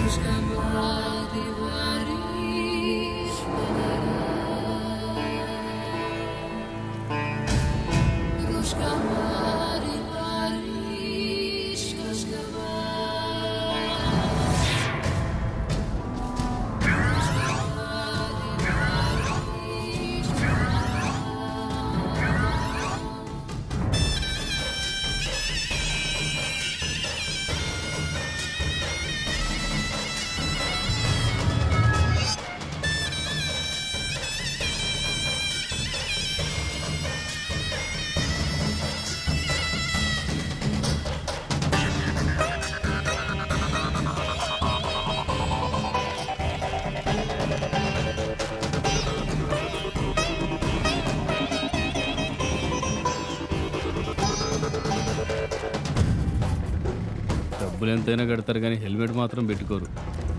డబ్బులు ఎంతైనా కడతారు కానీ హెల్మెట్ మాత్రం పెట్టుకోరు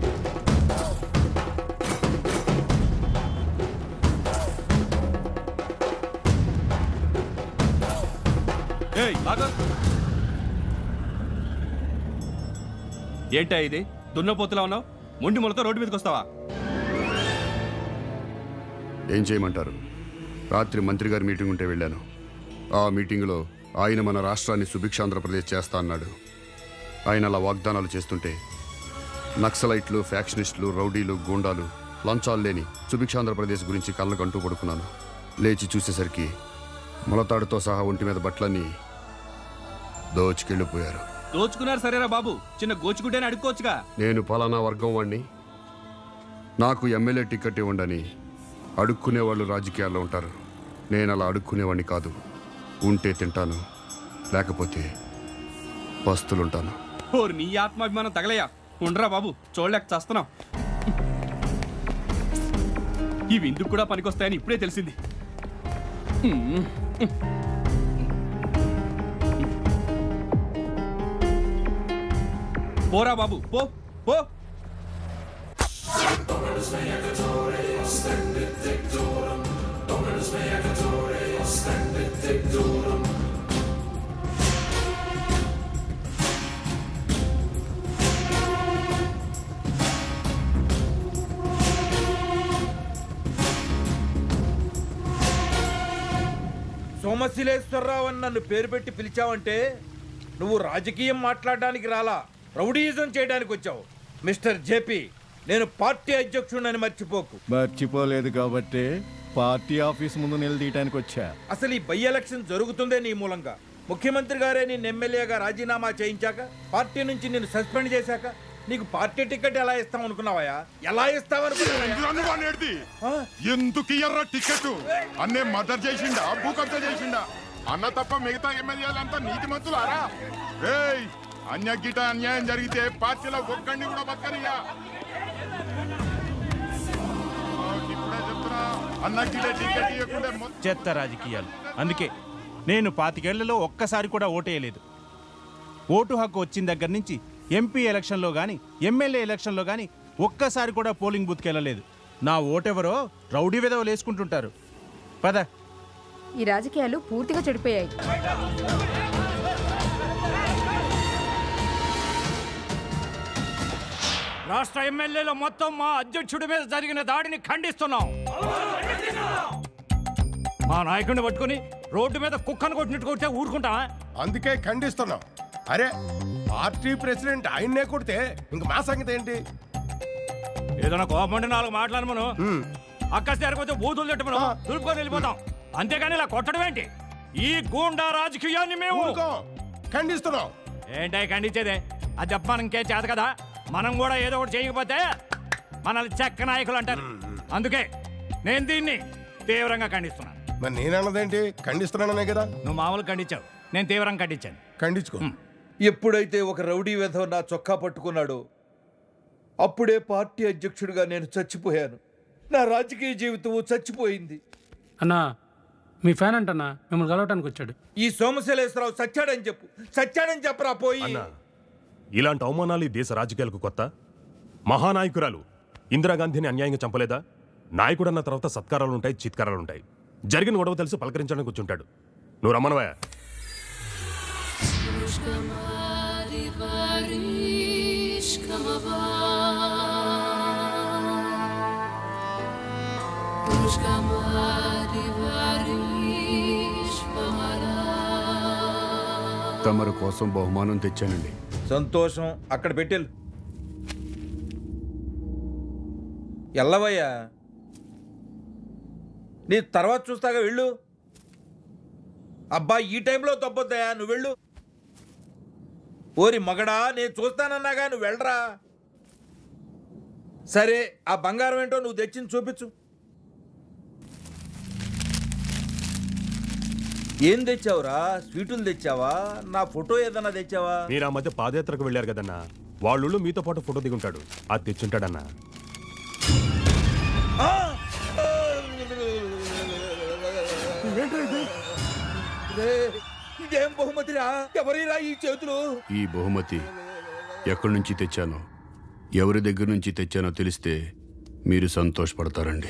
ఏయ్ ఆగు. ఏంటా ఇది దున్నపోతులా ఉన్నావు మొండి మొలతో రోడ్డు మీదకి వస్తావా ఏం చేయమంటారు రాత్రి మంత్రి గారి మీటింగ్ ఉంటే వెళ్ళాను ఆ మీటింగ్లో ఆయన మన రాష్ట్రాన్ని సుభిక్షాంధ్రప్రదేశ్ చేస్తా అన్నాడు ఆయన అలా వాగ్దానాలు చేస్తుంటే నక్సలైట్లు ఫ్యాక్షనిస్టులు రౌడీలు గూండాలు లంచాలు లేని సుభిక్షాంధ్రప్రదేశ్ గురించి కళ్ళకంటూ పడుకున్నాను లేచి చూసేసరికి మొలతాడుతో సహా ఒంటి మీద బట్టలన్నీ దోచుకెళ్ళిపోయారు దోచుకున్నారు సరేరా బాబు చిన్న గోచుకుంటేనే అడుక్కోవచ్చుగా నేను పలానా వర్గం వాణ్ణి నాకు ఎమ్మెల్యే టికెట్ ఇవ్వండని అడుక్కునే వాళ్ళు రాజకీయాల్లో ఉంటారు నేను అలా అడుక్కునేవాడిని కాదు ఉంటే తింటాను లేకపోతే పస్తులుంటాను ఓరి నీ ఆత్మాభిమానం తగలయ్యా ఉండరా బాబు చూడలేక చస్తున్నాం ఇవి ఇందుకు కూడా పనికొస్తాయని ఇప్పుడే తెలిసింది పోరా బాబు పో పో సోమశిలేశ్వరరావు అని నన్ను పేరు పెట్టి పిలిచావంటే నువ్వు రాజకీయం మాట్లాడడానికి రాలా రౌడీయిజం చేయడానికి వచ్చావు మిస్టర్ జేపీ నేను పార్టీ అధ్యక్షుడిని మర్చిపోకు మర్చిపోలేదు కాబట్టి పార్టీ ఆఫీస్ ముందు నిలదీయటానికి వచ్చా అసలు ఈ బై ఎలక్షన్ జరుగుతుందే నీ మూలంగా ముఖ్యమంత్రి గారే నేను ఎమ్మెల్యేగా రాజీనామా చేయించాక పార్టీ నుంచి నేను సస్పెండ్ చేశాక నీకు పార్టీ టికెట్ ఎలా ఇస్తాం అనుకున్నావా ఎలా ఇస్తావనుకున్నావా ఆ? ఎందుకు ఇయ్యర్రా టికెట్ అన్నే మర్డర్ చేసిండా భూకబ్జ చేసిండా అన్న తప్ప మిగతా ఎమ్మెల్యేలంతా నీతి మంతులారా ఏయ్ అన్య గిట అన్యాయం జరిగితే పార్టీలో ఒక్కడిని కూడా బతకనియా ఇప్పుడే చెప్తున్నా అన్న గిట టికెట్ ఇవ్వకుండా మొత్తం చెత్త రాజకీయాలు అందుకే నేను పాతికేళ్లలో ఒక్కసారి కూడా ఓటేయలేదు ఓటు హక్కు వచ్చిన దగ్గర నుంచి ఎంపీ ఎలక్షన్లో కానీ ఎమ్మెల్యే ఎలక్షన్లో కానీ ఒక్కసారి కూడా పోలింగ్ బూత్కి వెళ్ళలేదు నా ఓటెవరో రౌడీ విధవలు వేసుకుంటుంటారు పద ఈ రాజకీయాలు పూర్తిగా చెడిపోయాయి రాష్ట్ర ఎమ్మెల్యేలు మొత్తం మా అధ్యక్షుడి మీద జరిగిన దాడిని ఖండిస్తున్నాం మా నాయకుడిని పట్టుకుని రోడ్డు మీద కుక్కను కొట్టినట్టు కొడితే ఊరుకుంటావా అందుకే ఖండిస్తున్నాం అరే పార్టీ ప్రెసిడెంట్ ఆయన్నే కొడితే ఇంక మా సంగతి ఏంటి ఏదైనా కోపండి నాలుగు మాట్లాడు మనం అక్కసి తెరకపోతే బూతులు తిట్టమను దులుపుకొని వెళ్ళిపోతాం అంతేగాని ఇలా కొట్టడం ఏంటి ఈ గూండా రాజకీయాన్ని మేము ఊరుకో. ఖండిస్తున్నాం ఏంటై ఖండించేదే అది చెప్ప మనం ఇంకేం చేత కదా మనం కూడా ఏదో ఒకటి చేయకపోతే మనల్ని చెక్క నాయకులు అంటారు అందుకే నేను దీన్ని తీవ్రంగా ఖండిస్తున్నాను మరి నేనన్నదేంటి ఖండిస్తున్నాననే కదా నువ్వు మామూలు ఖండించావు నేను తీవ్రంగా ఖండించాను ఖండించుకో ఎప్పుడైతే ఒక రౌడీ వెధవ నా చొక్కా పట్టుకున్నాడో అప్పుడే పార్టీ అధ్యక్షుడిగా నేను చచ్చిపోయాను నా రాజకీయ జీవితం చచ్చిపోయింది అన్నా మీ ఫ్యాన్ అంటన్నా మిమ్మల్ని కలవటానికి వచ్చాడు ఈ సోమశైలేశ్వరరావు చచ్చాడని చెప్పు చచ్చాడని చెప్పరా పోయి ఇలాంటి అవమానాలు ఈ దేశ రాజకీయాలకు కొత్త మహానాయకురాలు ఇందిరాగాంధీని అన్యాయంగా చంపలేదా నాయకుడన్న తర్వాత సత్కారాలు ఉంటాయి చిత్కారాలు ఉంటాయి జరిగిన గొడవ తెలిసి పలకరించడానికి కూర్చుంటాడు నువ్వు రమ్మనవా Ruszka Mari, Mariszka ma తమరి కోసం బహుమానం తెచ్చానండి సంతోషం అక్కడ పెట్టెలు ఎల్లవయ్యా నీ తర్వాత చూస్తాగా వెళ్ళు అబ్బా ఈ టైంలో తప్పొద్దయా నువ్వు వెళ్ళు ఓరి మగడా నేను చూస్తానన్నాగా నువ్వు వెళ్ళరా సరే ఆ బంగారం ఏంటో నువ్వు తెచ్చింది చూపించు ఏం తెచ్చావురా స్వీటులు తెచ్చావా నా ఫోటో ఏదన్నా తెచ్చావా మీరు ఆ మధ్య పాదయాత్రకు వెళ్ళారు కదన్నా వాళ్ళు మీతో పాటు ఫోటో దిగుంటాడు అది తెచ్చుంటాడన్నా రే, ఇదేం బహుమతిరా ఎవరిరా ఈ చేతులు ఈ బహుమతి ఎక్కడి నుంచి తెచ్చానో ఎవరి దగ్గర నుంచి తెచ్చానో తెలిస్తే మీరు సంతోషపడతారండి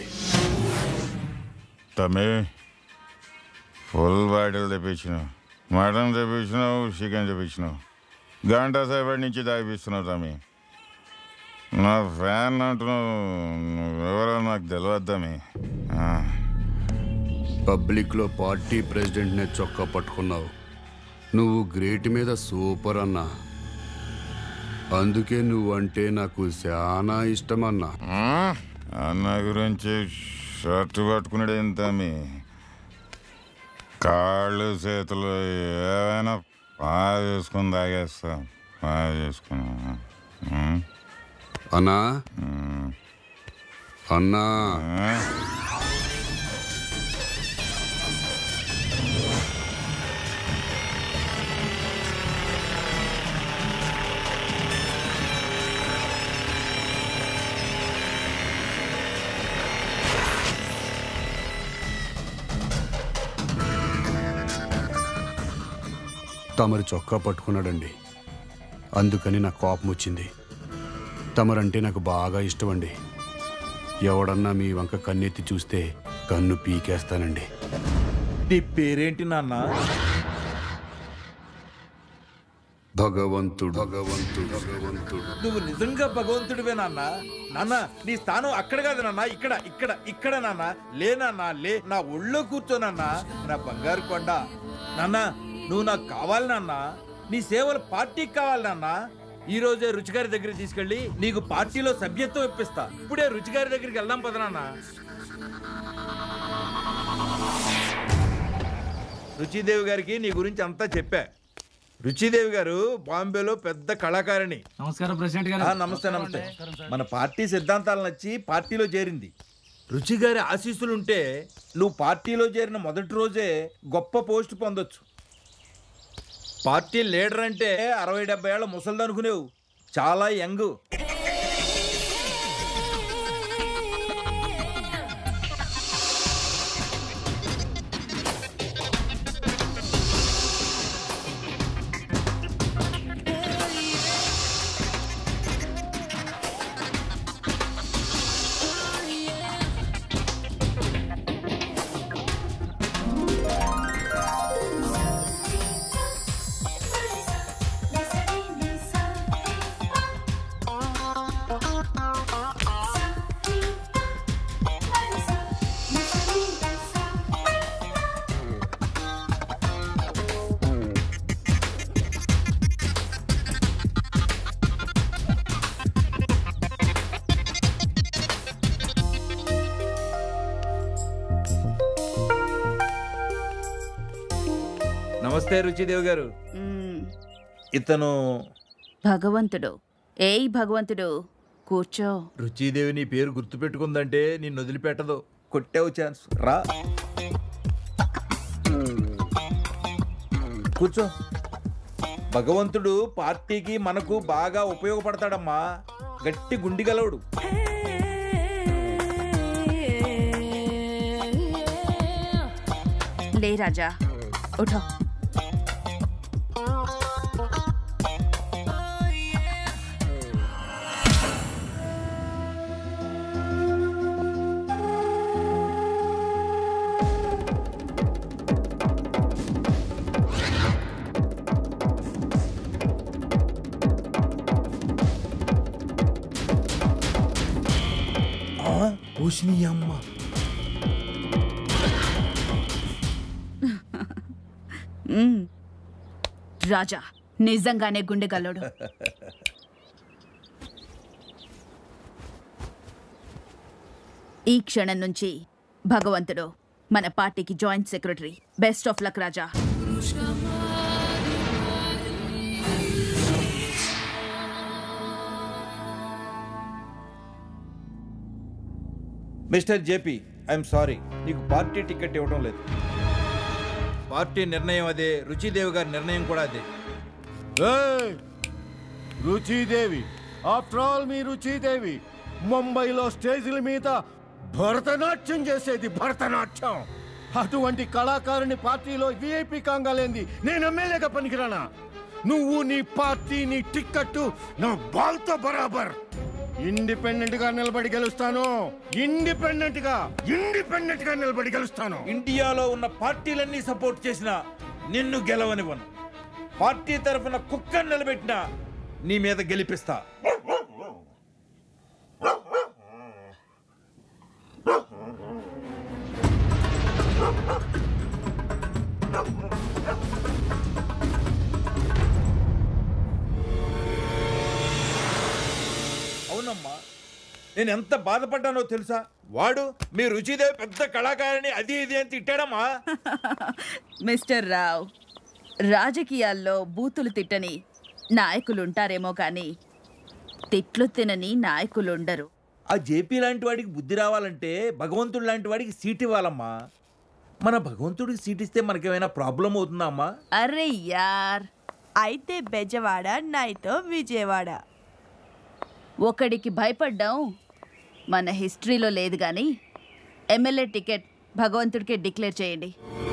తమ్మి ఫుల్ బాటిల్ తెప్పించినావు మటన్ తెప్పించినావు చికెన్ తెప్పించినావు గంట సేపటి నుంచి తాగిపిస్తున్నావు తమ్మి నా ఫ్యాన్ అంటున్నావు ఎవరో నాకు తెలియదు తమ్మి ఆ. పబ్లిక్లో పార్టీ ప్రెసిడెంట్నే చొక్కా పట్టుకున్నావు నువ్వు గ్రేట్ మీద సూపర్ అన్నా అందుకే నువ్వంటే నాకు చాలా ఇష్టమన్నా ఆ? అన్న గురించి షర్ట్ పట్టుకున్నాడు ఏం తమ్మి కాళ్ళు చేతులు ఏమైనా బాగా చేసుకుని తాగేస్తాం బాగా చేసుకుని ఉం? అన్నా ఉం. అన్నా ఆ? తమరి చొక్కా పట్టుకున్నాడండి అందుకని నాకు కోపం వచ్చింది తమరంటే నాకు బాగా ఇష్టం అండి ఎవడన్నా మీ వంక కన్నెత్తి చూస్తే కన్ను పీకేస్తానండి నీ పేరేంటి నాన్న భగవంతుడు భగవంతుడు భగవంతుడు నువ్వు నిజంగా భగవంతుడివే నాన్న నాన్న నీ స్థానం అక్కడ కాదు నాన్న ఇక్కడ ఇక్కడ ఇక్కడ నాన్న లే నాన్న లే నా ఒళ్ళో కూర్చోనన్న నా బంగారు కొండ నాన్న నువ్వు నాకు కావాలి నాన్న నీ సేవలు పార్టీకి కావాలి నాన్న ఈ రోజే రుచిగారి దగ్గరికి తీసుకెళ్ళి నీకు పార్టీలో సభ్యత్వం ఇప్పిస్తా ఇప్పుడే రుచిగారి దగ్గరికి వెళ్దాం పద నాన్న రుచిదేవి గారికి నీ గురించి అంతా చెప్పా రుచిదేవి గారు బాంబేలో పెద్ద కళాకారిణి నమస్కారం ప్రెసిడెంట్ ఆ, నమస్తే నమస్తే మన పార్టీ సిద్ధాంతాలు నచ్చి పార్టీలో చేరింది రుచి గారి ఆశీస్సులుంటే నువ్వు పార్టీలో చేరిన మొదటి రోజే గొప్ప పోస్ట్ పొందొచ్చు పార్టీ లీడర్ అంటే అరవై డెబ్బై ఏళ్ళ ముసలిది అనుకునేవు చాలా యంగ్ నమస్తే రుచిదేవి గారు మ్మ్. ఇతను భగవంతుడు ఏయ్ భగవంతుడు కూర్చో రుచిదేవి నీ పేరు గుర్తుపెట్టుకుందంటే నిన్ను వదిలిపెట్టదు కొట్టావు ఛాన్స్ రా కూర్చో భగవంతుడు పార్టీకి మనకు బాగా ఉపయోగపడతాడమ్మా గట్టి గుండి గలవుడు లే రాజా ఉఠో పూసిని అమ్మ మ్మ్. రాజా నిజంగానే గుండెగల్లోడు ఈ క్షణం నుంచి భగవంతుడు మన పార్టీకి joint secretary best of luck Raja mister JP I'm sorry నీకు పార్టీ టికెట్ ఇవ్వడం లేదు పార్టీ నిర్ణయం అదే రుచిదేవి గారి నిర్ణయం కూడా అదే ఏయ్! రుచిదేవి ఆఫ్టర్ ఆల్ మీ రుచిదేవి ముంబైలో స్టేజీల మీద భరతనాట్యం చేసేది భరతనాట్యం అటువంటి కళాకారుని పార్టీలో విఐపి కాంగాలేంది నేను ఎమ్మెల్యేగా పనికిరానా నువ్వు నీ పార్టీ నీ టిక్కెట్టు నా బాల్తో బరాబర్ ఇండిపెండెంట్ గా నిలబడి గెలుస్తాను ఇండిపెండెంట్ గా ఇండిపెండెంట్ గా నిలబడి గెలుస్తాను ఇండియాలో ఉన్న పార్టీలన్నీ సపోర్ట్ చేసిన నిన్ను గెలవనివ్వను పార్టీ తరఫున కుక్కను నిలబెట్టినా నీ మీద గెలిపిస్తా అవునమ్మా నేను ఎంత బాధపడ్డానో తెలుసా వాడు మీ రుచిదేవి పెద్ద కళాకారిణి అది ఇది అని తిట్టాడమ్మా మిస్టర్ రావ్ రాజకీయాల్లో బూతులు తిట్టని నాయకులుంటారేమో కానీ తిట్లు తినని నాయకులుండరు ఆ జేపీ లాంటి వాడికి బుద్ధి రావాలంటే భగవంతుడు లాంటి వాడికి సీట్ ఇవ్వాలమ్మా మన భగవంతుడికి సీట్ ఇస్తే మనకేమైనా ప్రాబ్లం అవుతుందా అమ్మా అరే యార్ అయితే బెజవాడ నైతో విజయవాడ ఒకడికి భయపడ్డాం మన హిస్టరీలో లేదు కానీ ఎమ్మెల్యే టికెట్ భగవంతుడికే డిక్లేర్ చేయండి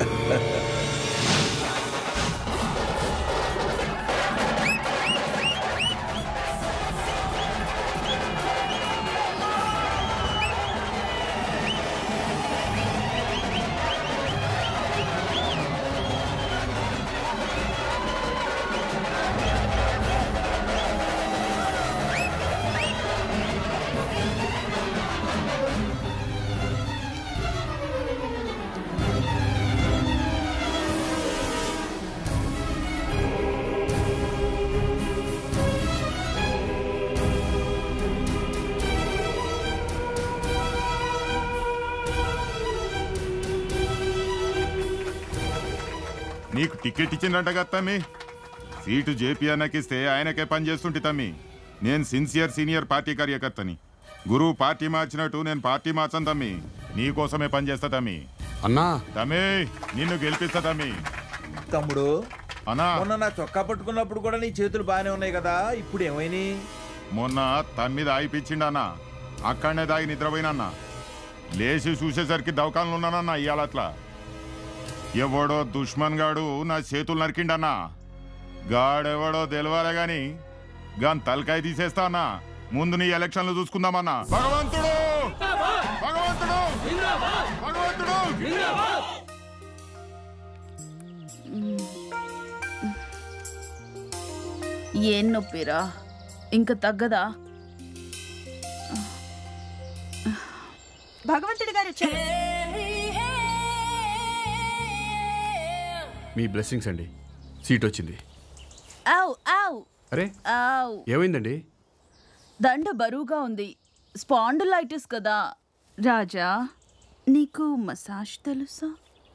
నీకు టికెట్ ఇచ్చిందంట కదా తమ్మి సీటు జేపీ అన్నకిస్తే ఆయనకే పని చేస్తుంటే తమ్మి నేను సిన్సియర్ సీనియర్ పార్టీ కార్యకర్తని గురువు పార్టీ మార్చినట్టు నేను పార్టీ మార్చను తమ్మి నీకోసమే పని చేస్తా తమ్మి అన్నా తమ్మి నిన్ను గెలిపిస్తా తమ్మి తమ్ముడు అన్నా మొన్న నా చొక్కా పట్టుకున్నప్పుడు కూడా నీ చేతులు బాగానే ఉన్నాయి కదా ఇప్పుడు ఏమైనాయి మొన్న తన మీద ఆయిపించిండన్న అక్కడనే దాగి నిద్రపోయినన్న లేచి చూసేసరికి దవకాలను ఉన్నానన్న ఇవాళ అట్లా ఎవడో దుష్మన్ గాడు నా చేతులు నరికిండన్నా గాడెవడో తెలవాలే గాని గాన్ తలకాయ తీసేస్తా అన్న ముందు నీ ఎలక్షన్లు చూసుకుందామన్నా భగవంతుడు భగవంతుడు భగవంతుడు ఏం నొప్పిరా ఇంకా తగ్గదా భగవంతుడి గారు వచ్చారు మీ బ్లెస్సింగ్స్ అండి సీట్ వచ్చింది ఆవ్ ఆవ్ అరే ఆవ్ ఏమైందండి దండ బరువుగా ఉంది స్పాండులైటిస్ కదా రాజా నీకు మసాజ్ తెలుసా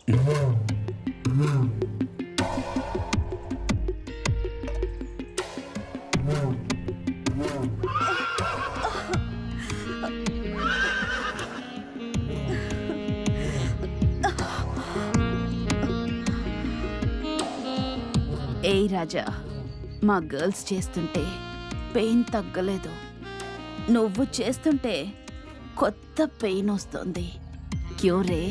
ఏయ్ రాజా మా గర్ల్స్ చేస్తుంటే పెయిన్ తగ్గలేదు నువ్వు చేస్తుంటే కొత్త పెయిన్ వస్తుంది క్యూరే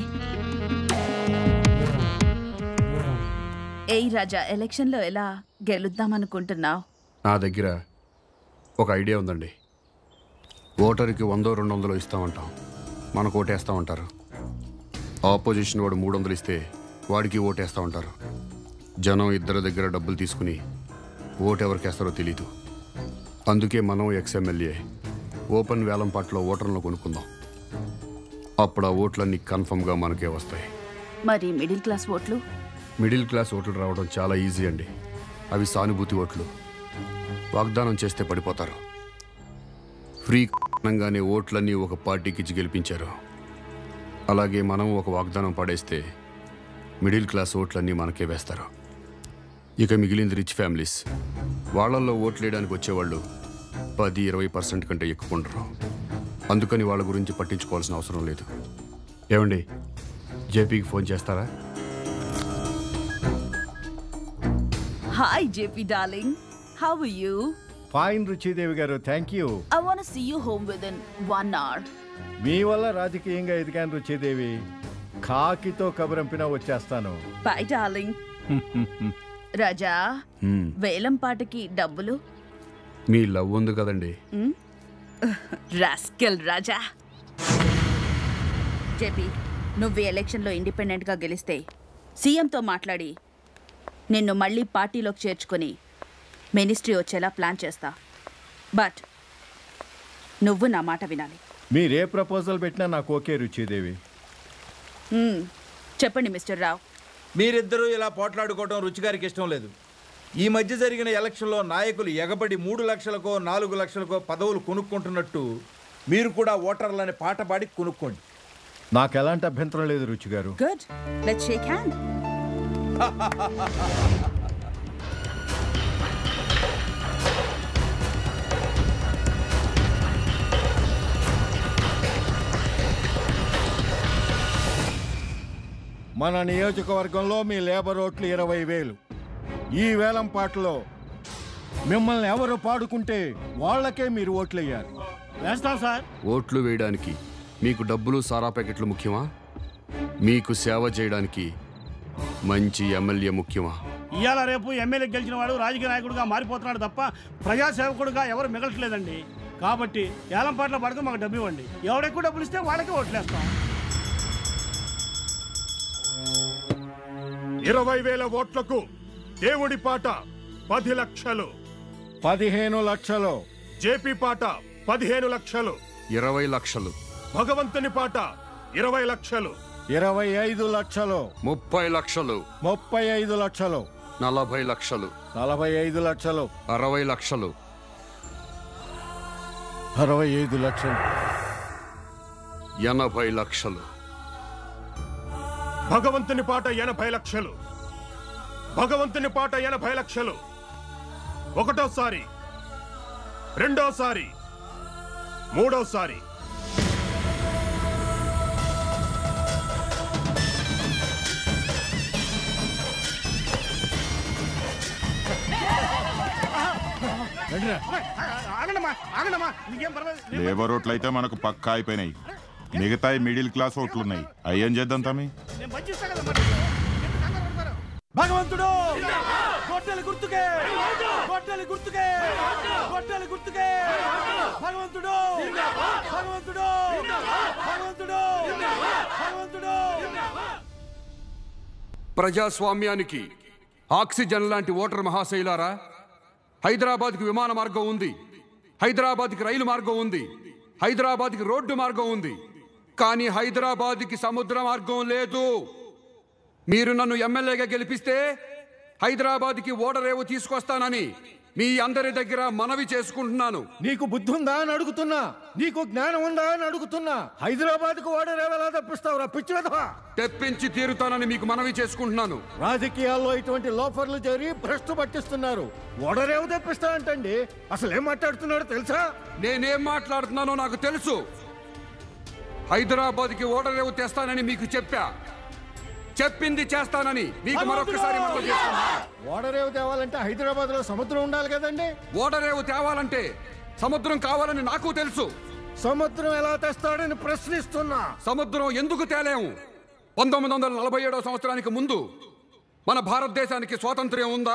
ఏయ్ రాజా ఎలక్షన్లో ఎలా గెలుద్దామనుకుంటున్నావు నా దగ్గర ఒక ఐడియా ఉందండి ఓటర్కి వందో రెండు వందలు ఇస్తామంటాం మనకు ఓటేస్తామంటారు ఆపోజిషన్ వాడు మూడు వందలు ఇస్తే వాడికి ఓటేస్తా ఉంటారు జనం ఇద్దరి దగ్గర డబ్బులు తీసుకుని ఓటు ఎవరికి వేస్తారో తెలీదు అందుకే మనం ఎక్స్ఎమ్మెల్యే ఓపెన్ వేలం పాటలో ఓటర్లను కొనుక్కుందాం అప్పుడు ఆ ఓట్లన్నీ కన్ఫర్మ్గా మనకే వస్తాయి మరి మిడిల్ క్లాస్ ఓట్లు మిడిల్ క్లాస్ ఓట్లు రావడం చాలా ఈజీ అండి అవి సానుభూతి ఓట్లు వాగ్దానం చేస్తే పడిపోతారు ఫ్రీ కారణంగానే ఓట్లన్నీ ఒక పార్టీకి ఇచ్చి గెలిపించారు అలాగే మనం ఒక వాగ్దానం పడేస్తే మిడిల్ క్లాస్ ఓట్లన్నీ మనకే వేస్తారు ఇక మిగిలింది రిచ్ ఫ్యామిలీస్ వాళ్ళల్లో ఓట్లు వేయడానికి వచ్చేవాళ్ళు పది ఇరవై పర్సెంట్ కంటే ఎక్కువ ఉండరు అందుకని వాళ్ళ గురించి పట్టించుకోవాల్సిన అవసరం లేదు ఏమండి జేపీకి ఫోన్ చేస్తారా hi JP darling how you fine Ruchidevi garu thank you I want see you home with in one hour మీ వల్ల రాజకీయంగా ఎదిగాను రుచిదేవి కాకితో కబురంపినా వచ్చేస్తాను బై డార్లింగ్ రాజా హ్మ్, వేలం పాటకి డబ్బులు మీ లవ్ ఉంది కదండి రాస్కెల్ రాజా జేపీ నువ్వు ఈ ఎలక్షన్లో ఇండిపెండెంట్గా గెలిస్తే సీఎంతో మాట్లాడి నిన్ను మళ్ళీ పార్టీలోకి చేర్చుకొని మినిస్ట్రీ వచ్చేలా ప్లాన్ చేస్తా బట్ నువ్వు నా మాట వినాలి మీరే ప్రపోజల్ పెట్టినా నాకు ఓకే రుచిదేవి మ్మ్. చెప్పండి మిస్టర్ రావ్ మీరిద్దరూ ఇలా పోట్లాడుకోవడం రుచిగారికి ఇష్టం లేదు ఈ మధ్య జరిగిన ఎలక్షన్లో నాయకులు ఎగబడి మూడు లక్షలకో నాలుగు లక్షలకో పదవులు కొనుక్కుంటున్నట్టు మీరు కూడా ఓటర్లని పాట పాడి కొనుక్కోండి నాకు ఎలాంటి అభ్యంతరం లేదు రుచి గారు గుడ్ లెట్స్ షేక్ హ్యాండ్ మన నియోజకవర్గంలో మీ లేబర్ ఓట్లు ఇరవై వేలు ఈ వేలం పాటలో మిమ్మల్ని ఎవరు పాడుకుంటే వాళ్ళకే మీరు ఓట్లు వేయాలి వేస్తాం సార్ ఓట్లు వేయడానికి మీకు డబ్బులు సారా ప్యాకెట్లు ముఖ్యమా మీకు సేవ చేయడానికి మంచి ఎమ్మెల్యే ముఖ్యమా ఇవాళ రేపు ఎమ్మెల్యే గెలిచిన వాడు రాజకీయ నాయకుడిగా మారిపోతున్నాడు తప్ప ప్రజాసేవకుడుగా ఎవరు మిగలట్లేదండి కాబట్టి ఏలం పాటల పడక మాకు డబ్బు ఇవ్వండి ఎవడెక్కువ డబ్బులు ఇస్తే వాళ్ళకే ఓట్లేస్తాం ఇరవై వేల ఓట్లకు దేవుడి పాట పది లక్షలు పదిహేను లక్షలు జేపీ పాట పదిహేను లక్షలు ఇరవై లక్షలు భగవంతుని పాట ఇరవై లక్షలు ఇరవై ఐదు లక్షలు ముప్పై లక్షలు ముప్పై ఐదు లక్షలు నలభై లక్షలు నలభై ఐదు లక్షలు అరవై లక్షలు అరవై ఐదు లక్షలు ఎనభై లక్షలు భగవంతుని పాట ఎనభై లక్షలు భగవంతుని పాట ఎనభై లక్షలు ఒకటోసారి రెండోసారి మూడోసారి ఆగండమ్మా ఆగండమ్మా నీకేం పర్వాలేదు నేను- లేబర్ ఓట్లు అయితే మనకు పక్కా అయిపోయినాయి మిగతా మిడిల్ క్లాస్ ఓట్లు ఉన్నాయి అయ్యేం చేద్దాం తమ్మి నేను పంచిస్తా కదా మరి. ఎందుకు కంగారు పడతారు? భగవంతుడు గొడ్డలి గుర్తుకే గొడ్డలి గుర్తుకే గొడ్డలి గుర్తుకే భగవంతుడు భగవంతుడు భగవంతుడు భగవంతుడు ప్రజాస్వామ్యానికి ఆక్సిజన్ లాంటి ఓటర్ మహాశైలారా హైదరాబాద్కి విమాన మార్గం ఉంది హైదరాబాద్కి రైలు మార్గం ఉంది హైదరాబాద్కి రోడ్డు మార్గం ఉంది కానీ హైదరాబాద్కి సముద్ర మార్గం లేదు మీరు నన్ను ఎమ్మెల్యేగా గెలిపిస్తే హైదరాబాద్కి ఓడరేవు తీసుకొస్తానని మీ అందరి దగ్గర మనవి చేసుకుంటున్నాను నీకు బుద్ధి ఉందా అని అడుగుతున్నా నీకు జ్ఞానం ఉందా అని అడుగుతున్నా హైదరాబాద్ కు ఓడరేవెలా తప్పిస్తావురా పిచ్చి వెధవా తెప్పించి తీరుతానని మీకు మనవి చేసుకుంటున్నాను రాజకీయాల్లో ఇటువంటి లోఫర్లు చేరి భ్రష్టు పట్టిస్తున్నారు ఓడరేవు తెప్పిస్తానంటండి అసలు ఏం మాట్లాడుతున్నాడో తెలుసా నేనేం మాట్లాడుతున్నానో నాకు తెలుసు హైదరాబాద్కి ఓడరేవు తెస్తానని మీకు చెప్పా చెప్పింది చేస్తానని మీకు మరొకసారి మనవి చేస్తున్నా. ఓడరేవు తేవాలంటే హైదరాబాద్ లో సముద్రం ఉండాలి కదండి ఓడరేవు తేవాలంటే సముద్రం కావాలని నాకు తెలుసు సముద్రం ఎలా తెస్తాడని ప్రశ్నిస్తున్నా సముద్రం ఎందుకు తేలేము పంతొమ్మిది వందల నలభై ఏడవ సంవత్సరానికి ముందు మన భారతదేశానికి స్వాతంత్ర్యం ఉందా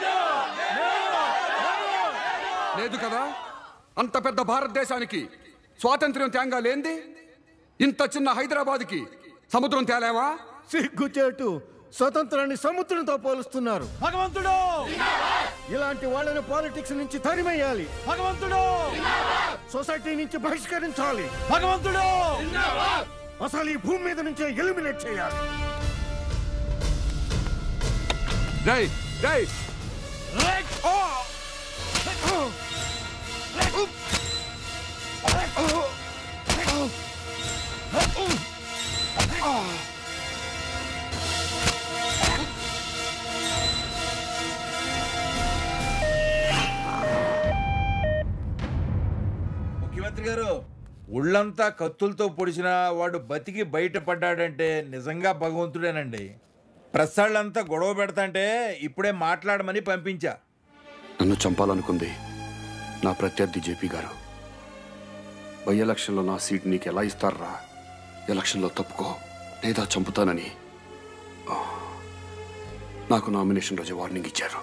లేదు కదా అంత పెద్ద భారతదేశానికి స్వాతంత్ర్యం తేంగా లేంది ఇంత చిన్న హైదరాబాద్కి సముద్రం తేలేవా సిగ్గుచేటు స్వతంత్రాన్ని సముద్రంతో పోలుస్తున్నారు భగవంతుడు ఇలాంటి వాళ్ళని పాలిటిక్స్ నుంచి తరిమేయాలి భగవంతుడు సొసైటీ నుంచి బహిష్కరించాలి భగవంతుడు అసలు ఈ భూమి మీద నుంచే ఎలిమినేట్ చేయాలి రై రై ముఖ్యమంత్రి గారు ఒళ్ళంతా కత్తులతో పొడిచిన వాడు బతికి బయటపడ్డాడంటే నిజంగా భగవంతుడేనండి ప్రసాళ్ళంతా గొడవ పెడతాంటే ఇప్పుడే మాట్లాడమని పంపించా నన్ను చంపాలనుకుంది నా ప్రత్యర్థి జేపీ గారు బై ఎలక్షన్లో నా సీట్ నీకు ఎలా ఇస్తారా ఎలక్షన్లో తప్పుకో లేదా చంపుతానని ఆ, నాకు నామినేషన్ రోజు వార్నింగ్ ఇచ్చారు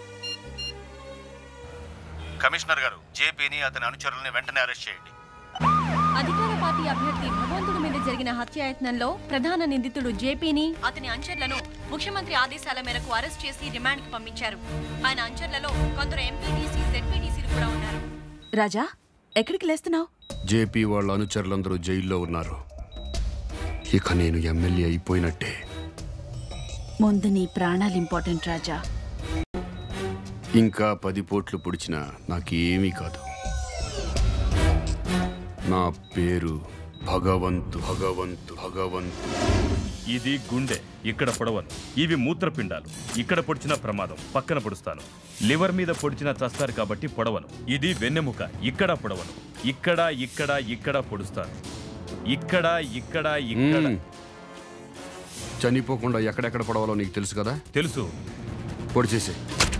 కమిషనర్ గారు జేపీని అతని అనుచరుల్ని వెంటనే అరెస్ట్ చేయండి అధికార పార్టీ అభ్యర్థి భగవంతుడి మీద జరిగిన హత్యాయత్నంలో ప్రధాన నిందితుడు జేపీని అతని అంచర్లను ముఖ్యమంత్రి ఆదేశాల మేరకు అరెస్ట్ చేసి రిమాండ్కి పంపించారు ఆయన అంచర్లలో కొందరు ఎంపీటీసీ జెడ్పీటీసీలు కూడా ఉన్నారు రాజా ఎక్కడికి లేస్తున్నావు జేపీ వాళ్ళ అనుచరులందరూ జైల్లో ఉన్నారు ఇక నేను ఎమ్మెల్యే అయిపోయినట్టే ముందు నీ ప్రాణాలు ఇంపార్టెంట్ రాజా ఇంకా పది పోట్లు పొడిచినా నాకేమీ కాదు నా పేరు భగవంతు భగవంతు భగవంతు ఇది గుండె ఇక్కడ పొడవను ఇవి మూత్రపిండాలు ఇక్కడ పొడిచిన ప్రమాదం పక్కన పొడుస్తాను లివర్ మీద పొడిచిన చస్తారు కాబట్టి పొడవను ఇది వెన్నెముక ఇక్కడ పొడవను ఇక్కడ ఇక్కడ ఇక్కడ పొడుస్తాను ఇక్కడ ఇక్కడ ఇక్కడ మ్మ్. చనిపోకుండా ఎక్కడెక్కడ పడవాలో నీకు తెలుసు కదా తెలుసు పొడి చేసే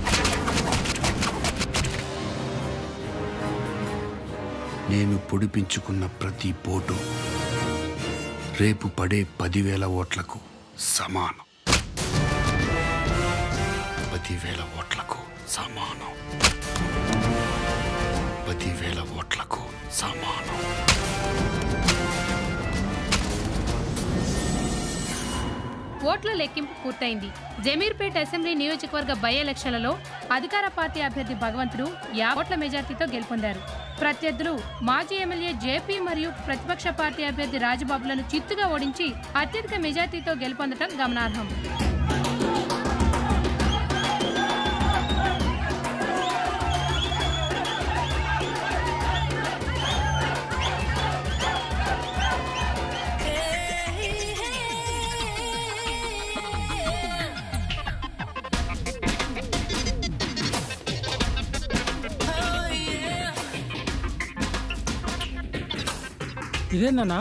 నేను పొడిపించుకున్న ప్రతి పోటు రేపు పడే పదివేల ఓట్లకు సమానం పదివేల ఓట్లకు సమానం పదివేల ఓట్లకు సమానం ఓట్ల లెక్కింపు పూర్తయింది జమీర్పేట్ అసెంబ్లీ నియోజకవర్గ బై ఎలక్షన్లలో అధికార పార్టీ అభ్యర్థి భగవంతుడు యాభై ఓట్ల మెజార్టీతో గెలుపొందారు ప్రత్యర్థులు మాజీ ఎమ్మెల్యే జేపీ మరియు ప్రతిపక్ష పార్టీ అభ్యర్థి రాజబాబులను చిత్తుగా ఓడించి అత్యధిక మెజార్టీతో గెలుపొందడం గమనార్హం ఇదేనా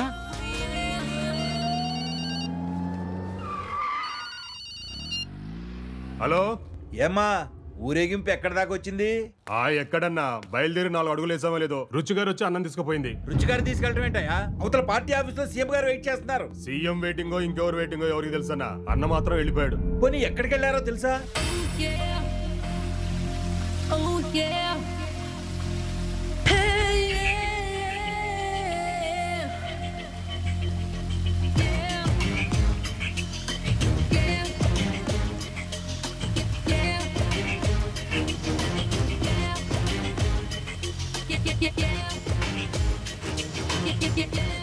హలో ఏమ్మా ఊరేగింపు ఎక్కడి దాకా వచ్చింది ఆ ఎక్కడన్నా బయలుదేరి నాలుగు అడుగులు వేసామో లేదో రుచిగారు వచ్చి అన్నం తీసుకుపోయింది రుచిగారు తీసుకెళ్ళటం ఏంటయ్యా అవతల పార్టీ ఆఫీస్లో సీఎం గారు వెయిట్ చేస్తున్నారు సీఎం వెయిటింగో ఇంకెవరు వెయిటింగో ఎవరికి తెలుసన్నా అన్న మాత్రం వెళ్ళిపోయాడు పోనీ ఎక్కడికి వెళ్ళారో తెలుసా Oh yeah. Hey yeah. Yeah. Yeah. Yeah. Yeah, yeah, yeah, yeah. Yeah, yeah, yeah, yeah.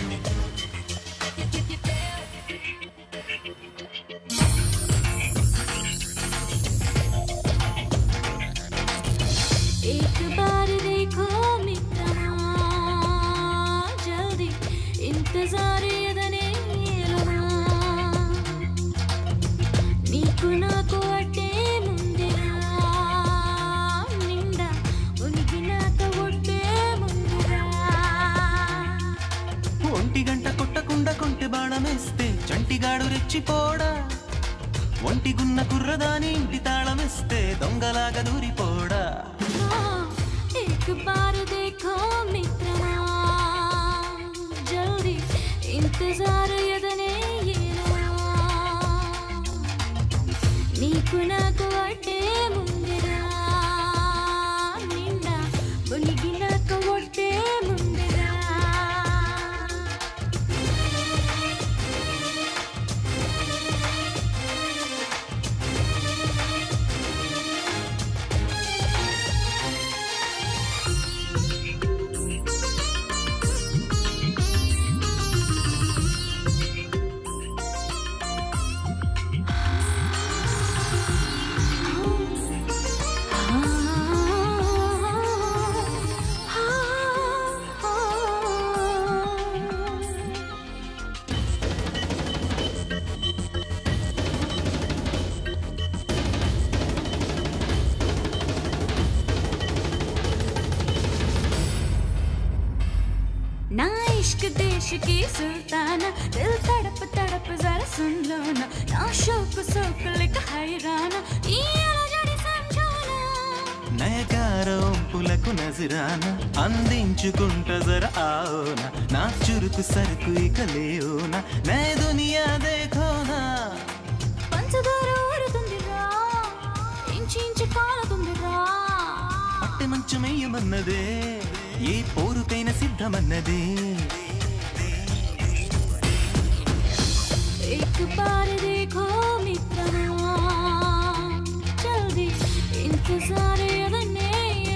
एक बार देखो मित्रमा जल्दी इंतजार ఎదనే ఏలమా నీకు నాకు అట్టే ముందిరా నిండా ఉనికినాక ఒట్టే ముందురా ఒంటి గంట కొట్టకుండా కొంటె బాణమేస్తే చంటిగాడు రెచ్చిపోడా ఒంటి గున్న కుర్రదాని ఇంటి తాళమిస్తే దొంగలాగా దూరిపోడా एक बार देखो मित्रमा जल्दी इंतजार ఎదనే ఏలమా నీకు నాకు అట్టే ముందిరా నిండా మునిగినాక ఒట్టే ముందిరా ना इश्क देश की सुल्ताना दिल तड़प तड़प जरा सुन लो ना ना शौक शौक लिख हैराना ये अलजड़ी समझाना నయగార ఒంపులకు నజరాన అందించుకుంట జర ఆవున నా చురుకు సరుకు ఇక లేవున నే దునియా దేఖోనా పంచదార ఊరుతుందిరా ఇంచి ఇంచి కాలుతుందిరా పట్టె మంచు మెయ్యమన్నదే ఏ పోరుకైన సిద్ధమన్నదే एक बार देखो मित्रमा जल्दी इंतजार यदने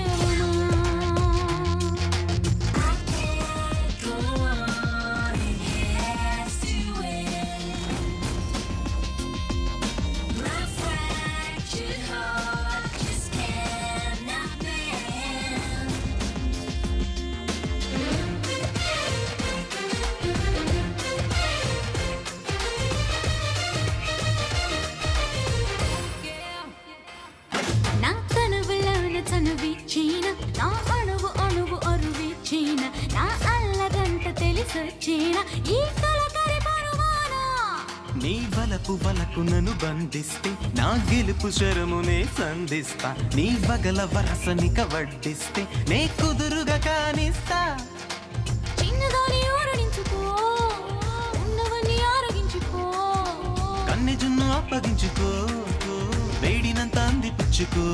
నా కనువులోన చనువిచ్చిన నా అణువు అణువు అరువిచ్చిన నా అల్లదంత తెలిసొచ్చిన ఈ కలకరి పరువానా నీ వలపు వలకు నన్ను బంధిస్తే నా గెలుపు శరమునే సంధిస్తా నీ వగల వరసనిక వడ్డిస్తే నే కుదురుగా కానిస్తా చిన్నదాని ఊరడించుకో ఉన్నవన్నీ ఆరగించుకో కన్నె జున్ను అప్పగించుకో వేడినంత అందిపుచ్చుకో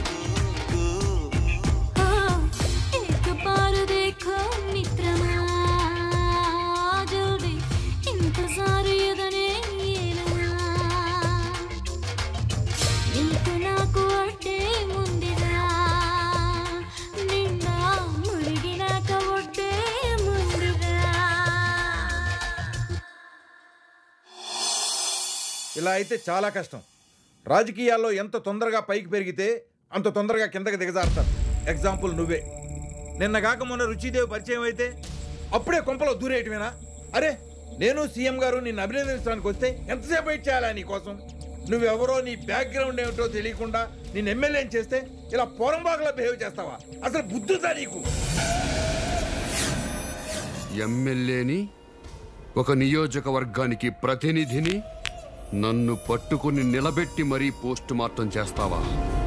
ఆ, एक बार देखो मित्रमा जल्दी इंतजार यदने నీకు నాకు అడ్డే ముందిరా నిండా మురిగినాక ఒడ్డే ముందురా ఇలా అయితే చాలా కష్టం రాజకీయాల్లో ఎంత తొందరగా పైకి పెరిగితే అంత తొందరగా కిందకి దిగజారుతారు ఎగ్జాంపుల్ నువ్వే నిన్న కాక మొన్న రుచిదేవి పరిచయం అయితే అప్పుడే కొంపలో దూరేయటమేనా అరే నేను సీఎం గారు నిన్ను అభినందించడానికి వస్తే ఎంతసేపు వెయిట్ చేయాలా నీ కోసం నువ్వెవరో నీ బ్యాక్గ్రౌండ్ ఏమిటో తెలియకుండా నేను ఎమ్మెల్యే చేస్తే ఇలా పోరంబాగులా బిహేవ్ చేస్తావా అసలు బుద్ధుతా నీకు ఎమ్మెల్యేని ఒక నియోజకవర్గానికి ప్రతినిధిని నన్ను పట్టుకుని నిలబెట్టి మరీ పోస్ట్ మార్టం చేస్తావా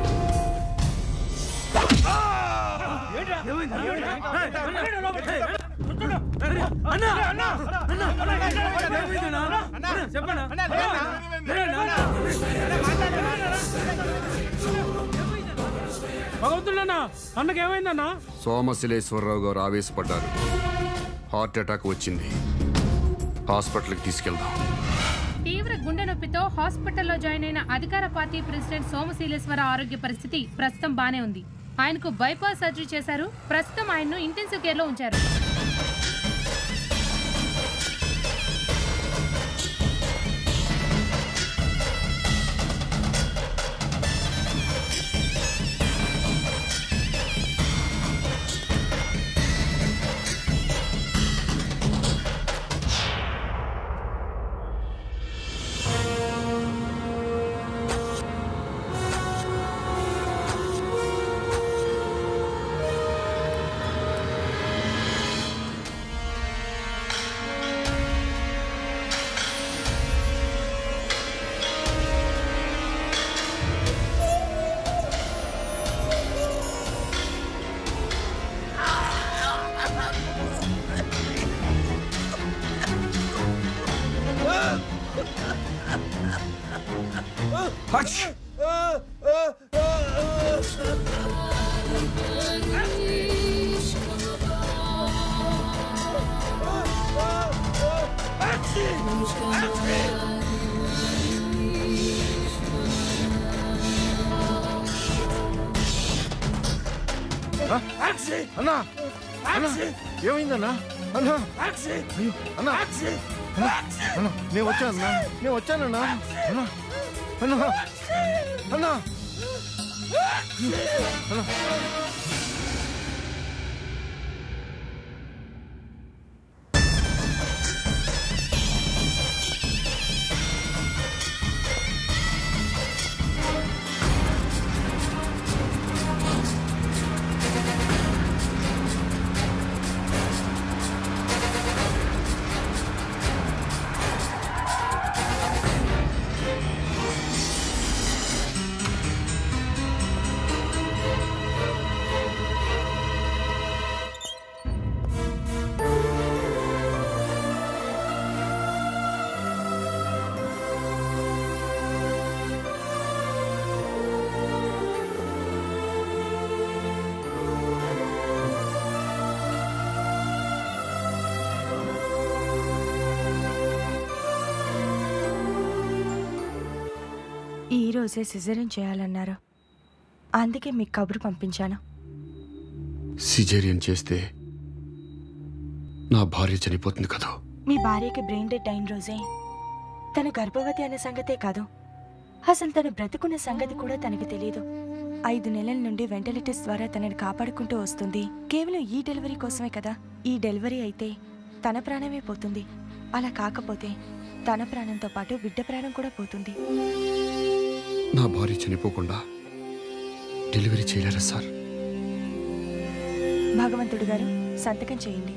భగవంతుడన్నా అన్నకి ఏమైందన్నా సోమశిలేశ్వరరావు గారు ఆవేశపడ్డారు హార్ట్ అటాక్ వచ్చింది హాస్పిటల్కి తీసుకెళ్దాం తీవ్ర గుండె నొప్పితో హాస్పిటల్లో జాయిన్ అయిన అధికార పార్టీ ప్రెసిడెంట్ సోమశీలేశ్వర ఆరోగ్య పరిస్థితి ప్రస్తుతం బానే ఉంది ఆయనకు బైపాస్ సర్జరీ చేశారు ప్రస్తుతం ఆయన్ను ఇంటెన్సివ్ కేర్ లో ఉంచారు అన్నా అన్నా ఏమైందన్నా అన్నా అయ్యో అన్నా అన్నా అన్నా నేను వచ్చానన్నా నేను వచ్చానన్నా అన్నా అన్నా అన్నా అన్నా ఈ రోజే సిజరిన్ చేయాలన్నారు అందుకే మీకు కబురు పంపించాను సిజేరియన్ చేస్తే నా భార్య చనిపోతుంది కదా మీ భార్యకి బ్రెయిన్ డెడ్ అయిన రోజే తను గర్భవతి అనే సంగతే కాదు అసలు తను బ్రతుకున్న సంగతి కూడా తనకు తెలియదు ఐదు నెలల నుండి వెంటిలేటర్స్ ద్వారా తనని కాపాడుకుంటూ వస్తుంది కేవలం ఈ డెలివరీ కోసమే కదా ఈ డెలివరీ అయితే తన ప్రాణమే పోతుంది అలా కాకపోతే తన ప్రాణంతో పాటు బిడ్డ ప్రాణం కూడా పోతుంది నా భార్య చనిపోకుండా డెలివరీ చేయలేరా సార్ భగవంతుడు గారు సంతకం చేయండి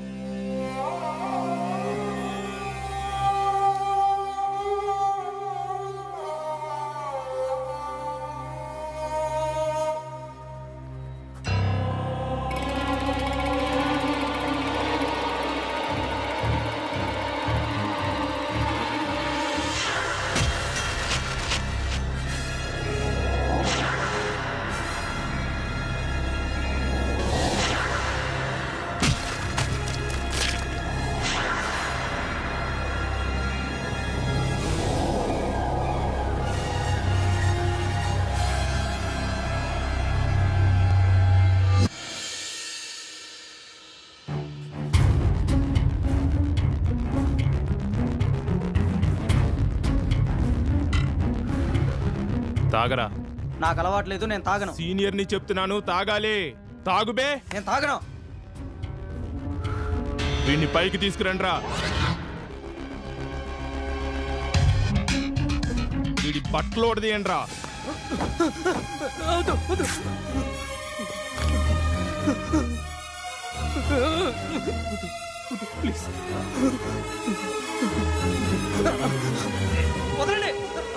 తాగరా నాకు అలవాట్లేదు నేను తాగను సీనియర్ ని చెప్తున్నాను తాగాలి తాగుబే నేను తాగను వీడిని పైకి తీసుకురండ్రా వీడి బట్టలు ఒడదీయండ్రా ప్లీజ్ వదలండి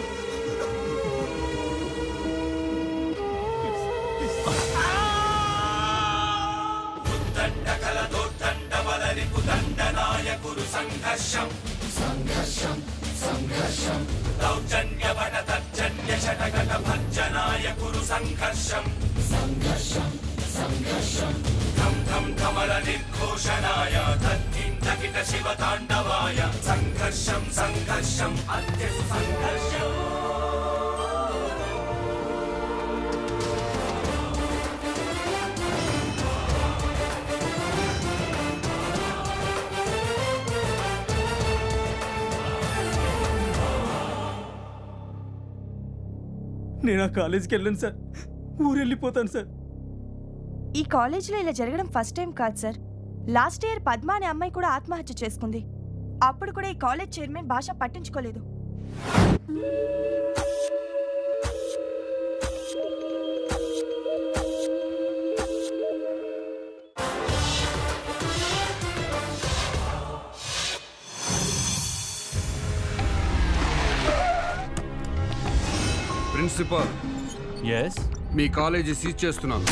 నాయకుడు సంఘర్షం సంఘర్షం సంఘర్షం దౌర్జన్యవన తర్జన్య షటగట భర్జనాయకుడు సంఘర్షం సంఘర్షం సంఘర్షం ధం ధం కమల నిర్ఘోషణాయ తద్గిందకిట శివ తాండవాయ సంఘర్షం సంఘర్షం అత్యసు సంఘర్షం నేను ఆ కాలేజీకి వెళ్ళాను సార్ ఊరు వెళ్ళిపోతాను సార్ ఈ కాలేజీలో ఇలా జరగడం ఫస్ట్ టైం కాదు సార్ లాస్ట్ ఇయర్ పద్మ అనే అమ్మాయి కూడా ఆత్మహత్య చేసుకుంది అప్పుడు కూడా ఈ కాలేజ్ చైర్మన్ భాష పట్టించుకోలేదు ప్రిన్సిపల్ ఎస్ మీ కాలేజీ సీజ్ చేస్తున్నాను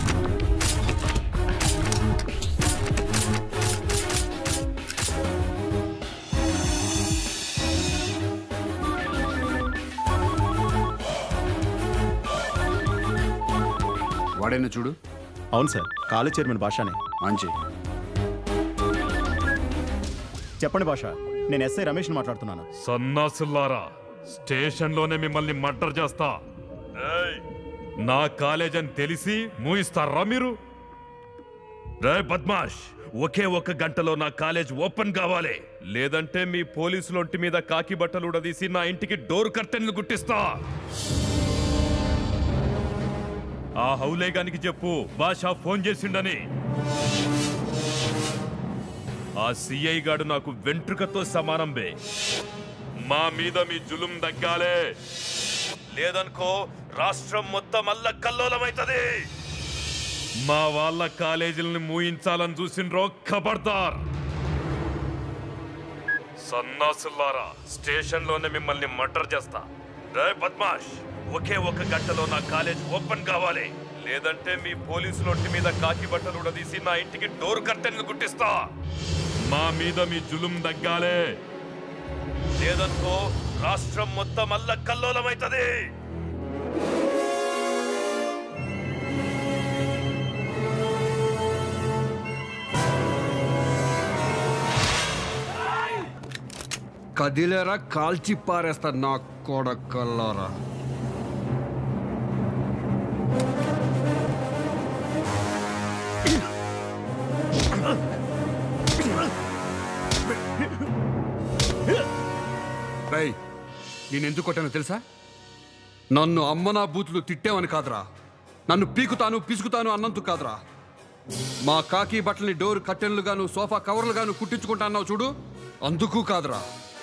వాడైనా చూడు అవును సార్ కాలేజ్ చైర్మన్ భాషనే ఆంచి చెప్పండి భాష నేను ఎస్ఐ రమేష్ని మాట్లాడుతున్నాను సన్నాసుల్లారా స్టేషన్లోనే మిమ్మల్ని మర్డర్ చేస్తా ఏయ్, నా కాలేజ్ అని తెలిసి మూయిస్తారా మీరు రే బద్మాష్ ఒకే ఒక్క గంటలో నా కాలేజ్ ఓపెన్ కావాలి లేదంటే మీ పోలీసుల ఒంటి మీద కాకి బట్టలు ఉడదీసి నా ఇంటికి డోర్ కర్టెన్లు గుట్టిస్తా ఆ హౌలేగానికి చెప్పు బాషా ఫోన్ చేసిండని ఆ సిఐ గాడు నాకు వెంట్రుకతో సమానం బే మా మీద మీ జులుం దగ్గాలే లేదనుకో రాష్ట్రం మొత్తం అల్ల కల్లోలమైతది మా వాళ్ళ కాలేజీలను మూయించాలని చూసిండ్రో ఖబర్దార్ సన్నాసుల్లారా స్టేషన్లోనే మిమ్మల్ని మర్డర్ చేస్తా రే బద్మాష్ ఒకే ఒక గంటలో నా కాలేజ్ ఓపెన్ కావాలి లేదంటే మీ పోలీసుల ఒంటి మీద కాకి బట్టలు ఉడదీసి నా ఇంటికి డోర్ కర్టెన్లు గుట్టిస్తా మా మీద మీ జులుం దగ్గాలే లేదనుకో రాష్ట్రం మొత్తం అల్ల కల్లోలమైతది కదిలేరా కాల్చి పారేస్తా నా కొడకల్లారా రై నేను ఎందుకు కొట్టానో తెలుసా నన్ను అమ్మనా బూతులు తిట్టావని కాదురా నన్ను పీకుతాను పిసుకుతాను అన్నందుకు కాదురా మా కాకి బట్టల్ని డోర్ కట్టెన్లుగాను సోఫా కవర్లుగాను కుట్టించుకుంటా అన్నావు చూడు అందుకు కాదురా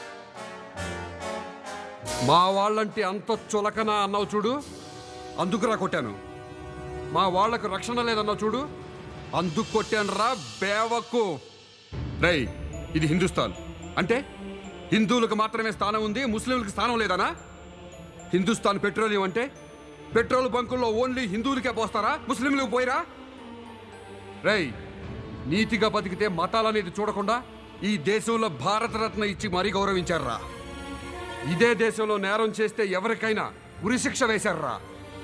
మా వాళ్ళంటే అంత చులకనా అన్నావు చూడు అందుకురా కొట్టాను మా వాళ్లకు రక్షణ లేదన్నావు చూడు అందుకు కొట్టాను రా బేవకు రై ఇది హిందుస్థాన్ అంటే హిందువులకు మాత్రమే స్థానం ఉంది ముస్లింలకు స్థానం లేదనా హిందుస్థాన్ పెట్రోలియం అంటే పెట్రోల్ బంకుల్లో ఓన్లీ హిందువులకే పోస్తారా ముస్లింలకు పోయిరా రై నీతిగా బతికితే మతాలనేది చూడకుండా ఈ దేశంలో భారతరత్న ఇచ్చి మరీ గౌరవించారురా ఇదే దేశంలో నేరం చేస్తే ఎవరికైనా ఉరిశిక్ష వేశారురా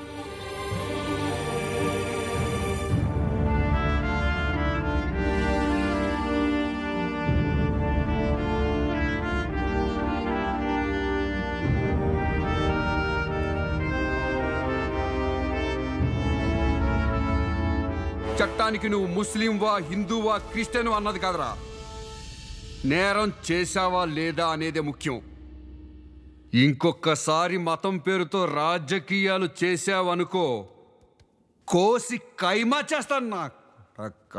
చట్టానికి నువ్వు ముస్లింవా హిందువా క్రిస్టియన్ అన్నది కాదురా నేరం చేశావా లేదా అనేదే ముఖ్యం ఇంకొకసారి మతం పేరుతో రాజకీయాలు చేశావనుకో కోసి కైమా చేస్తాను నా అక్క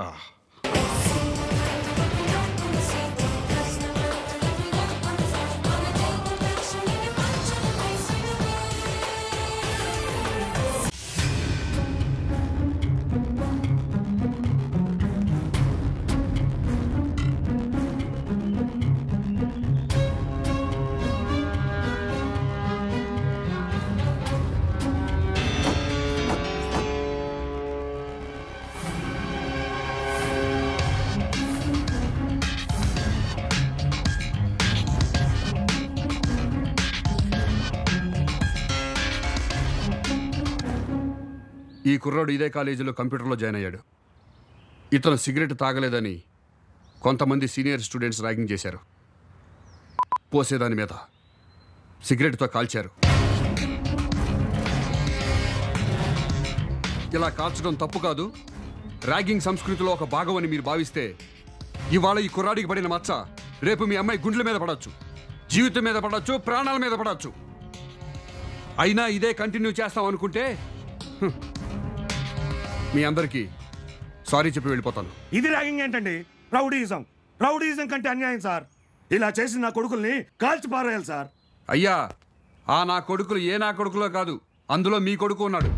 ఈ కుర్రాడు ఇదే కాలేజీలో కంప్యూటర్లో జాయిన్ అయ్యాడు ఇతను సిగరెట్ తాగలేదని కొంతమంది సీనియర్ స్టూడెంట్స్ ర్యాగింగ్ చేశారు పోసేదాని మీద సిగరెట్తో కాల్చారు ఇలా కాల్చడం తప్పు కాదు ర్యాగింగ్ సంస్కృతిలో ఒక భాగం అని మీరు భావిస్తే ఇవాళ ఈ కుర్రాడికి పడిన మచ్చ రేపు మీ అమ్మాయి గుండెల మీద పడవచ్చు జీవితం మీద పడవచ్చు ప్రాణాల మీద పడవచ్చు అయినా ఇదే కంటిన్యూ చేస్తాం అనుకుంటే హ్మ్, మీ అందరికీ సారీ చెప్పి వెళ్ళిపోతాను ఇది ర్యాగింగ్ ఏంటండి రౌడీయిజం రౌడీయిజం కంటే అన్యాయం సార్ ఇలా చేసిన నా కొడుకుల్ని కాల్చి పారేయాలి సార్ అయ్యా ఆ నా కొడుకులు ఏ నా కొడుకులో కాదు అందులో మీ కొడుకు ఉన్నాడు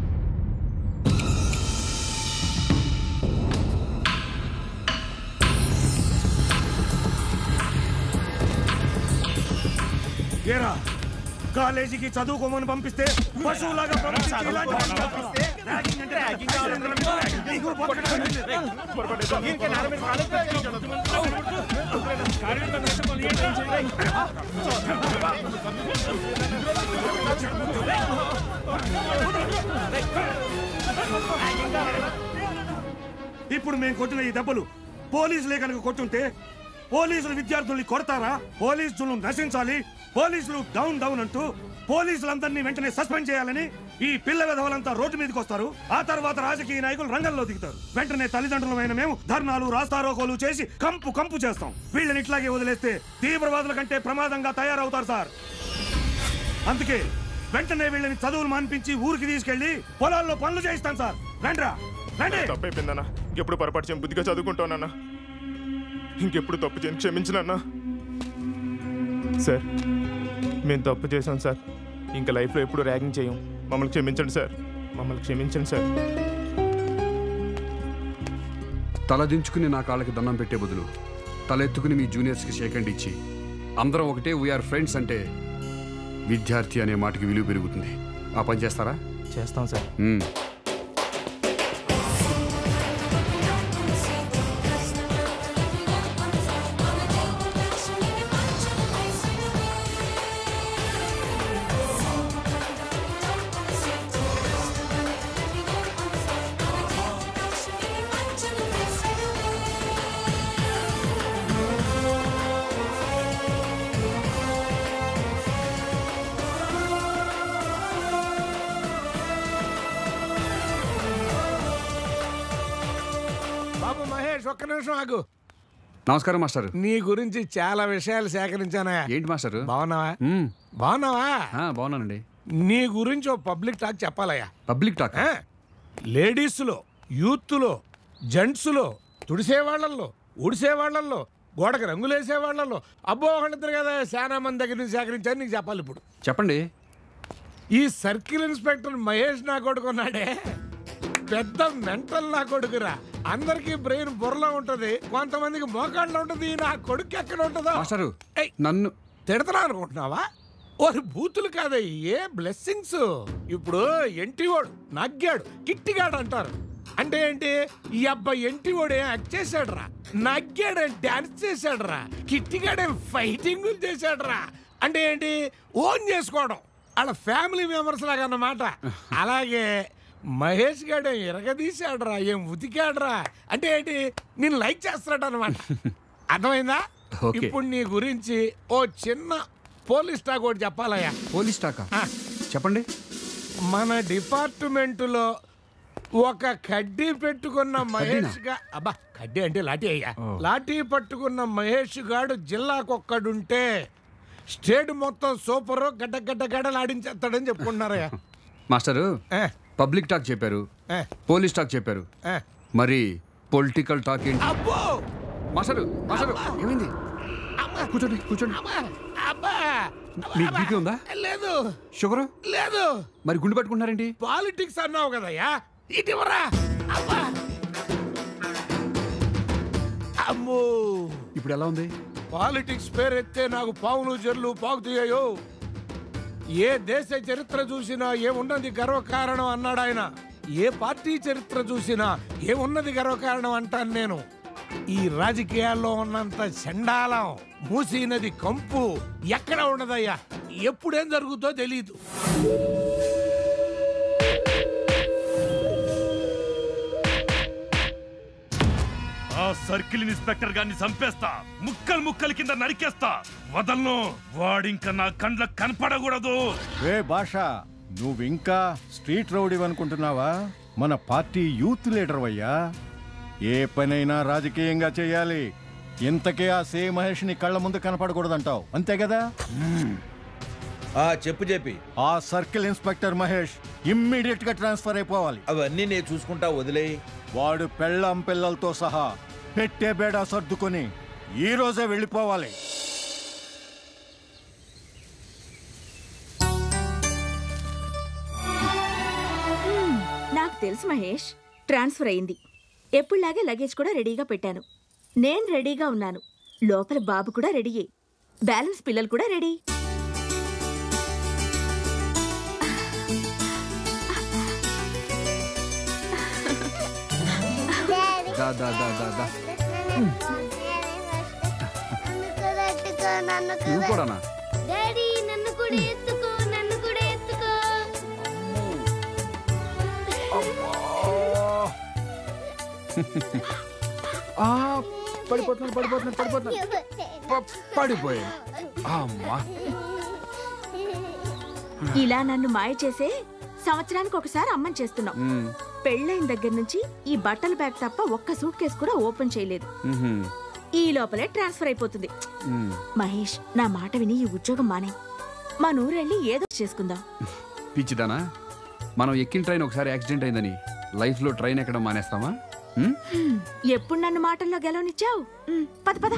ఏరా కాలేజీకి చదువుకోమని పంపిస్తే పశువులాగా ప్రవర్తించి ఇలాంటి పనులు చేస్తావా? ర్యాగింగ్ అంటే ర్యాగింగ్. ఇదిగో ఇప్పుడు మేము కొట్టిన ఈ దెబ్బలు పోలీసులే కనుక కొట్టుంటే పోలీసులు విద్యార్థుల్ని కొడతారా పోలీసులు నశించాలి పోలీసులు డౌన్ డౌన్ అంటూ పోలీసులందరినీ వెంటనే సస్పెండ్ చేయాలని ఈ పిల్ల విధవలంతా రోడ్డు మీదకి వస్తారు ఆ తర్వాత రాజకీయ నాయకులు రంగంలో దిగుతారు వెంటనే తల్లిదండ్రులమైన మేము ధర్నాలు రాస్తారోకోలు చేసి కంపు కంపు చేస్తాం వీళ్ళని ఇట్లాగే వదిలేస్తే తీవ్రవాదుల కంటే ప్రమాదంగా తయారవుతారు సార్ అందుకే వెంటనే వీళ్ళని చదువులు మాన్పించి ఊరికి తీసుకెళ్లి పొలాల్లో పనులు చేయిస్తాం సార్ రండ్రా రండి తప్పైపోయిందన్నా ఇంకెప్పుడు పొరపాటు చేయను బుద్ధిగా చదువుకుంటానన్నా ఇంకెప్పుడు తప్పు చేయను క్షమించనన్నా సార్ మేము తప్పు చేసాం సార్ ఇంకా లైఫ్లో ఎప్పుడు ర్యాగింగ్ చేయం మమ్మల్ని క్షమించండి సార్ మమ్మల్ని క్షమించండి సార్ తలదించుకుని నా కాళ్ళకి దండం పెట్టే బదులు తలెత్తుకుని మీ జూనియర్స్కి షేక్ హ్యాండ్ ఇచ్చి అందరం ఒకటే వీఆర్ ఫ్రెండ్స్ అంటే విద్యార్థి అనే మాటకి విలువ పెరుగుతుంది ఆ పని చేస్తారా చేస్తాం సార్ మ్మ్. బాబు మహేష్ ఒక్క నిమిషం ఆగు నమస్కారం మాస్టర్ నీ గురించి చాలా విషయాలు సేకరించానా ఏంటి మాస్టర్ బాగున్నావా బాగున్నావా బాగున్నానండి నీ గురించి ఓ పబ్లిక్ టాక్ చెప్పాలయ్యా పబ్లిక్ టాక్ ఆ? లేడీస్లో యూత్లో జెంట్స్లో తుడిసేవాళ్లలో ఊడిసేవాళ్లలో గోడకు రంగులేసే వాళ్ళలో అబ్బో ఒకళ్ళిద్దరు కదా చాలా మంది దగ్గర నుంచి సేకరించారు నీకు చెప్పాలి ఇప్పుడు చెప్పండి ఈ సర్కిల్ ఇన్స్పెక్టర్ మహేష్ నా కొడుకున్నాడే పెద్ద మెంటల్ నా కొడుకురా అందరికీ బ్రెయిన్ బుర్రలో ఉంటది కొంతమందికి మోకాళ్ళలో ఉంటది నా కొడుకు ఎక్కడ ఉంటుందో మాస్టారు ఏయ్, నన్ను తిడతా అనుకుంటున్నావా ఓరి బూతులు కాదే ఏ బ్లెస్సింగ్స్ ఇప్పుడు ఎంటివాడు నగ్గాడు కిట్టిగాడు అంటారు అంటే ఏంటి ఈ అబ్బాయి ఎంటివాడు ఏం యాక్ట్ చేశాడు రా నగ్గాడు డాన్స్ చేశాడు రా కిట్టిగాడే ఫైటింగ్ చేశాడు రా అంటే ఏంటి ఓన్ చేసుకోవడం వాళ్ళ ఫ్యామిలీ మెంబర్స్ లాగా అన్నమాట అలాగే మహేష్ గాడే ఇరగదీశాడు రా ఏం ఉతికాడు రా అంటే ఏంటి నేను లైక్ చేస్తున్నాడు అనమాట అర్థమైందా ఓకే. ఇప్పుడు నీ గురించి ఓ చిన్న పోలీస్ టాక్ ఒకటి చెప్పాలయ్యా పోలీస్ టాకా చెప్పండి మన డిపార్ట్మెంటులో ఒక కడ్డీ పెట్టుకున్న మహేష్ గా అబ్బా కడ్డీ అంటే లాఠీ అయ్యా లాఠీ పట్టుకున్న మహేష్ గాడు జిల్లాకొక్కడుంటే స్టేట్ మొత్తం సూపర్ గడ్డ గడ్డ గడ్డలాడించేస్తాడని చెప్పుకుంటున్నారయ్యా మాస్టరు పబ్లిక్ టాక్ చెప్పారు పోలీస్ టాక్ చెప్పారు మరి పొలిటికల్ టాక్ ఏంటి అబ్బో మాస్టరు మాస్టరు ఏమైంది కూర్చోండి కూర్చోండి అబ్బా మీకు బీపీ ఉందా లేదు షుగరు లేదు మరి గుండు పట్టుకుంటున్నారేంటి పాలిటిక్స్ అన్నావు కదయ్యా ఇటీవరా అబ్బా అమ్మో ఇప్పుడు ఎలా ఉంది పాలిటిక్స్ పేరెత్తే నాకు పావులు జర్లు పాకుతాయో ఏ దేశ చరిత్ర చూసినా ఏమున్నది గర్వకారణం అన్నాడు ఆయన ఏ పార్టీ చరిత్ర చూసినా ఏమున్నది గర్వకారణం అంటాను నేను ఈ రాజకీయాల్లో ఉన్నంత చండాలం మూసీ నది కంపు ఎక్కడ ఉండదయ్యా ఎప్పుడేం జరుగుతో తెలియదు ఆ సర్కిల్ ఇన్స్పెక్టర్ గారిని చంపేస్తా ముక్కలు ముక్కలు కింద నరికేస్తా వదలను వాడింక నా కండ్ల కనపడకూడదు ఏ భాష నువ్వు ఇంకా స్ట్రీట్ రౌడీ అనుకుంటున్నావా మన పార్టీ యూత్ లీడర్ అయ్యా ఏ పనైనా రాజకీయంగా చేయాలి ఇంతకే ఆ సే మహేష్ని కళ్ళ ముందు కనపడకూడదంటావు అంతే కదా ఆ చెప్పు చెప్పి ఆ సర్కిల్ ఇన్స్పెక్టర్ మహేష్ ఇమ్మీడియట్ గా ట్రాన్స్ఫర్ అయిపోవాలి అవన్నీ నేను చూసుకుంటా వదిలే వాడు పెళ్ళం పిల్లలతో సహా పెట్టే బేడా సర్దుకొని ఈ రోజే వెళ్ళిపోవాలి హ్మ్, నాకు తెలుసు మహేష్ ట్రాన్స్ఫర్ అయింది ఎప్పుడులాగే లగేజ్ కూడా రెడీగా పెట్టాను నేను రెడీగా ఉన్నాను లోపల బాబు కూడా రెడీయే బ్యాలెన్స్ పిల్లలు కూడా రెడీ దా దా దా దా దా నువ్వు కూడానా డాడీ నన్ను కూడా ఎత్తుకో నన్ను కూడా ఎత్తుకో ఆ, పడిపోతున్నాను పడిపోతున్నాను పడిపోతున్నాను ప- పడిపోయాను అమ్మా ఇలా నన్ను మాయ చేసే సంవత్సరానికి ఒకసారి అమ్మని చేస్తున్నాం మ్మ్. పెళ్ళైన దగ్గర నుంచి ఈ బట్టల బ్యాగ్ తప్ప ఒక్క సూట్ కేసు కూడా ఓపెన్ చేయలేదు మ్మ్హ్మ్. ఈ లోపలే ట్రాన్స్ఫర్ అయిపోతుంది మ్మ్. మహేష్ నా మాట విని ఈ ఉద్యోగం మానే మా నూరెళ్ళి ఏదో చేసుకుందాం పిచ్చిదానా మనం ఎక్కిన ట్రైన్ ఒకసారి యాక్సిడెంట్ అయిందని లైఫ్లో ట్రైన్ ఎక్కడం మానేస్తామా మ్మ్? హ్మ్, ఎప్పుడు నన్ను మాటల్లో గెలవనిచ్చావు హ్మ్, పద పద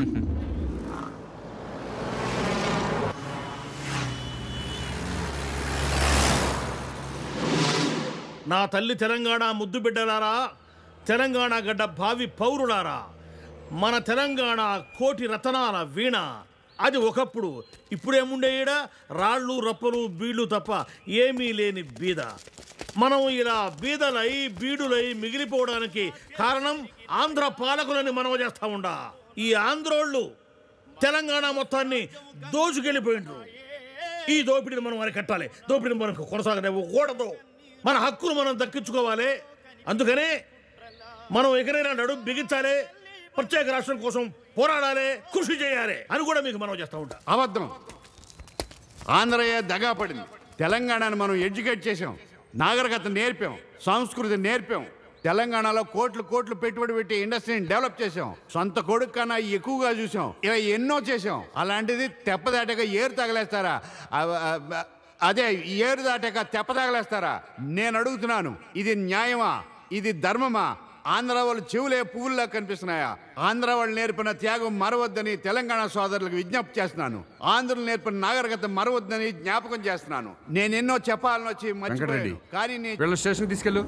నా తల్లి తెలంగాణ ముద్దు బిడ్డలారా తెలంగాణ గడ్డ భావి పౌరులారా మన తెలంగాణ కోటి రతనాల వీణ అది ఒకప్పుడు ఇప్పుడేముండేయడ రాళ్ళు రప్పలు బీళ్లు తప్ప ఏమీ లేని బీద మనం ఇలా బీదలై బీడులై మిగిలిపోవడానికి కారణం ఆంధ్ర పాలకులని మనవ చేస్తా ఉండా ఈ ఆంధ్రోళ్ళు తెలంగాణ మొత్తాన్ని దోచుకెళ్ళిపోయిండ్రు ఈ దోపిడీని మనం అరికట్టాలి దోపిడీని మనకు కొనసాగనివ్వకూడదు మన హక్కులు మనం దక్కించుకోవాలి అందుకనే మనం ఎకరైనా నడుం బిగించాలి ప్రత్యేక రాష్ట్రం కోసం పోరాడాలి కృషి చేయాలి అని కూడా మీకు మనం చేస్తూ ఉంటాం అబద్ధం ఆంధ్రయ్య దగా పడింది తెలంగాణను మనం ఎడ్యుకేట్ చేసాం నాగరికత నేర్పాం సంస్కృతి నేర్పాం తెలంగాణలో కోట్లు కోట్లు పెట్టుబడి పెట్టి ఇండస్ట్రీని డెవలప్ చేసాం సొంత కొడుకు కన్నా ఎక్కువగా చూసాం ఇలా ఎన్నో చేసాం అలాంటిది తెప్ప దాటాక ఏరు తగలేస్తారా అవ- అవ- అదే ఏరు దాటాక తెప్ప తగలేస్తారా నేను అడుగుతున్నాను ఇది న్యాయమా ఇది ధర్మమా ఆంధ్ర వాళ్ళు చెవులే పువ్వుల్లా కనిపిస్తున్నాయా ఆంధ్ర వాళ్ళు నేర్పిన త్యాగం మరవద్దని తెలంగాణ సోదరులకు విజ్ఞప్తి చేస్తున్నాను ఆంధ్రులు నేర్పిన నాగరికత మరవద్దని జ్ఞాపకం చేస్తున్నాను నేను ఎన్నో చెప్పాలని వచ్చి వెంకటరెడ్డి మర్చిపోయాను కానీ నేను వీళ్ళ స్టేషన్ తీసుకెళ్ళు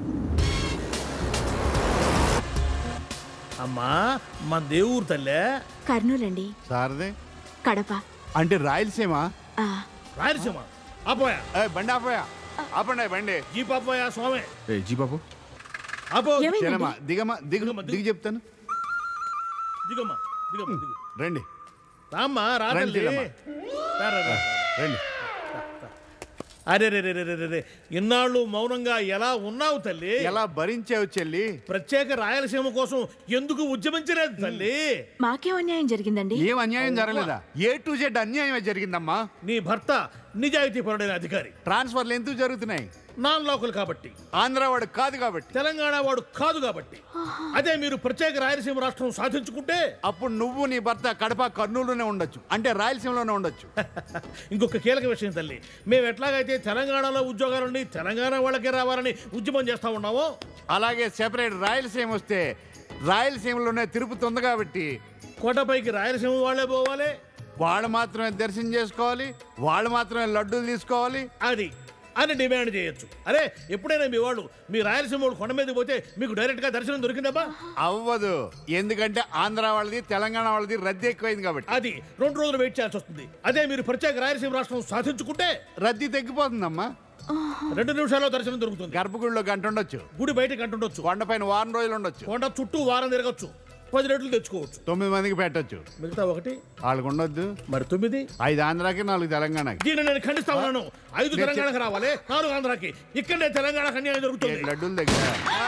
అమ్మా మన దేవురు తల్లే కర్నూలండి సారదే కడప అంటే రాయలసీమ ఆ, రాయలసీమ ఆపోయా బండి ఆపోయా ఆపండి బండి జీప్ ఆపోయా స్వామి ఏ జీ బాబు ఆపో జనమా దిగమా దిగు దిగి చెప్తాను దిగమ్మా దిగమ్మా దిగు రండి రామ్మా రా రండి, తల్లి. రమ్మా. రా, రా, రా. రండి అరే రే రే రే రే రే ఇన్నాళ్ళు మౌనంగా ఎలా ఉన్నావు తల్లి ఎలా భరించావు చెల్లి ప్రత్యేక రాయలసీమ కోసం ఎందుకు ఉద్యమించలేదు తల్లి మాకేం అన్యాయం జరిగిందండి ఏం అన్యాయం జరగలేదా ఏ టు జెడ్ అన్యాయమే జరిగిందమ్మా నీ భర్త నిజాయితీ పరుడైన అధికారి ట్రాన్స్ఫర్లు ఎందుకు జరుగుతున్నాయి నాన్ లోకల్ కాబట్టి ఆంధ్ర వాడు కాదు కాబట్టి తెలంగాణ వాడు కాదు కాబట్టి అదే మీరు ప్రత్యేక రాయలసీమ రాష్ట్రం సాధించుకుంటే అప్పుడు నువ్వు నీ భర్త కడప కర్నూలులోనే ఉండొచ్చు అంటే రాయలసీమలోనే ఉండొచ్చు ఇంకొక కీలక విషయం తల్లి మేము ఎట్లాగైతే తెలంగాణలో ఉద్యోగాలుండి తెలంగాణ వాళ్ళకే రావాలని ఉద్యమం చేస్తా ఉన్నామో అలాగే సెపరేట్ రాయలసీమ వస్తే రాయలసీమలోనే తిరుపతి ఉంది కాబట్టి కోటపైకి రాయలసీమ వాళ్ళే పోవాలి వాళ్ళు మాత్రమే దర్శనం చేసుకోవాలి వాళ్ళు మాత్రమే లడ్డూలు తీసుకోవాలి అది అని డిమాండ్ చేయొచ్చు అరే ఎప్పుడైనా మీ వాళ్ళు మీ రాయలసీమ వాళ్ళు కొండ మీద పోతే మీకు డైరెక్ట్ గా దర్శనం దొరికిందబ్బా అవ్వదు ఎందుకంటే ఆంధ్ర వాళ్ళది తెలంగాణ వాళ్ళది రద్దీ ఎక్కువైంది కాబట్టి అది రెండు రోజులు వెయిట్ చేయాల్సి వస్తుంది అదే మీరు ప్రత్యేక రాయలసీమ రాష్ట్రం సాధించుకుంటే రద్దీ తగ్గిపోతుందమ్మా రెండు నిమిషాల్లో దర్శనం దొరుకుతుంది గర్భగుడిలో గంట ఉండొచ్చు గుడి బయట గంట ఉండొచ్చు కొండపైన వారం రోజులు ఉండొచ్చు కొండ చుట్టూ వారం తిరగచ్చు పది రెట్లు తెచ్చుకోవచ్చు తొమ్మిది మందికి పెట్టొచ్చు మిగతా ఒకటి వాళ్ళకు ఉండొద్దు మరి తొమ్మిది ఐదు ఆంధ్రాకి నాలుగు తెలంగాణకి దీన్ని నేను ఖండిస్తా ఉన్నాను ఐదు నేను తెలంగాణకు రావాలి నాలుగు ఆంధ్రాకి ఇక్కడే తెలంగాణకు అన్యాయం జరుగుతుంది లడ్డూల దగ్గర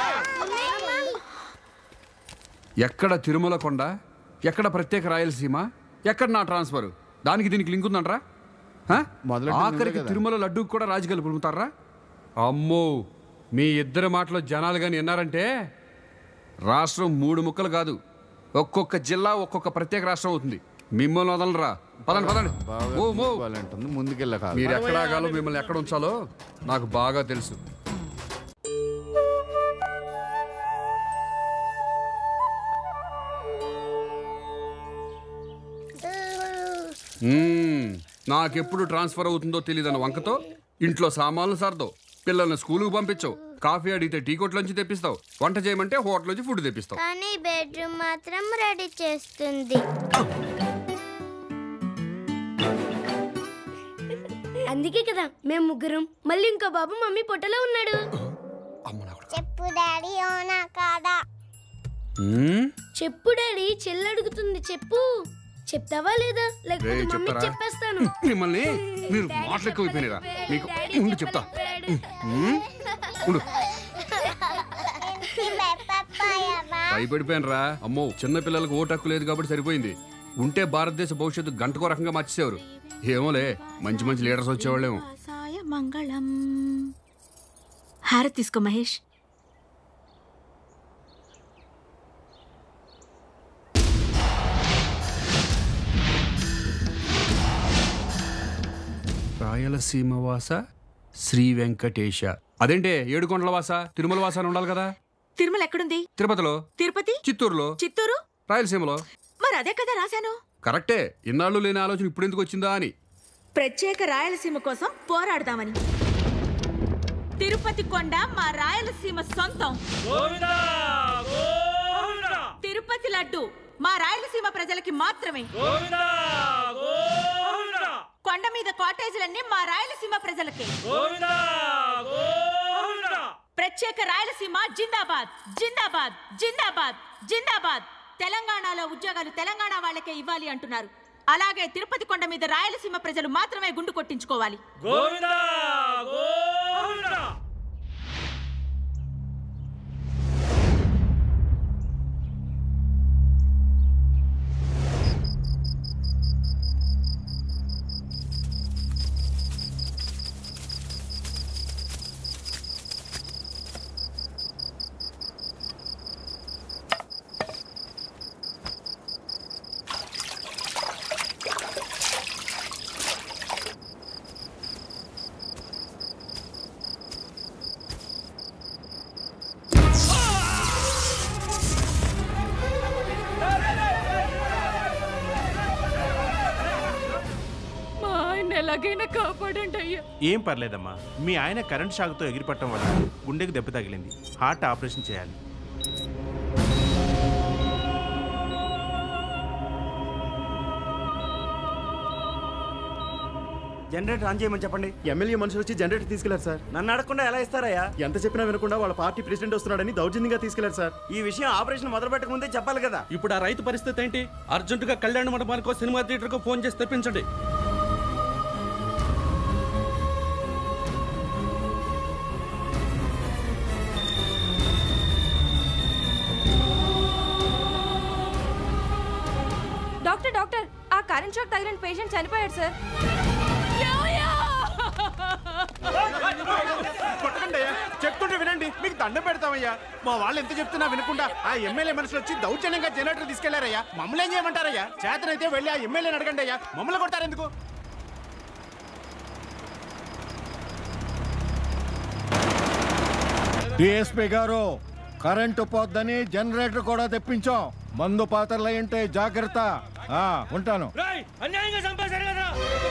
ఎక్కడ తిరుమల కొండ ఎక్కడ ప్రత్యేక రాయలసీమ ఎక్కడ నా ట్రాన్స్ఫర్ దానికి దీనికి లింక్ ఉందంట్రా హ? మొదలెట్టింది ఆఖరికి నువ్వే కదా. తిరుమల లడ్డూకి కూడా రాజకీయాలు పులుముతారా అమ్మో మీ ఇద్దరి మాటలో జనాలు కానీ విన్నారంటే రాష్ట్రం మూడు ముక్కలు కాదు ఒక్కొక్క జిల్లా ఒక్కొక్క ప్రత్యేక రాష్ట్రం అవుతుంది మిమ్మల్ని వదలరా పదండి పదండి ఓ మో అంటుంది ముందుకెళ్ళ మీరు ఎక్కడ ఆగాలో మిమ్మల్ని ఎక్కడ ఉంచాలో నాకు బాగా తెలుసు మ్మ్. నాకెప్పుడు ట్రాన్స్ఫర్ అవుతుందో తెలియదన్న వంకతో ఇంట్లో సామాన్లు సర్దో పిల్లల్ని స్కూలుకు పంపించవు కాఫీ అడిగితే టీ కొట్లోంచి తెప్పిస్తావు వంట చేయమంటే హోటల్ నుంచి ఫుడ్ తెప్పిస్తావు కానీ బెడ్రూమ్ మాత్రం రెడీ చేస్తుంది అందుకే కదా మేము ముగ్గురం మళ్ళీ ఇంకో బాబు మమ్మీ పొట్టలో ఉన్నాడు చెప్పు డాడీ ఓనా కాదా మ్మ్? చెప్పు డాడీ చెల్లి అడుగుతుంది చెప్పు చెప్తావా లేదా లేకపోతే రేయ్, మమ్మీ చెప్తారా? చెప్పేస్తాను మిమ్మల్ని మీరు మాటలు ఎక్కువైపోయినారా మీకు ఉండు చెప్తా మ్మ్? ఉండు భయపడిపోయాను రా అమ్మో చిన్న పిల్లలకు ఓటు హక్కు లేదు కాబట్టి సరిపోయింది ఉంటే భారతదేశ భవిష్యత్తు గంటకో రకంగా మార్చేసేవారు ఏమోలే మంచి మంచి లీడర్స్ వచ్చేవాళ్ళేమో సాయ మంగళం హారతి తీసుకో మహేష్ రాయలసీమ వాస శ్రీ వెంకటేశ అదేంటే ఏడుకొండల వాస తిరుమల వాస అని ఉండాలి కదా తిరుమల ఎక్కడుంది తిరుపతిలో తిరుపతి చిత్తూరులో చిత్తూరు రాయలసీమలో మరి అదే కదా రాశాను కరెక్టే ఇన్నాళ్ళు లేని ఆలోచన ఇప్పుడు ఎందుకు వచ్చిందా అని ప్రత్యేక రాయలసీమ కోసం పోరాడదామని తిరుపతి కొండ మా రాయలసీమ సొంతం తిరుపతి లడ్డు మా రాయలసీమ ప్రజలకి మాత్రమే కొండ మీద కాటేజీలన్నీ మా రాయలసీమ ప్రజలకే ప్రత్యేక రాయలసీమ జిందాబాద్ జిందాబాద్ జిందాబాద్ జిందాబాద్ తెలంగాణలో ఉద్యోగాలు తెలంగాణ వాళ్ళకే ఇవ్వాలి అంటున్నారు అలాగే తిరుపతి కొండ మీద రాయలసీమ ప్రజలు మాత్రమే గుండు కొట్టించుకోవాలి ఎలాగైనా కాపాడండి అయ్యా ఏం పర్లేదమ్మా మీ ఆయన కరెంట్ షాక్తో ఎగిరిపట్టడం వల్ల గుండెకి దెబ్బ తగిలింది హార్ట్ ఆపరేషన్ చేయాలి జనరేటర్ ఆన్ చేయమని చెప్పండి ఎమ్మెల్యే మనుషులు వచ్చి జనరేటర్ తీసుకెళ్లారు సార్ నన్ను అడగకుండా ఎలా ఇస్తారయ్యా ఎంత చెప్పినా వినకుండా వాళ్ళ పార్టీ ప్రెసిడెంట్ వస్తున్నాడని దౌర్జన్యంగా తీసుకెళ్లారు సార్ ఈ విషయం ఆపరేషన్ మొదలు పెట్టక ముందే చెప్పాలి కదా ఇప్పుడు ఆ రైతు పరిస్థితి ఏంటి అర్జెంటుగా కళ్యాణ మండపానికో సినిమా థియేటర్కో ఫోన్ చేసి తెప్పించండి డాక్టర్ డాక్టర్ ఆ కరెంట్ షాక్ తగిలిన పేషెంట్ చనిపోయాడు సార్ కొట్టకండి అయ్యా చెప్తుంటే వినండి మీకు దండం పెడతామయ్యా మా వాళ్ళు ఎంత చెప్తున్నా వినకుండా ఆ ఎమ్మెల్యే మనుషులు వచ్చి దౌర్జన్యంగా జనరేటర్ తీసుకెళ్లారయ్యా మమ్మల్ని ఏం చేయమంటారయ్యా చేతనైతే వెళ్ళి ఆ ఎమ్మెల్యేని అడగండి అయ్యా మమ్మల్ని కొడతారు ఎందుకు డిఎస్పీ గారు కరెంటు పోద్దని జనరేటర్ కూడా తెప్పించాం మందు పాత్రలు అయింటే జాగ్రత్త ఆ, ఉంటాను అన్యాయంగా చంపేశారు కదా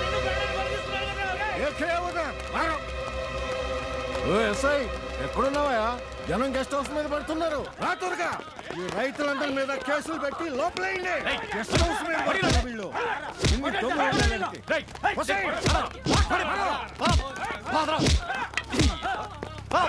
ఓ ఎస్ఐ ఎక్కడున్నావా జనం గెస్ట్ హౌస్ మీద పడుతున్నారు రా త్వరగా ఈ రైతులందరి మీద కేసులు పెట్టి లోపలేయండి గెస్ట్ హౌస్ మీద పడుతున్నారు వీళ్ళు ఇన్ని దొంగలు ఉన్నారంటే. వసేయ్. పడి, పడి. పా, పాదరా. పా.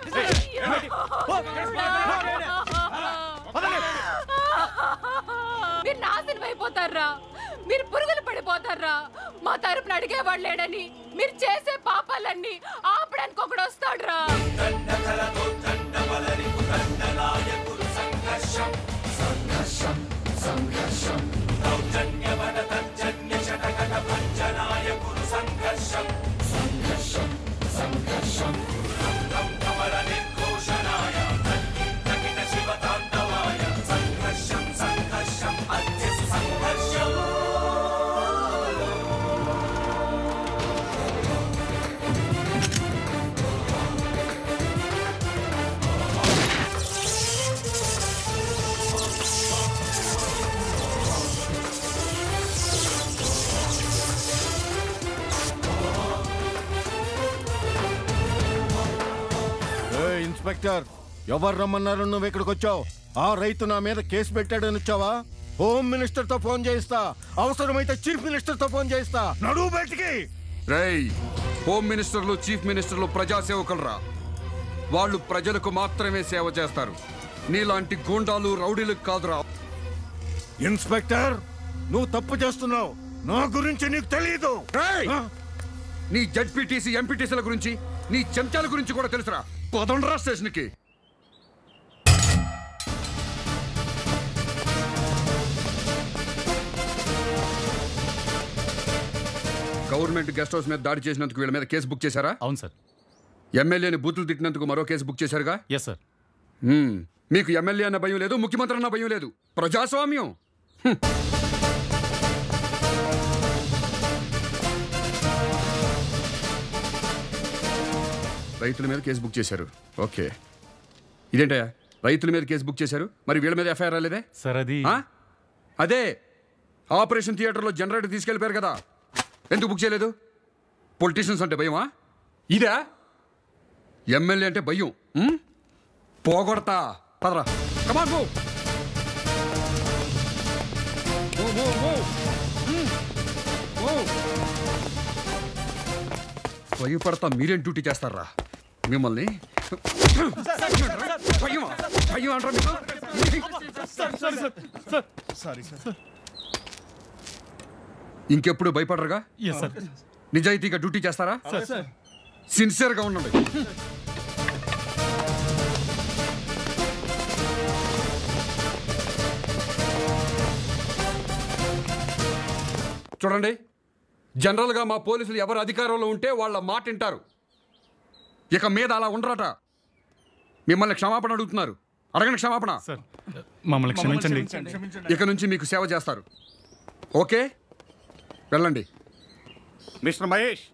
మీరు నాశనం అయిపోతారా మీరు పురుగులు పడిపోతారా మా తరపున అడిగేవాడు లేడని మీరు చేసే పాపాలన్నీ ఆపడానికి ఒకడు వస్తాడురా ఏ ఇన్స్పెక్టర్ ఎవరు రమ్మన్నారు నువ్వు ఇక్కడికి వచ్చావు ఆ రైతు నా మీద కేసు పెట్టాడని వచ్చావా హోమ్ మినిస్టర్ తో ఫోన్ చేయిస్తా అవసరమైతే చీఫ్ మినిస్టర్ తో ఫోన్ చేయిస్తా నడువు బయటికి రేయ్ హోమ్ మినిస్టర్లు చీఫ్ మినిస్టర్లు ప్రజాసేవకులరా వాళ్ళు ప్రజలకు మాత్రమే సేవ చేస్తారు నీలాంటి గూండాలు రౌడీలకు కాదురా ఇన్స్పెక్టర్ నువ్వు తప్పు చేస్తున్నావు నా గురించి నీకు తెలియదు నీ జడ్పీటీసీ ఎంపీటీసీల గురించి నీ చెంచాల గురించి కూడా తెలుసురా పదండ్రా స్టేషన్కి గవర్నమెంట్ గెస్ట్ హౌస్ మీద దాడి చేసినందుకు వీళ్ళ మీద కేసు బుక్ చేశారా అవును సార్ ఎమ్మెల్యేని బూతులు తిట్టినందుకు మరో కేసు బుక్ చేశారుగా ఎస్ సార్ మ్మ్. మీకు ఎమ్మెల్యే అన్న భయం లేదు ముఖ్యమంత్రి అన్న భయం లేదు ప్రజాస్వామ్యం హ్మ్. రైతుల మీద కేసు బుక్ చేశారు ఓకే ఇదేంటయ్యా రైతుల మీద కేసు బుక్ చేశారు మరి వీళ్ళ మీద ఎఫ్ఐఆర్ రాలేదే సార్ అది ఆ? అదే ఆపరేషన్ థియేటర్లో జనరేటర్ తీసుకెళ్ళిపోయారు కదా ఎందుకు బుక్ చేయలేదు పొలిటీషియన్స్ అంటే భయమా ఇదా ఎమ్మెల్యే అంటే భయం ఉమ్? పోగొడతా పదరా come on move move move move ఉమ్. మూవ్. భయపడతా మీరేం డ్యూటీ చేస్తారా మిమ్మల్ని భయమా భయం అంటారా మీకు సారీ సార్ ఇంకెప్పుడు భయపడరుగా Yes, sir. నిజాయితీగా డ్యూటీ చేస్తారా Sir, sir. సిన్సియర్గా ఉండండి చూడండి జనరల్గా మా పోలీసులు ఎవరు అధికారంలో ఉంటే వాళ్ళ మాట వింటారు ఇక మీద అలా ఉండరట మిమ్మల్ని క్షమాపణ అడుగుతున్నారు అడగండి క్షమాపణ మమ్మల్ని క్షమించండి ఇక నుంచి మీకు సేవ చేస్తారు ఓకే వెళ్ళండి మిస్టర్ మహేష్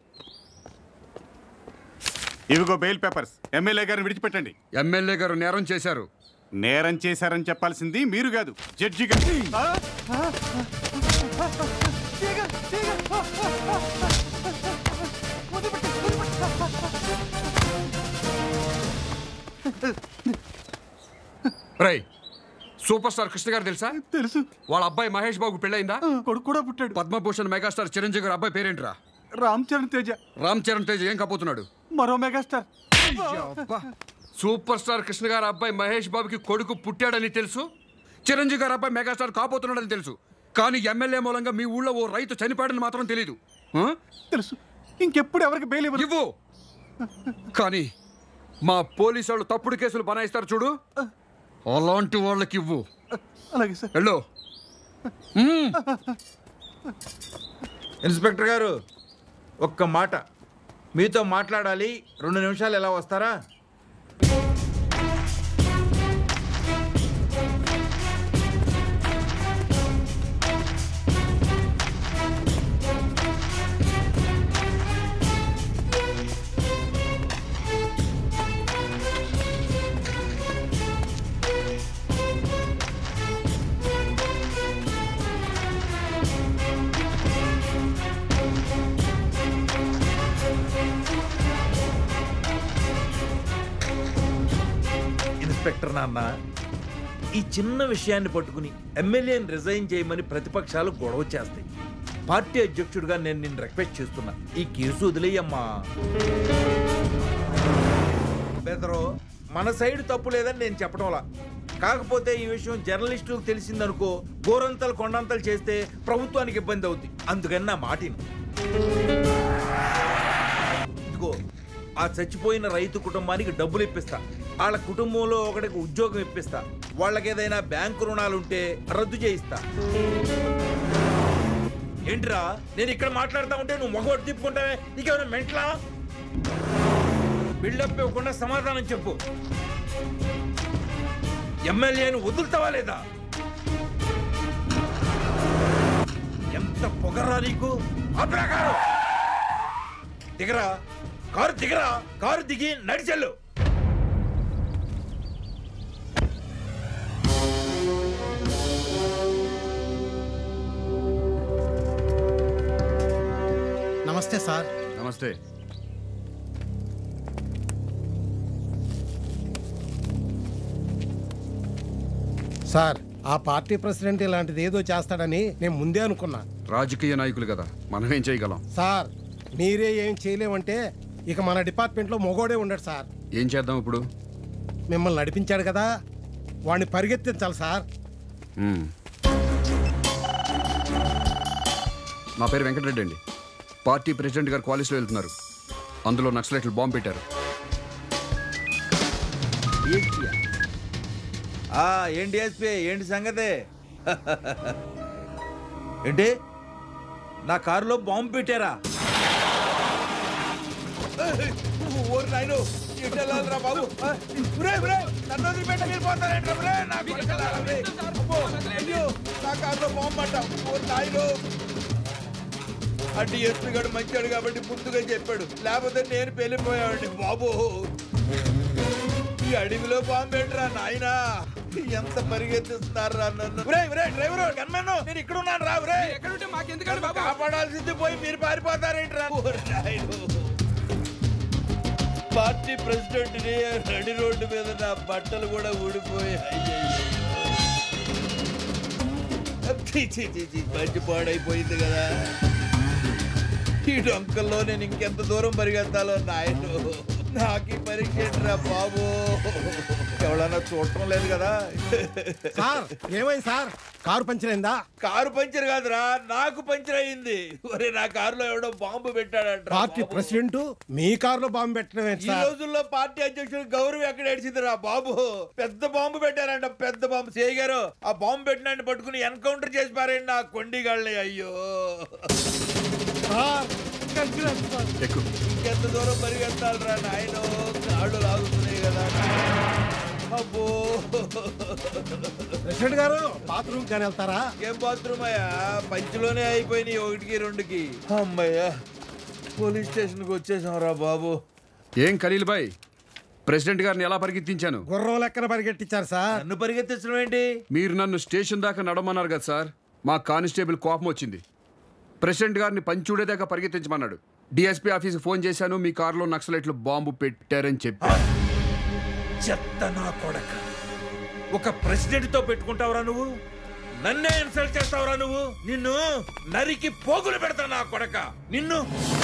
ఇవిగో బెయిల్ పేపర్స్ ఎమ్మెల్యే గారిని విడిచిపెట్టండి ఎమ్మెల్యే గారు నేరం చేశారు నేరం చేశారని చెప్పాల్సింది మీరు కాదు జడ్జి గారు రై సూపర్ స్టార్ కృష్ణ గారు తెలుసా తెలుసు వాళ్ళ అబ్బాయి మహేష్ బాబు పెళ్ళైందా కొడుకు కూడా పుట్టాడు పద్మభూషణ్ మెగాస్టార్ చిరంజీవి గారు అబ్బాయి పేరేంట్రా రామ్ చరణ్ తేజ రామ్ చరణ్ తేజ్ ఏం కాబోతున్నాడు మరో మెగాస్టార్ సూపర్ స్టార్ కృష్ణ గారు అబ్బాయి మహేష్ బాబుకి కొడుకు పుట్టాడని తెలుసు చిరంజీవి గారు అబ్బాయి మెగాస్టార్ కాబోతున్నాడని తెలుసు కానీ ఎమ్మెల్యే మూలంగా మీ ఊళ్ళో ఓ రైతు చనిపోయాడని మాత్రం తెలియదు తెలుసు ఇంకెప్పుడు ఎవరికి బెయిల్ ఇవ్వు కానీ మా పోలీసు వాళ్ళు తప్పుడు కేసులు బనాయిస్తారు చూడు అలాంటి వాళ్ళకి ఇవ్వు అలాగే సార్ వెళ్ళు ఇన్స్పెక్టర్ గారు ఒక్క మాట మీతో మాట్లాడాలి రెండు నిమిషాలు ఎలా వస్తారా ఇన్స్పెక్టర్ నాన్న ఈ చిన్న విషయాన్ని పట్టుకుని ఎమ్మెల్యేని రిజైన్ చేయమని ప్రతిపక్షాలు గొడవ చేస్తాయి పార్టీ అధ్యక్షుడిగా నేను నిన్ను రిక్వెస్ట్ చేస్తున్నా ఈ కేసు వదిలేయమ్మా బెదరో మన సైడ్ తప్పు లేదని నేను చెప్పడంలా కాకపోతే ఈ విషయం జర్నలిస్టులకు తెలిసిందనుకో గోరంతలు కొండంతలు చేస్తే ప్రభుత్వానికి ఇబ్బంది అవుతుంది అందుకని నా మాటిను ఇదిగో ఆ చచ్చిపోయిన రైతు కుటుంబానికి డబ్బులు ఇప్పిస్తా వాళ్ళ కుటుంబంలో ఒకటికి ఉద్యోగం ఇప్పిస్తా వాళ్ళకి ఏదైనా బ్యాంకు రుణాలు ఉంటే రద్దు చేయిస్తా ఏంటిరా నేను ఇక్కడ మాట్లాడుతా ఉంటే నువ్వు మగవాడు తిప్పుకుంటావే నీకేమైనా మెంట్లా బిల్డప్ ఇవ్వకుండా సమాధానం చెప్పు ఎమ్మెల్యేను వదులుతావా లేదా ఎంత పొగరా నీకు ఆపరా కారు దిగరా కారు దిగరా కారు దిగి నడిచెళ్ళు నమస్తే సార్ నమస్తే సార్ ఆ పార్టీ ప్రెసిడెంట్ ఇలాంటిది ఏదో చేస్తాడని నేను ముందే అనుకున్నా రాజకీయ నాయకులు కదా మనం ఏం చేయగలం సార్ మీరే ఏం చేయలేమంటే ఇక మన డిపార్ట్మెంట్లో మొగోడే ఉండడు సార్ ఏం చేద్దాం ఇప్పుడు మిమ్మల్ని నడిపించాడు కదా వాడిని పరిగెత్తించాలి సార్ మ్మ్. నా పేరు వెంకటరెడ్డి అండి పార్టీ ప్రెసిడెంట్ గారు క్వాలిస్లో వెళ్తున్నారు అందులో నక్సలైట్లు బాంబు పెట్టారు ఏంటియా? ఆ ఏంటి ఎస్పీ ఏంటి సంగతి ఏంటి నా కారులో బాంబు పెట్టారా ఓరి నాయను ఎటు వెళ్ళాలిరా బాబు ఆ, ఒరే, ఒరే, నన్ను వదిలిపెట్టి మీరు పోతారేంట్రా, ఒరే, నా కొడుకులారా, ఒరే. అబ్బో, అయ్యో, నా కారులో బాంబు పడ్డాం ఓరి నాయను అంటే ఎస్పీ గారు మంచాడు కాబట్టి ముందుగా చెప్పాడు లేకపోతే నేను పెళ్ళిపోయావండి బాబు ఈ అడవిలో బాంబు పెట్టరా నాయనా ఎంత పరిగెత్తిస్తున్నారా నన్ను ఒరేయ్, ఒరేయ్, డ్రైవరు గన్మెన్ నేను ఇక్కడ ఉన్నాను రా ఒరే ఎక్కడుంటే మాకెందుకు కాపాడాల్సింది పోయి మీరు పారిపోతారేంట్రా ఓరి నాయను. పార్టీ ప్రెసిడెంట్ నడి రోడ్డు మీద నా బట్టలు కూడా ఊడిపోయాయి ఛీ, ఛీ, ఛీ, ఛీ, మంచి పాడైపోయింది కదా ఈ డొంకల్లో నేను ఇంకెంత దూరం పరిగెత్తాలో నాయను నాకు ఈ పరీక్ష ఏంట్రా బాబు ఎవడన్నా చూడటం లేదు కదా సార్ ఏమైంది సార్ కారు పంచర్ అయిందా కారు పంచర్ కాదురా నాకు పంచర్ అయింది ఒరే నా కారులో ఎవడో బాంబు పెట్టాడంట పార్టీ ప్రెసిడెంట్ మీ కారులో బాంబు పెట్టడం ఏంటి ఈ సార్ రోజుల్లో పార్టీ అధ్యక్షుడు గౌరవం ఎక్కడ ఏడిచిందిరా బాబు పెద్ద బాంబు పెట్టారంట పెద్ద బాంబు సేయ్ గారు ఆ బాంబు పెట్టినాన్ని పట్టుకుని ఎన్కౌంటర్ చేసి పారండి నా కొండిగాళ్ళని అయ్యో ఎక్కువ ఇంకెంత దూరం పరిగెత్తాలరా నాయన కాళ్ళు లాగుతున్నాయి కదా అబ్బో ప్రెసిడెంట్ గారు బాత్రూమ్ కానీ వెళ్తారా ఏం బాత్రూమ్ అయ్యా పంచిలోనే అయిపోయినాయి ఒకటికి రెండుకి అమ్మయ్యా పోలీస్ స్టేషన్కి వచ్చేసాం రా బాబు ఏం ఖలీల్ బాయ్ ప్రెసిడెంట్ గారిని ఎలా పరిగెత్తించాను గుర్రం లెక్కన పరిగెట్టించారు సార్ నన్ను పరిగెత్తించడం ఏంటి మీరు నన్ను స్టేషన్ దాకా నడమన్నారు కదా సార్ మా కానిస్టేబుల్ కోపం వచ్చింది ప్రెసిడెంట్ గారిని పంచుడేదాకా పరిగెత్తించమన్నాడు డిఎస్పీ ఆఫీస్కి ఫోన్ చేశాను మీ కారులో నక్సలైట్లు బాంబు పెట్టారని చెప్పి చెత్త నా కొడక ఒక ప్రెసిడెంట్ తో పెట్టుకుంటావురా నువ్వు నన్నే ఇన్సల్ట్ చేస్తావురా నువ్వు నిన్ను నరికి పోగులు పెడతా నా కొడక నిన్ను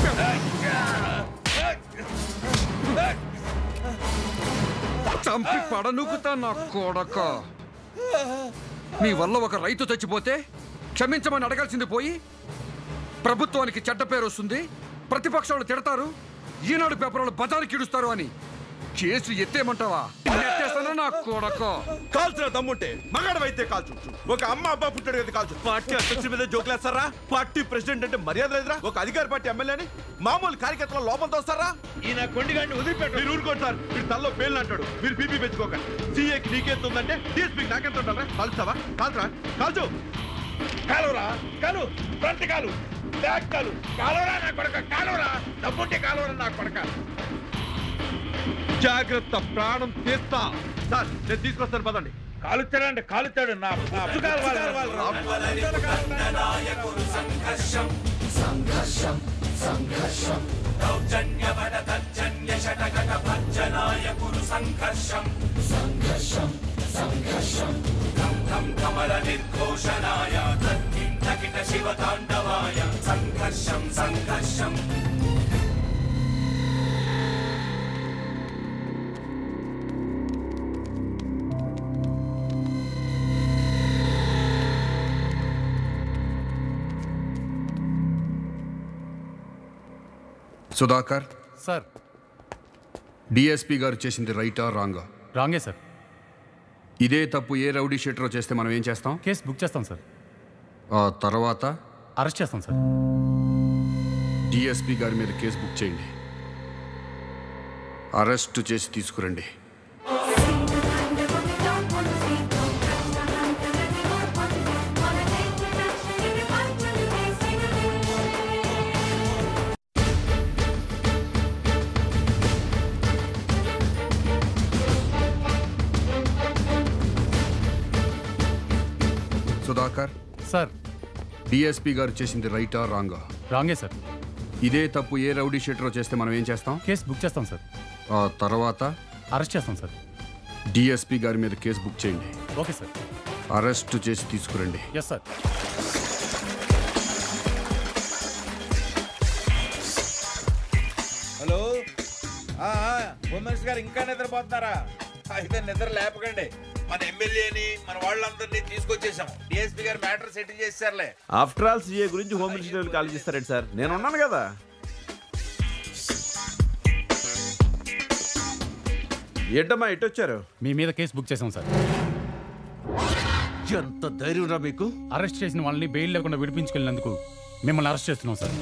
చంపి పడనుకుతా నా కొడక మీ వల్ల ఒక రైతు చచ్చిపోతే క్షమించమని అడగాల్సింది పోయి ప్రభుత్వానికి చెడ్డ పేరు వస్తుంది ప్రతిపక్షాలు తిడతారు ఈనాడు పేపర్లు బజారుకి ఇడుస్తారు అని కేసు ఎత్తేమంటావా నెట్టేస్తానా నా కొడక కాల్చిన దమ్ముంటే మగాడవైతే కాల్చు ఒక అమ్మ అబ్బా పుట్టాడు కదా కాల్చు పార్టీ అధ్యక్షుడి మీద జోకులేస్తారా పార్టీ ప్రెసిడెంట్ అంటే మర్యాద లేదురా ఒక అధికార పార్టీ ఎమ్మెల్యేని మామూలు కార్యకర్తల లోపంతో వస్తారా ఈయన కొండిగాడిని వదిలిపెట్టు మీరు ఊరుకోండి సార్ మీరు తల్లో పేర్లు అంటాడు మీరు బీపీ పెంచుకోకండి సీఏకి నీకెంత ఉందంటే డిఎస్పీకి నాకెంత ఉంటారా కాల్చుతావా కాల్చరా కాల్చు కాలురా కాలు ఫ్రంట్ కాలు బ్యాక్ కాలు కాలురా నా కొడక కాలురా డబ్బుంటే కాలురా నా కొడక జాగ్రత్త ప్రాణం తీస్తా సార్ నేను తీసుకొస్తాను పదండి కాలుతాడండి కాలుతాడు నా నా అప్పు కాలువాలి. సంఘర్షం సంఘర్షం సంఘర్షం దౌర్జన్యవద దర్జన్య శటకట భర్జనాయ కురు సంఘర్షం సంఘర్షం సంఘర్షం ధం ధం కమల నిర్ఘోషణాయ తత్కింటకిట శివ తాండవాయ సంఘర్షం సంఘర్షం సుధాకర్ సార్ డిఎస్పీ గారు చేసింది రైటా రాంగా రాంగే సార్ ఇదే తప్పు ఏ రౌడీ షీటరో చేస్తే మనం ఏం చేస్తాం కేసు బుక్ చేస్తాం సార్ ఆ తర్వాత అరెస్ట్ చేస్తాం సార్ డిఎస్పీ గారి మీద కేసు బుక్ చేయండి అరెస్ట్ చేసి తీసుకురండి సుధాకర్ సార్ డిఎస్పీ గారు చేసింది రైటా రాంగా రాంగే సార్ ఇదే తప్పు ఏ రౌడీ షీటరో చేస్తే మనం ఏం చేస్తాం కేసు బుక్ చేస్తాం సార్ ఆ తర్వాత అరెస్ట్ చేస్తాం సార్ డిఎస్పీ గారి మీద కేసు బుక్ చేయండి ఓకే సార్ అరెస్ట్ చేసి తీసుకురండి ఎస్ సార్ హలో ఆ, ఆ, హోమ్ మినిస్టర్ గారు ఇంకా నిద్రపోతున్నారా అయితే నిద్ర లేపకండి మన ఎమ్మెల్యేని మన వాళ్ళందరినీ తీసుకొచ్చేసాం డిఎస్పీ గారు మ్యాటర్ సెటిల్ చేశారులే ఆఫ్టర్ ఆల్ సీఏ గురించి హోమ్ మినిస్టర్ కాల్ చేస్తారండి సార్ నేను ఉన్నాను కదా ఏంటమ్మా ఎటు వచ్చారు మీ మీద కేసు బుక్ చేసాం సార్ ఎంత ధైర్యం రా మీకు అరెస్ట్ చేసిన వాళ్ళని బెయిల్ లేకుండా విడిపించుకెళ్ళినందుకు మిమ్మల్ని అరెస్ట్ చేస్తున్నాం సార్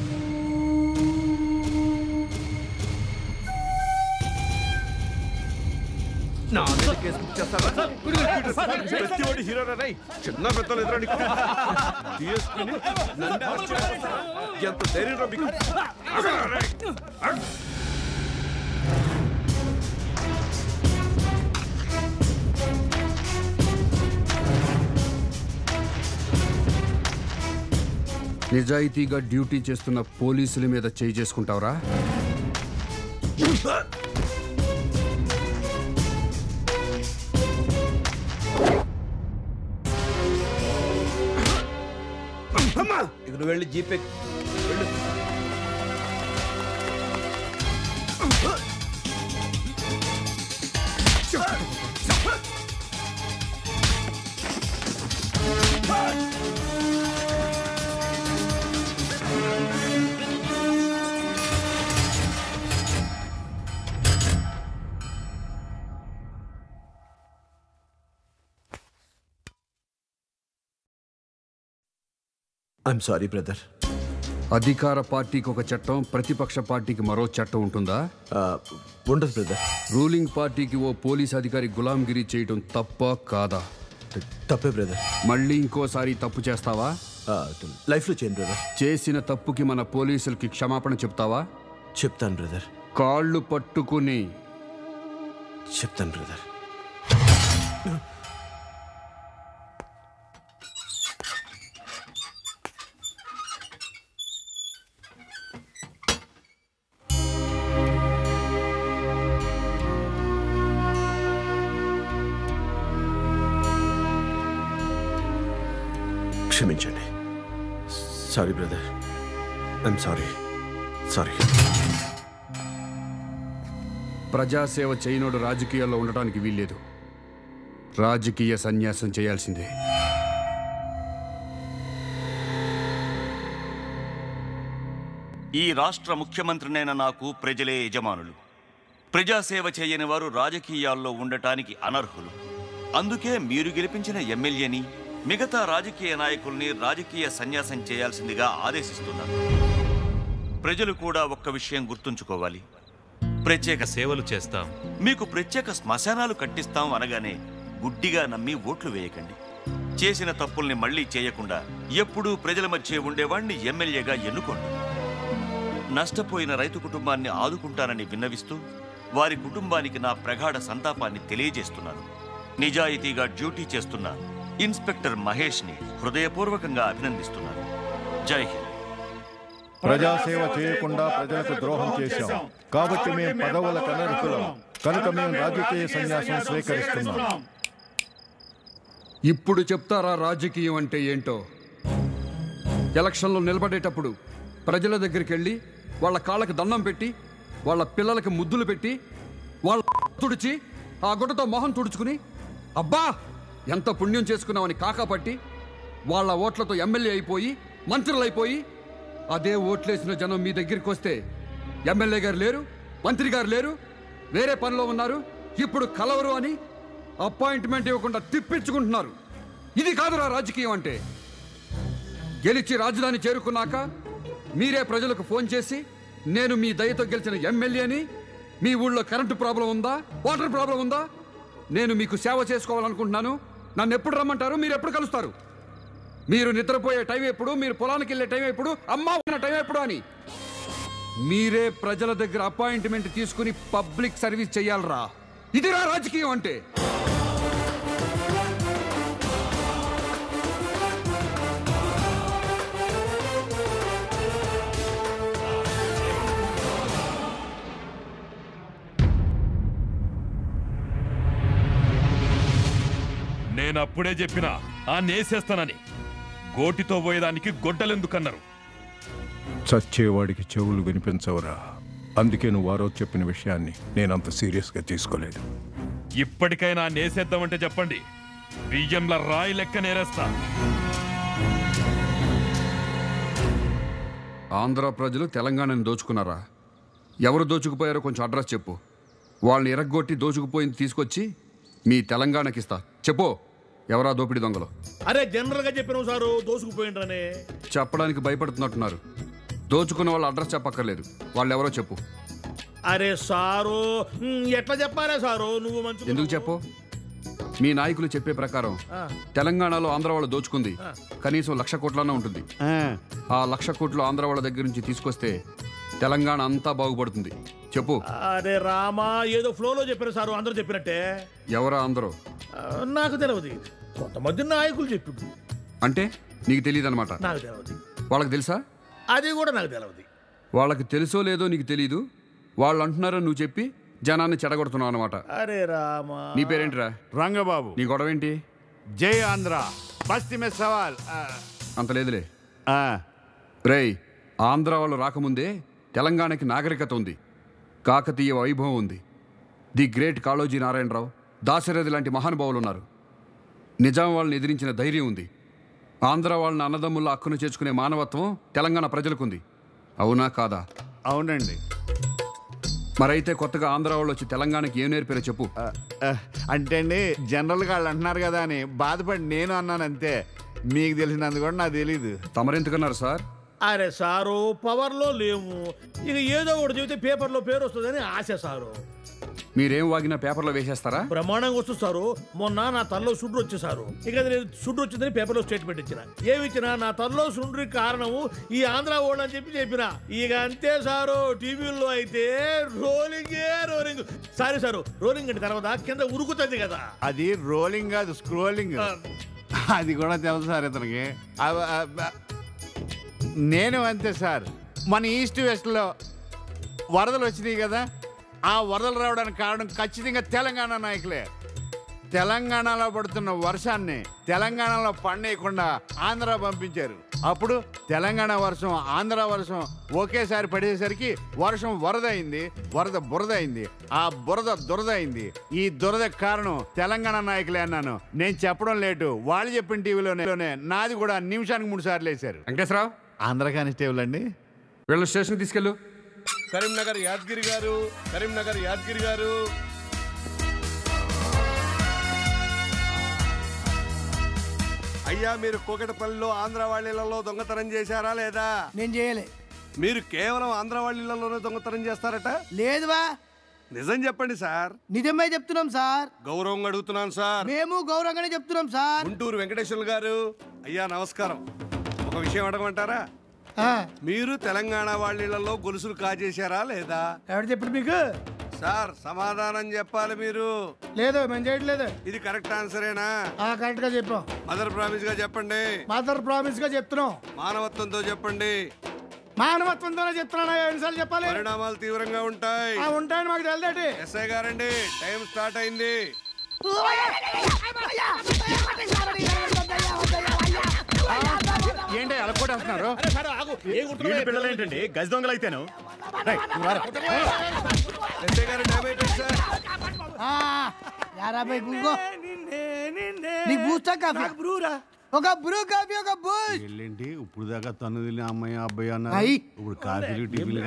నా మీద కేసు బుక్ చేస్తారా ప్రతి వాడు హీరో రా రేయ్. చిన్న పెద్దలు ఎదురా నీకు డిఎస్పీని నన్ను అరెస్ట్ చేస్తారా? ఎంత ధైర్యం రా మీకు ఆగరా రేయ్. ఆగ్. నిజాయితీగా డ్యూటీ చేస్తున్న పోలీసుల మీద చేయి చేసుకుంటావురా ఇక నువ్వు వెళ్ళి జీపే వెళ్ళు ఐఎమ్ సారీ బ్రదర్ అధికార పార్టీకి ఒక చట్టం ప్రతిపక్ష పార్టీకి మరో చట్టం ఉంటుందా ఉండదు బ్రదర్ రూలింగ్ పార్టీకి ఓ పోలీస్ అధికారి గులాంగిరి చేయడం తప్ప కాదా తప్పే బ్రదర్ మళ్ళీ ఇంకోసారి తప్పు చేస్తావా లైఫ్లో చేయను బ్రదర్ చేసిన తప్పుకి మన పోలీసులకి క్షమాపణ చెప్తావా చెప్తాను బ్రదర్ కాళ్ళు పట్టుకుని చెప్తాను బ్రదర్ క్షమించండి sorry brother I'm sorry sorry ప్రజాసేవ చేయనోడు రాజకీయాల్లో ఉండటానికి వీల్లేదు రాజకీయ సన్యాసం చేయాల్సిందే ఈ రాష్ట్ర ముఖ్యమంత్రినైన నాకు ప్రజలే యజమానులు ప్రజాసేవ చేయని వారు రాజకీయాల్లో ఉండటానికి అనర్హులు అందుకే మీరు గెలిపించిన ఎమ్మెల్యేని మిగతా రాజకీయ నాయకుల్ని రాజకీయ సన్యాసం చేయాల్సిందిగా ఆదేశిస్తున్నారు ప్రజలు కూడా ఒక్క విషయం గుర్తుంచుకోవాలి ప్రత్యేక సేవలు చేస్తాం మీకు ప్రత్యేక శ్మశానాలు కట్టిస్తాం అనగానే గుడ్డిగా నమ్మి ఓట్లు వేయకండి చేసిన తప్పుల్ని మళ్ళీ చేయకుండా ఎప్పుడూ ప్రజల మధ్య ఉండేవాణ్ణి ఎమ్మెల్యేగా ఎన్నుకోండి నష్టపోయిన రైతు కుటుంబాన్ని ఆదుకుంటానని విన్నవిస్తూ వారి కుటుంబానికి నా ప్రగాఢ సంతాపాన్ని తెలియజేస్తున్నాను నిజాయితీగా డ్యూటీ చేస్తున్న ఇన్స్పెక్టర్ మహేష్ని హృదయపూర్వకంగా అభినందిస్తున్నాను జై హింద్ ప్రజాసేవ చేయకుండా ప్రజలకు ద్రోహం చేశాం కాబట్టి మేము పదవులకు అనర్హులం కనుక మేము రాజకీయ సన్యాసం స్వీకరిస్తున్నాం ఇప్పుడు చెప్తారా రాజకీయం అంటే ఏంటో ఎలక్షన్లో నిలబడేటప్పుడు ప్రజల దగ్గరికి వెళ్ళి వాళ్ళ కాళ్ళకి దండం పెట్టి వాళ్ళ పిల్లలకి ముద్దులు పెట్టి వాళ్ళ తుడిచి ఆ గుడ్డతో మొహం తుడుచుకుని అబ్బా ఎంత పుణ్యం చేసుకున్నామని కాకాపట్టి వాళ్ళ ఓట్లతో ఎమ్మెల్యే అయిపోయి మంత్రులు అయిపోయి అదే ఓట్లేసిన జనం మీ దగ్గరికి వస్తే ఎమ్మెల్యే గారు లేరు మంత్రి గారు లేరు వేరే పనిలో ఉన్నారు ఇప్పుడు కలవరు అని అపాయింట్మెంట్ ఇవ్వకుండా తిప్పించుకుంటున్నారు ఇది కాదురా రాజకీయం అంటే గెలిచి రాజధాని చేరుకున్నాక మీరే ప్రజలకు ఫోన్ చేసి నేను మీ దయతో గెలిచిన ఎమ్మెల్యేని మీ ఊళ్ళో కరెంటు ప్రాబ్లం ఉందా వాటర్ ప్రాబ్లం ఉందా నేను మీకు సేవ చేసుకోవాలనుకుంటున్నాను నన్ను ఎప్పుడు రమ్మంటారు మీరు ఎప్పుడు కలుస్తారు మీరు నిద్రపోయే టైం ఎప్పుడు మీరు పొలానికి వెళ్ళే టైం ఎప్పుడు అమ్మ ఉన్న టైం ఎప్పుడు అని మీరే ప్రజల దగ్గర అపాయింట్మెంట్ తీసుకుని పబ్లిక్ సర్వీస్ చెయ్యాలరా ఇదిరా రాజకీయం అంటే నేను అప్పుడే చెప్పినా ఆ నేసేస్తానని గోటితో పోయేదానికి గొడ్డలెందుకన్నారు చచ్చేవాడికి చెవులు వినిపించవురా అందుకే నువ్వు ఆ రోజు చెప్పిన విషయాన్ని నేనంత సీరియస్గా తీసుకోలేదు ఇప్పటికైనా నేసేద్దామంటే చెప్పండి బియ్యంల రాయి లెక్క నేరేస్తా ఆంధ్ర ప్రజలు తెలంగాణను దోచుకున్నారా ఎవరు దోచుకుపోయారో కొంచెం అడ్రస్ చెప్పు వాళ్ళని ఎరగొట్టి దోచుకుపోయింది తీసుకొచ్చి మీ తెలంగాణకి ఇస్తా చెప్పు ఎవరా దోపిడి దొంగలు అరే జనరల్ గా చెప్పినావు సారు దోసుకుపోయిండ్రనే చెప్పడానికి భయపడుతున్నట్టున్నారు దోచుకున్న వాళ్ళ అడ్రస్ చెప్పక్కర్లేదు వాళ్ళు ఎవరో చెప్పు అరే సారు ఉమ్, ఎట్లా చెప్పారే సారు నువ్వు మంచి ఎందుకు చెప్పు మీ నాయకులు చెప్పే ప్రకారం ఆ. తెలంగాణలో ఆంధ్ర వాళ్ళు దోచుకుంది కనీసం లక్ష కోట్లన్నా ఉంటుంది ఆ లక్ష కోట్లు ఆంధ్ర వాళ్ళ దగ్గర నుంచి తీసుకొస్తే తెలంగాణ అంతా బాగుపడుతుంది చెప్పు అరే రామా ఏదో ఫ్లోలో చెప్పారు సారు అందరూ చెప్పినట్టే ఎవరా అందరూ ఆ, నాకు తెలియదు కొంతమంది నాయకులు చెప్పిండు అంటే నీకు తెలియదు అనమాట నాకు తెలియదు వాళ్ళకి తెలుసా అది కూడా నాకు తెలియదు వాళ్ళకి తెలుసో లేదో నీకు తెలీదు వాళ్ళు అంటున్నారని నువ్వు చెప్పి జనాన్ని చెడగొడుతున్నావు అనమాట అరే రామా నీ పేరేంటిరా రంగబాబు నీ గొడవ ఏంటి జై ఆంధ్ర బస్తి మే సవాల్ ఆ, అంత లేదులే రేయ్ ఆంధ్ర వాళ్ళు రాకముందే తెలంగాణకి నాగరికత ఉంది కాకతీయ వైభవం ఉంది ది గ్రేట్ కాళోజీ నారాయణరావు దాశరథి లాంటి మహానుభావులు ఉన్నారు నిజాం వాళ్ళని ఎదిరించిన ధైర్యం ఉంది ఆంధ్ర వాళ్ళని అన్నదమ్ముల హక్కును చేర్చుకునే మానవత్వం తెలంగాణ ప్రజలకుంది అవునా కాదా అవునండి మరైతే కొత్తగా ఆంధ్ర వాళ్ళు వచ్చి తెలంగాణకి ఏం నేర్పారో చెప్పు అంటే అండి జనరల్గా వాళ్ళు అంటున్నారు కదా అని బాధపడి నేను అన్నాను అంతే మీకు తెలిసినందు కూడా నాకు తెలీదు తమరెందుకన్నారు సార్ అరే సారు పవర్లో లేవు ఇక ఏదో ఒకటి చెబితే పేపర్లో పేరు వస్తుందని ఆశ సారు మీరేం వాగినా పేపర్లో వేసేస్తారా బ్రహ్మాండంగా వస్తుంది సారు మొన్న నా తలలో సుడ్రు వచ్చేసారు ఇక అది నేను సుడ్రు వచ్చిందని పేపర్లో స్టేట్మెంట్ ఇచ్చిన ఏమి ఇచ్చినా నా తలలో సుండ్రి కారణము ఈ ఆంధ్ర ఓళ్ళు అని చెప్పి చెప్పిన ఇక అంతే సారు టీవీల్లో అయితే రోలింగే రోలింగ్ సారీ సారు రోలింగ్ అంటే తర్వాత కింద ఉరుకుతుంది కదా అది రోలింగ్ కాదు స్క్రోలింగ్ అది కూడా తెలుసు సార్ ఇతనికి అవ- అవ- నేను అంతే సార్ మన ఈస్ట్ వెస్ట్లో వరదలు వచ్చినాయి కదా ఆ వరదలు రావడానికి కారణం ఖచ్చితంగా తెలంగాణ నాయకులే తెలంగాణలో పడుతున్న వర్షాన్ని తెలంగాణలో పండేయకుండా ఆంధ్ర పంపించారు అప్పుడు తెలంగాణ వర్షం ఆంధ్ర వర్షం ఒకేసారి పడేసరికి వర్షం వరద అయింది వరద బురద అయింది ఆ బురద దురద అయింది ఈ దురద కారణం తెలంగాణ నాయకులే అన్నాను నేను చెప్పడం లేటు వాళ్ళు చెప్పిన టీవీలోనే నాది కూడా నిమిషానికి మూడు సార్లు వేశారు వెంకటేశ్వరరావు ఆంధ్ర కానిస్టేబుల్ అండి వీళ్ళ స్టేషన్ తీసుకెళ్ళు కరీంనగర్ యాదగిరి గారు కరీంనగర్ యాదగిరి గారు అయ్యా మీరు కోకటపల్లిలో ఆంధ్ర వాళ్ళలో దొంగతనం చేశారా లేదా నేను చేయలే మీరు కేవలం ఆంధ్ర వాళ్ళలోనే దొంగతనం చేస్తారట లేదువా నిజం చెప్పండి సార్ నిజమే చెప్తున్నాం సార్ గౌరవంగా అడుగుతున్నాను సార్ మేము గౌరవంగానే చెప్తున్నాం సార్ గుంటూరు వెంకటేశ్వర్లు గారు అయ్యా నమస్కారం ఒక విషయం అడగమంటారా మీరు తెలంగాణ వాళ్ళలో గొలుసులు కాజేశారా లేదా ఎవరు చెప్పండి మీకు సార్ సమాధానం చెప్పాలి మీరు లేదు మేము చేయట్లేదు ఇది కరెక్ట్ ఆన్సరేనా కరెక్ట్ గా చెప్పాం మదర్ ప్రామిస్ గా చెప్పండి మదర్ ప్రామిస్ గా చెప్తున్నాం మానవత్వంతో చెప్పండి మానవత్వంతోనే చెప్తున్నా ఎన్నిసార్లు చెప్పాలి పరిణామాలు తీవ్రంగా ఉంటాయి ఆ, ఉంటాయని మాకు తెలిదేటి ఎస్ఐ గారండి టైం స్టార్ట్ అయింది ఏంటి అలా కూడా వస్తున్నారు వీళ్ళు పిల్లలు ఏంటండి గజ దొంగలు అయితేను ఎస్ఐ గారు టైం అయిపోయింది సార్ యారాబాయ్ కూకో నీకు బూస్టా కాఫీ బ్రూరా ఒక బ్రూ కాఫీ ఒక బూస్ట్ ఏంటి ఇప్పుడు దాకా తను తిని అమ్మాయి అబ్బాయి అన్నారు అయ్యి. ఇప్పుడు కాఫీలు టిఫిన్లు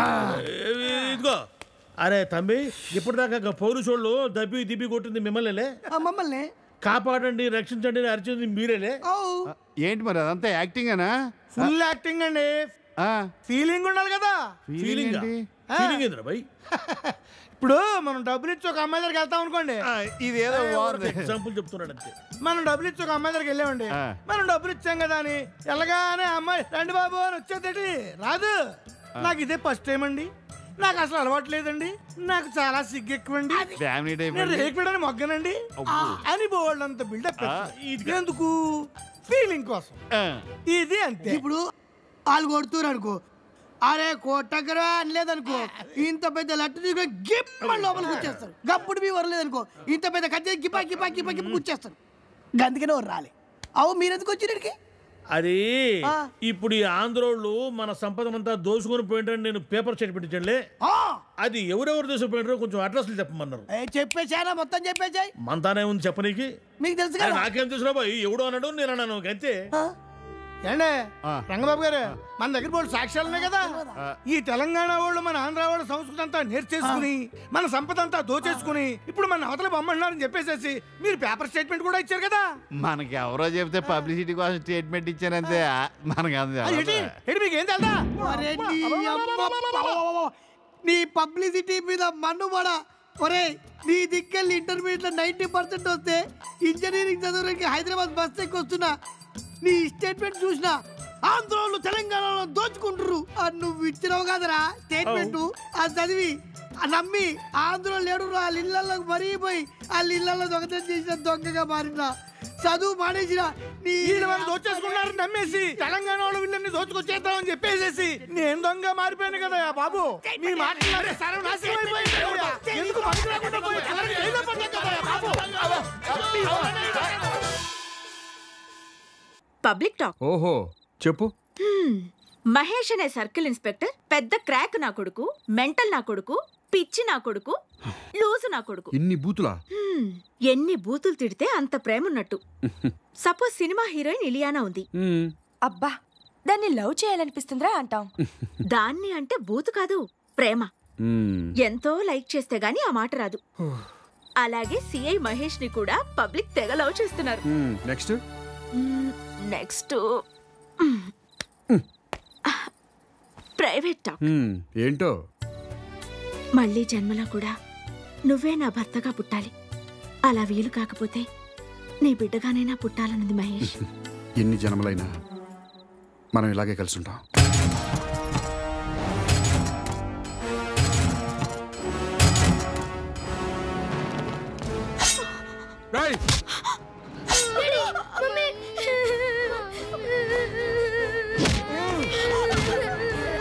ఇదిగో అరే తమ్మి ఇప్పుడు దాకా పౌరుషోళ్ళు దబ్బి దిబ్బి కొట్టింది మిమ్మల్ని మమ్మల్ని కాపాడండి రక్షించండి అని అరిచింది మీరేలే ఏంటి మరి అదంతా యాక్టింగేనా ఫుల్ యాక్టింగ్ అండి ఫీలింగ్ ఉండాలి కదా Feeling ఏంటి? ఫీలింగ్ ఏంద్రా భయ్ ఇప్పుడు మనం డబ్బులు ఇచ్చి ఒక అమ్మాయి దగ్గరికి వెళ్తాం అనుకోండి ఇది ఏదో బాగుంది ఎగ్జాంపుల్ చెప్తున్నాడు అంతే మనం డబ్బులు ఇచ్చి ఒక అమ్మాయి దగ్గరికి వెళ్ళామండి ఆ. మనం డబ్బులు ఇచ్చాం కదా అని వెళ్ళగానే అమ్మాయి రండి బాబు అని వచ్చేది రాదు నాకు ఇదే ఫస్ట్ టైం అండి నాకు అసలు అలవాటు లేదండి నాకు చాలా సిగ్గు ఎక్కువండి ఫ్యామిలీ టైప్ నేను రేకుడని మొగ్గనండి ఆ, అని బోల్డ్ అంత బిల్డప్ ఇది ఎందుకు ఫీలింగ్ కోసం ఇది అంతే ఇప్పుడు వాళ్ళు కొడుతున్నారు అనుకో అరే కొట్టగరా అనలేదనుకో ఇంత పెద్ద లట్టు తీసుకొని గిప్పని లోపలికి వచ్చేస్తారు గప్పుడు మీ వరలేదనుకో ఇంత పెద్ద కత్తి గిపా గిపా గిపా గిప్ప కూర్చేస్తారు అందుకనే ఎవరు రాలే అవు మీరెందుకు వచ్చినడికి అది ఇప్పుడు ఈ ఆంధ్రోళ్ళు మన సంపదనంతా దోసుకొని పోయింటారని నేను పేపర్ స్టేట్మెంట్ ఇచ్చానులే అది ఎవరెవరు దోసుకుపోయినారో కొంచెం అడ్రస్లు చెప్పమన్నారు చెప్పేశానా మొత్తం చెప్పేశాయి మనతానే ఉంది చెప్పనీకి మీకు తెలుసు అరే కదా నాకేం తెలుసు బాయ్ ఎవడో అన్నాడు నేను అన్నాను అంతే ఏండే రంగబాబు గారు మన దగ్గర బోల్డ్ సాక్ష్యాలు ఉన్నాయి కదా ఈ తెలంగాణ వాళ్ళు మన ఆంధ్ర వాళ్ళ సంస్కృతి అంతా నేర్చేసుకుని మన సంపద అంతా దోచేసుకుని ఇప్పుడు మన అవతల బొమ్మన్నారని చెప్పేసేసి మీరు పేపర్ స్టేట్మెంట్ కూడా ఇచ్చారు కదా మనకి ఎవరో చెప్తే పబ్లిసిటీ కోసం స్టేట్మెంట్ ఇచ్చారంతే మనకి అంతే అది ఏంటి ఏంటి మీకు ఏం తెలుదా ఒరే నీ అమ్మ నీ పబ్లిసిటీ మీద మన్నుబడ ఒరే నీ దిక్కెళ్ళి ఇంటర్మీడియట్ లో నైన్టీ పర్సెంట్ వస్తే ఇంజనీరింగ్ చదవడానికి హైదరాబాద్ బస్ ఎక్కి వస్తున్నా నీ స్టేట్మెంట్ చూసినా ఆంధ్రోళ్ళు తెలంగాణలో దోచుకుంటారు అని నువ్వు ఇచ్చినావు కదరా స్టేట్మెంట్ అది చదివి ఆ నమ్మి ఆంధ్రలో లేడు వాళ్ళ ఇళ్లలో మరిగిపోయి వాళ్ళ ఇళ్లలో దొంగతనం చేసిన దొంగగా మారిన చదువు మానేసిన నీ వీళ్ళు వాళ్ళు దోచేసుకున్నారు నమ్మేసి తెలంగాణ వాళ్ళు వీళ్ళని దోచుకొచ్చేద్దామని చెప్పేసేసి నేను దొంగ మారిపోయాను కదా బాబు మీ మాటలు సర్వనాశనం అయిపోయింది కదా. ఎందుకు పనికి రాకుండా పోయి చివరికి జైల్లో పడ్డాం కదా బాబు పబ్లిక్ టాక్ ఓహో చెప్పు హ్మ్. మహేష్ అనే సర్కిల్ ఇన్స్పెక్టర్ పెద్ద క్రాక్ నా కొడుకు మెంటల్ నా కొడుకు పిచ్చి నా కొడుకు లూజు నా కొడుకు ఇన్ని బూతులా హ్మ్. ఎన్ని బూతులు తిడితే అంత ప్రేమ ఉన్నట్టు సపోజ్ సినిమా హీరోయిన్ ఇలియానా ఉంది అబ్బా దాన్ని లవ్ చేయాలనిపిస్తుందిరా అంటాం దాన్ని అంటే బూతు కాదు ప్రేమ ఎంతో లైక్ చేస్తే గాని ఆ మాట రాదు అలాగే సిఐ మహేష్ ని కూడా పబ్లిక్ తెగ లవ్ చేస్తున్నారు నెక్స్ట్ నెక్స్ట్ ప్రైవేట్ టాక్ ఏంటో మళ్ళీ జన్మలో కూడా నువ్వే నా భర్తగా పుట్టాలి అలా వీలు కాకపోతే నీ బిడ్డగానైనా పుట్టాలన్నది మహేష్ ఎన్ని జన్మలైనా మనం ఇలాగే కలిసి ఉంటాం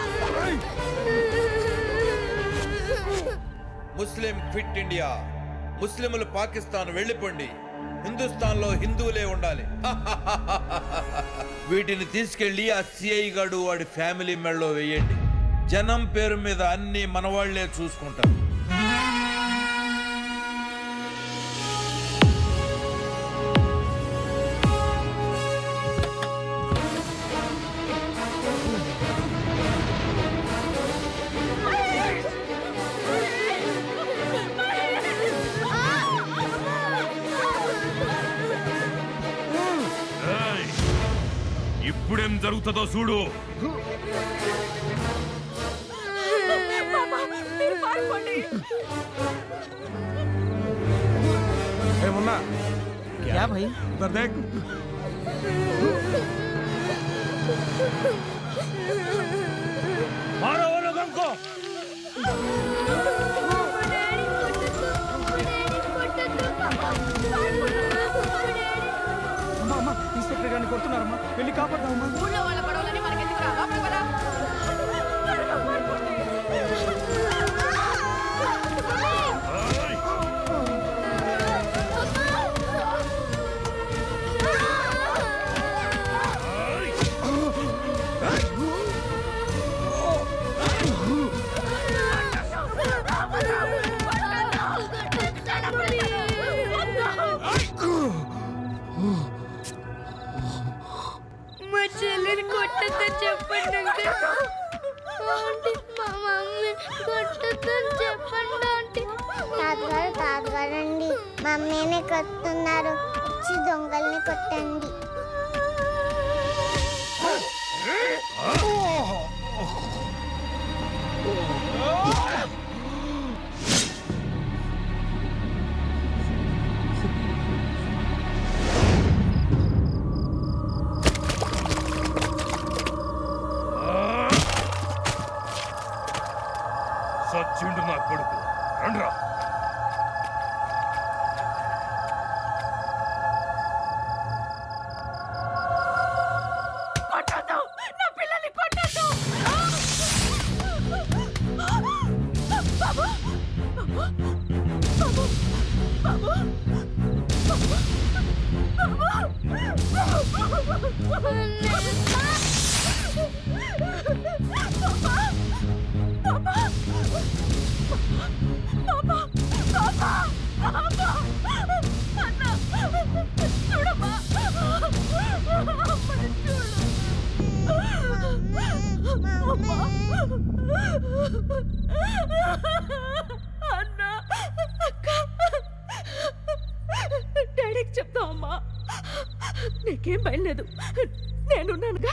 ముస్లిం ఫిట్ ఇండియా ముస్లింలు పాకిస్తాన్ వెళ్ళిపోండి హిందుస్థాన్లో హిందువులే ఉండాలి వీటిని తీసుకెళ్లి ఆ సిఐ గాడు వాడి ఫ్యామిలీ మెడలో వేయండి జనం పేరు మీద అన్ని మనవాళ్లే చూసుకుంటారు ఏయ్! ఇప్పుడేం జరుగుతుందో చూడు मुन्ना क्या भाई उधर देख मारो वो लोगों को అమ్మా అమ్మా ఇన్స్పెక్టర్ గారిని కొడుతున్నారమ్మా వెళ్ళి కాపాడదామమ్మా ఊళ్ళో వాళ్ళ గొడవలని మనకెందుకురా లోపలికి పద. మా చెల్లిని కొట్టద్దని చెప్పండి అంకుల్ ఆంటీ మా మమ్మీ కొట్టద్దని చెప్పండి ఆంటీ తాతగారు తాతగారండి మమ్మీని కొట్టున్నారు వచ్చి దొంగల్ని కొట్టండి సచ్చిండు నా కొడుకు రండ్రా కొట్టొద్దు నా పిల్లల్ని కొట్టొద్దు బాబు బాబు బాబు అన్నా అక్క డాడీకి చెప్తాం అమ్మా నీకేం భయం లేదు నేనున్నానుగా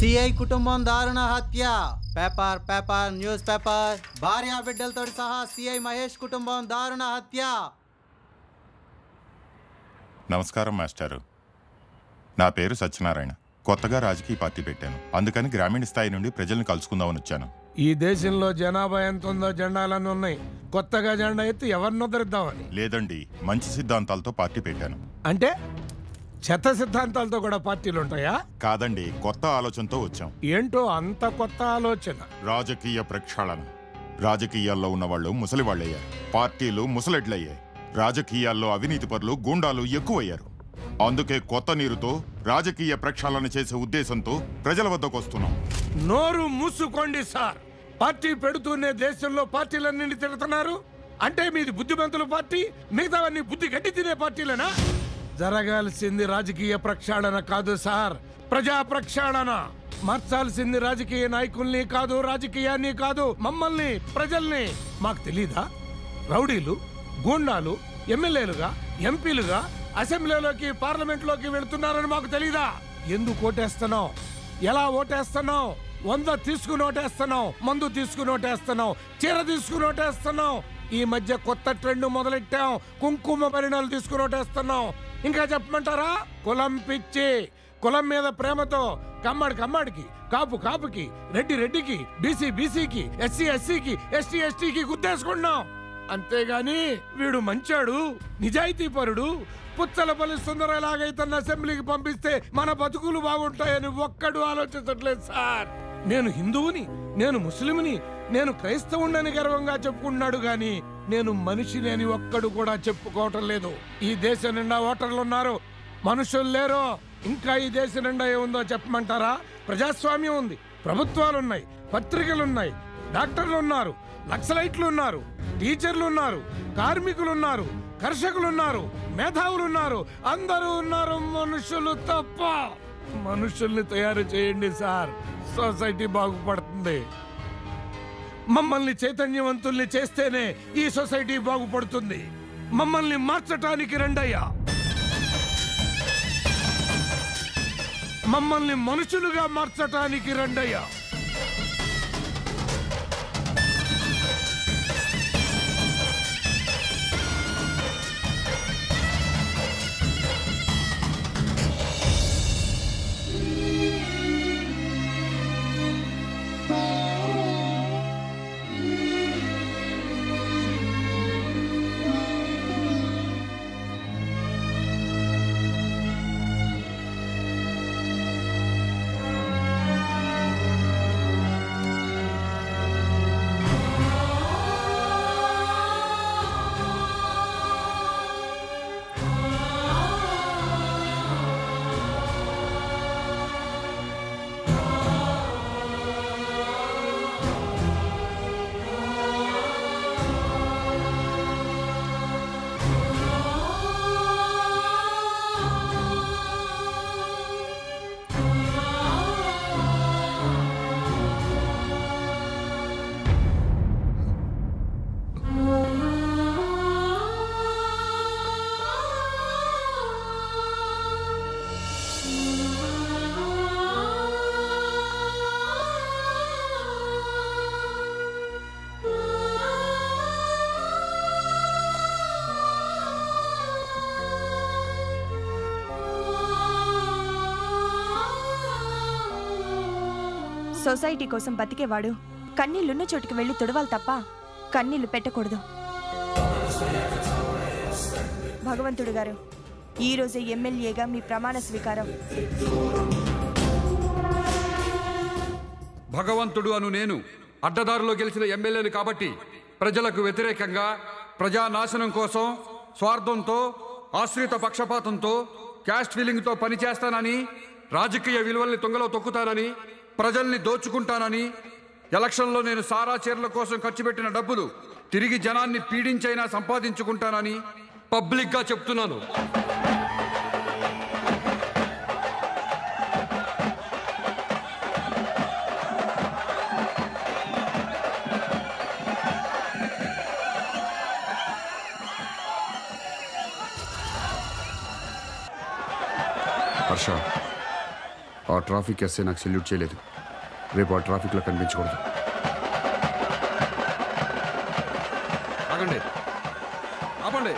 సిఐ కుటుంబం దారుణ హత్య పేపర్ పేపర్ న్యూస్ పేపర్ భార్య బిడ్డలతో సహా సిఐ మహేష్ కుటుంబం దారుణ హత్య నమస్కారం మాస్టారు నా పేరు సత్యనారాయణ కొత్తగా రాజకీయ పార్టీ పెట్టాను అందుకని గ్రామీణ స్థాయి నుండి ప్రజల్ని కలుసుకుందామని వచ్చాను ఈ దేశంలో జనాభా ఎంత ఉందో జెండాలన్నీ ఉన్నాయి కొత్తగా జెండా ఎత్తి ఎవరిని ఉద్ధరిద్దామని లేదండి మంచి సిద్ధాంతాలతో పార్టీ పెట్టాను అంటే చెత్త సిద్ధాంతాలతో కూడా పార్టీలు ఉంటాయా కాదండి కొత్త ఆలోచనతో వచ్చాం ఏంటో అంత కొత్త ఆలోచన రాజకీయ ప్రక్షాళన రాజకీయాల్లో ఉన్నవాళ్ళు ముసలివాళ్ళయ్యారు పార్టీలు ముసలెడ్లయ్యాయి రాజకీయాల్లో అవినీతి పరులు గూండాలు ఎక్కువయ్యారు అందుకే కొత్త నీరుతో రాజకీయ ప్రక్షాళన చేసే ఉద్దేశంతో ప్రజల వద్దకు వస్తున్నాం నోరు మూసుకోండి సార్ పార్టీ పెడుతూనే దేశంలో పార్టీలన్నీ తిడుతున్నారు అంటే మీది బుద్ధిమంతుల పార్టీ మిగతావన్నీ బుద్ధి గడ్డి తినే పార్టీలేనా జరగాల్సింది రాజకీయ ప్రక్షాళన కాదు సార్ ప్రజా ప్రక్షాళన మార్చాల్సింది రాజకీయ నాయకుల్ని కాదు రాజకీయాన్ని కాదు మమ్మల్ని ప్రజల్ని మాకు తెలీదా రౌడీలు గూండాలు ఎమ్మెల్యేలుగా ఎంపీలుగా అసెంబ్లీలోకి పార్లమెంట్లోకి వెళుతున్నారని మాకు తెలీదా ఎందుకు ఓటేస్తున్నావు ఎలా ఓటేస్తున్నావు వంద తీసుకుని ఓటేస్తున్నావు మందు తీసుకుని ఓటేస్తున్నావు చీర తీసుకుని ఓటేస్తున్నావు ఈ మధ్య కొత్త ట్రెండ్ మొదలెట్టాం కుంకుమ పరిణాలు తీసుకుని ఓటేస్తున్నాం ఇంకా చెప్పమంటారా కులం పిచ్చి కులం మీద ప్రేమతో కమ్మడి కమ్మడికి కాపు కాపుకి రెడ్డి రెడ్డికి బీసీ బీసీకి ఎస్సీ ఎస్సీకి ఎస్టీ ఎస్టీకి గుద్దేసుకున్నాం అంతేగాని వీడు మంచాడు నిజాయితీపరుడు పుచ్చలపల్లి సుందర ఎలాగైతే అసెంబ్లీకి పంపిస్తే మన బతుకులు బాగుంటాయని ఒక్కడు ఆలోచించట్లేదు సార్ నేను హిందువుని నేను ముస్లింని నేను క్రైస్తవుడని గర్వంగా చెప్పుకున్నాడు గాని నేను మనిషిని అని ఒక్కడు కూడా చెప్పుకోవటం లేదు ఈ దేశం నిండా ఓటర్లు ఉన్నారు మనుషులు లేరు ఇంకా ఈ దేశం నిండా ఏముందో చెప్పమంటారా ప్రజాస్వామ్యం ఉంది ప్రభుత్వాలున్నాయి పత్రికలున్నాయి డాక్టర్లు ఉన్నారు నక్సలైట్లు ఉన్నారు టీచర్లు ఉన్నారు కార్మికులు ఉన్నారు కర్షకులు ఉన్నారు మేధావులు ఉన్నారు అందరూ ఉన్నారు మనుషులు తప్ప మనుషుల్ని తయారు చేయండి సార్ సొసైటీ బాగుపడుతుంది మమ్మల్ని చైతన్యవంతుల్ని చేస్తేనే ఈ సొసైటీ బాగుపడుతుంది మమ్మల్ని మార్చటానికి రండయ్యా మమ్మల్ని మనుషులుగా మార్చటానికి రండయ్యా సొసైటీ కోసం బతికేవాడు కన్నీళ్లున్న చోటుకి వెళ్ళి తుడవాలి తప్ప కన్నీళ్లు పెట్టకూడదు భగవంతుడు గారు ఈ రోజే ఎమ్మెల్యేగా మీ ప్రమాణ స్వీకారం భగవంతుడు అను నేను అడ్డదారిలో గెలిచిన ఎమ్మెల్యేని కాబట్టి ప్రజలకు వ్యతిరేకంగా ప్రజానాశనం కోసం స్వార్థంతో ఆశ్రిత పక్షపాతంతో క్యాస్ట్ ఫీలింగ్తో పనిచేస్తానని రాజకీయ విలువల్ని తొంగలో తొక్కుతానని ప్రజల్ని దోచుకుంటానని ఎలక్షన్లో నేను సారా చీరల కోసం ఖర్చు పెట్టిన డబ్బులు తిరిగి జనాన్ని పీడించైనా సంపాదించుకుంటానని పబ్లిక్గా చెప్తున్నాను హర్ష ఆ ట్రాఫిక్ ఎస్ఐ నాకు సెల్యూట్ చేయలేదు రేపు ఆ ట్రాఫిక్లో కనిపించకూడదు ఆగండి ఆపండి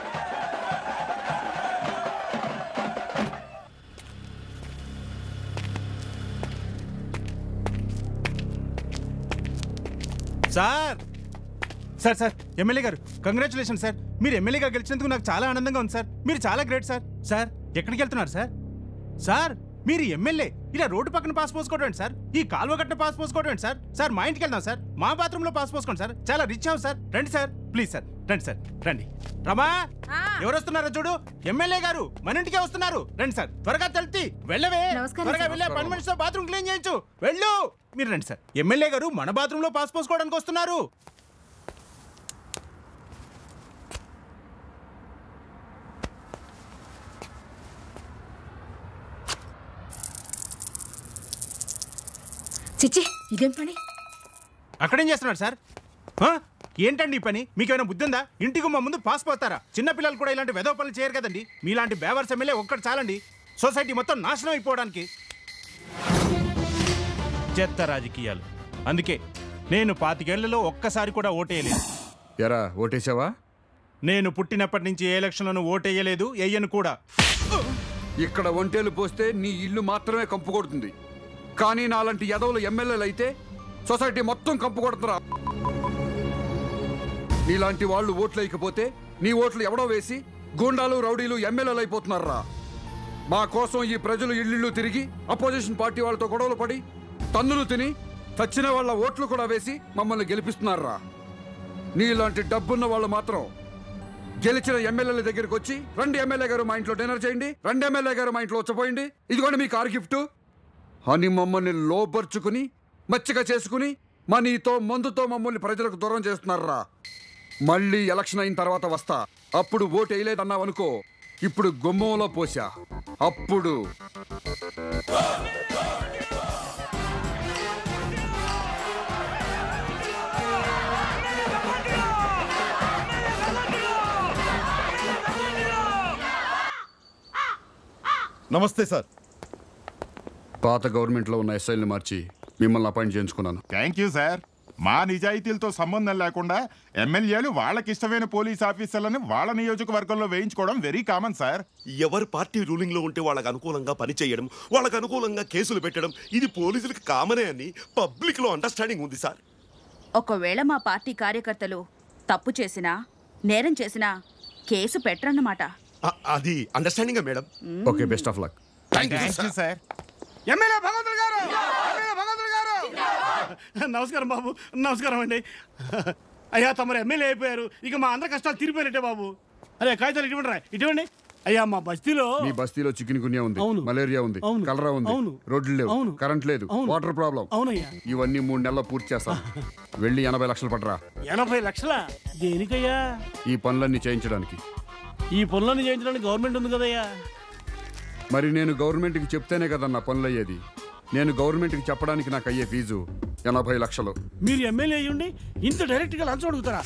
సార్ సార్ సార్ ఎమ్మెల్యే గారు కంగ్రాచులేషన్ సార్ మీరు ఎమ్మెల్యేగా గెలిచినందుకు నాకు చాలా ఆనందంగా ఉంది సార్ మీరు చాలా గ్రేట్ సార్ సార్ ఎక్కడికి వెళ్తున్నారు సార్ సార్ మీరు ఎమ్మెల్యే ఇలా రోడ్డు పక్కన పాస్ పోసుకోవడం సార్ ఈ కాలువ కట్టిన పాస్ పోసుకోవడం సార్ సార్ మా ఇంటికి వెళ్దాం సార్ మా బాత్రూంలో పాస్ పోసుకోండి సార్ చాలా రిచ్ హౌస్ సార్ రండి సార్ ప్లీజ్ సార్ రండి సార్ రండి రమా ఎవరు వస్తున్నారో చూడు ఎమ్మెల్యే గారు మన ఇంటికే వస్తున్నారు రండి సార్ త్వరగా తెల్తి వెళ్ళవే నమస్కారం, త్వరగా సార్. వెళ్ళే పని మనిషితో బాత్రూమ్ క్లీన్ చేయించు వెళ్ళు మీరు రండి సార్ ఎమ్మెల్యే గారు మన బాత్రూంలో పాస్ పోసుకోవడానికి వస్తున్నారు చిచ్చి ఇదేం పని అక్కడేం చేస్తున్నారు సార్ ఆ? ఏంటండి ఈ పని మీకేమైనా బుద్ధి ఉందా ఇంటికి మా ముందు పాస్ పోతారా చిన్న పిల్లలు కూడా ఇలాంటి వెధవ పనులు చేయరు కదండి మీలాంటి బేవర్స్ ఎమ్మెల్యే ఒక్కటి చాలండి సొసైటీ మొత్తం నాశనం అయిపోవడానికి చెత్త రాజకీయాలు అందుకే నేను పాతికేళ్లలో ఒక్కసారి కూడా ఓటేయలేదు ఎరా ఓటేసావా నేను పుట్టినప్పటి నుంచి ఏ ఎలక్షన్లను ఓటేయలేదు వేయను కూడా ఇక్కడ ఒంటేలు పోస్తే నీ ఇల్లు మాత్రమే కంపు కొడుతుంది కానీ నాలాంటి యదవులు ఎమ్మెల్యేలు అయితే సొసైటీ మొత్తం కంపు కొడుతురా నీలాంటి వాళ్ళు ఓట్లు వేయకపోతే నీ ఓట్లు ఎవడో వేసి గూండాలు రౌడీలు ఎమ్మెల్యేలు అయిపోతున్నారా మా కోసం ఈ ప్రజలు ఇల్లు తిరిగి అపోజిషన్ పార్టీ వాళ్ళతో గొడవలు పడి తన్నులు తిని చచ్చిన వాళ్ళ ఓట్లు కూడా వేసి మమ్మల్ని గెలిపిస్తున్నారా నీలాంటి డబ్బున్న వాళ్ళు మాత్రం గెలిచిన ఎమ్మెల్యేల దగ్గరికి వచ్చి రెండు ఎమ్మెల్యే గారు మా ఇంట్లో డిన్నర్ చేయండి రెండు ఎమ్మెల్యే గారు మా ఇంట్లో వచ్చపోయింది ఇదిగోండి మీ కార్ గిఫ్ట్ అని మమ్మల్ని లోపరుచుకుని మచ్చిగా చేసుకుని మనీతో మందుతో మమ్మల్ని ప్రజలకు దూరం చేస్తున్నారా మళ్ళీ ఎలక్షన్ అయిన తర్వాత వస్తా అప్పుడు ఓటు వేయలేదన్నావు అనుకో ఇప్పుడు గుమ్మంలో పోసా అప్పుడు నమస్తే సార్ పాత గవర్నమెంట్లో ఉన్న ఎస్ఐల్ని మార్చి మిమ్మల్ని అపాయింట్ చేయించుకున్నాను థ్యాంక్ యూ సార్ మా నిజాయితీలతో సంబంధం లేకుండా ఎమ్మెల్యేలు వాళ్ళకి ఇష్టమైన పోలీస్ ఆఫీసర్లను వాళ్ళ నియోజకవర్గంలో వేయించుకోవడం వెరీ కామన్ సార్ ఎవరి పార్టీ రూలింగ్ లో ఉంటే వాళ్ళకి అనుకూలంగా పనిచేయడం వాళ్ళకి అనుకూలంగా కేసులు పెట్టడం ఇది పోలీసులకు కామనే అని పబ్లిక్ లో అండర్స్టాండింగ్ ఉంది సార్ ఒకవేళ మా పార్టీ కార్యకర్తలు తప్పు చేసినా నేరం చేసినా కేసు పెట్టరన్నమాట అ- అది understanding madam okay best of luck thank you sir MLA Bhagavantulu గారు ఎమ్మెల్యే భగవంతులు గారు నమస్కారం బాబు నమస్కారం అండి అయ్యా తమరు ఎమ్మెల్యే అయిపోయారు ఇక మా అందరి కష్టాలు తీరిపోయినట్టే బాబు అరే కాగితాలు ఇటువంటి రా ఇటువంటి అయ్యా మా బస్తీలో మీ బస్తీలో చికెన్ గున్యా ఉంది మలేరియా ఉంది అవును. కలరా ఉంది అవును. రోడ్లు లేవు అవును. కరెంట్ లేదు అవును. వాటర్ ప్రాబ్లం అవునయ్యా ఇవన్నీ మూడు నెలల్లో పూర్తి చేస్తాం వెళ్ళి ఎనభై లక్షలు పడరా ఎనభై లక్షల దేనికయ్యా ఈ పనులన్నీ చేయించడానికి ఈ పనులను చేయించడానికి గవర్నమెంట్ ఉంది కదయ్యా మరి నేను గవర్నమెంట్కి చెప్తేనే కదన్నా పనులు అయ్యేది నేను గవర్నమెంట్కి చెప్పడానికి నాకు అయ్యే ఫీజు ఎనభై లక్షలు మీరు ఎమ్మెల్యే అయ్యుండి ఇంత డైరెక్ట్ గా లంచం అడుగుతారా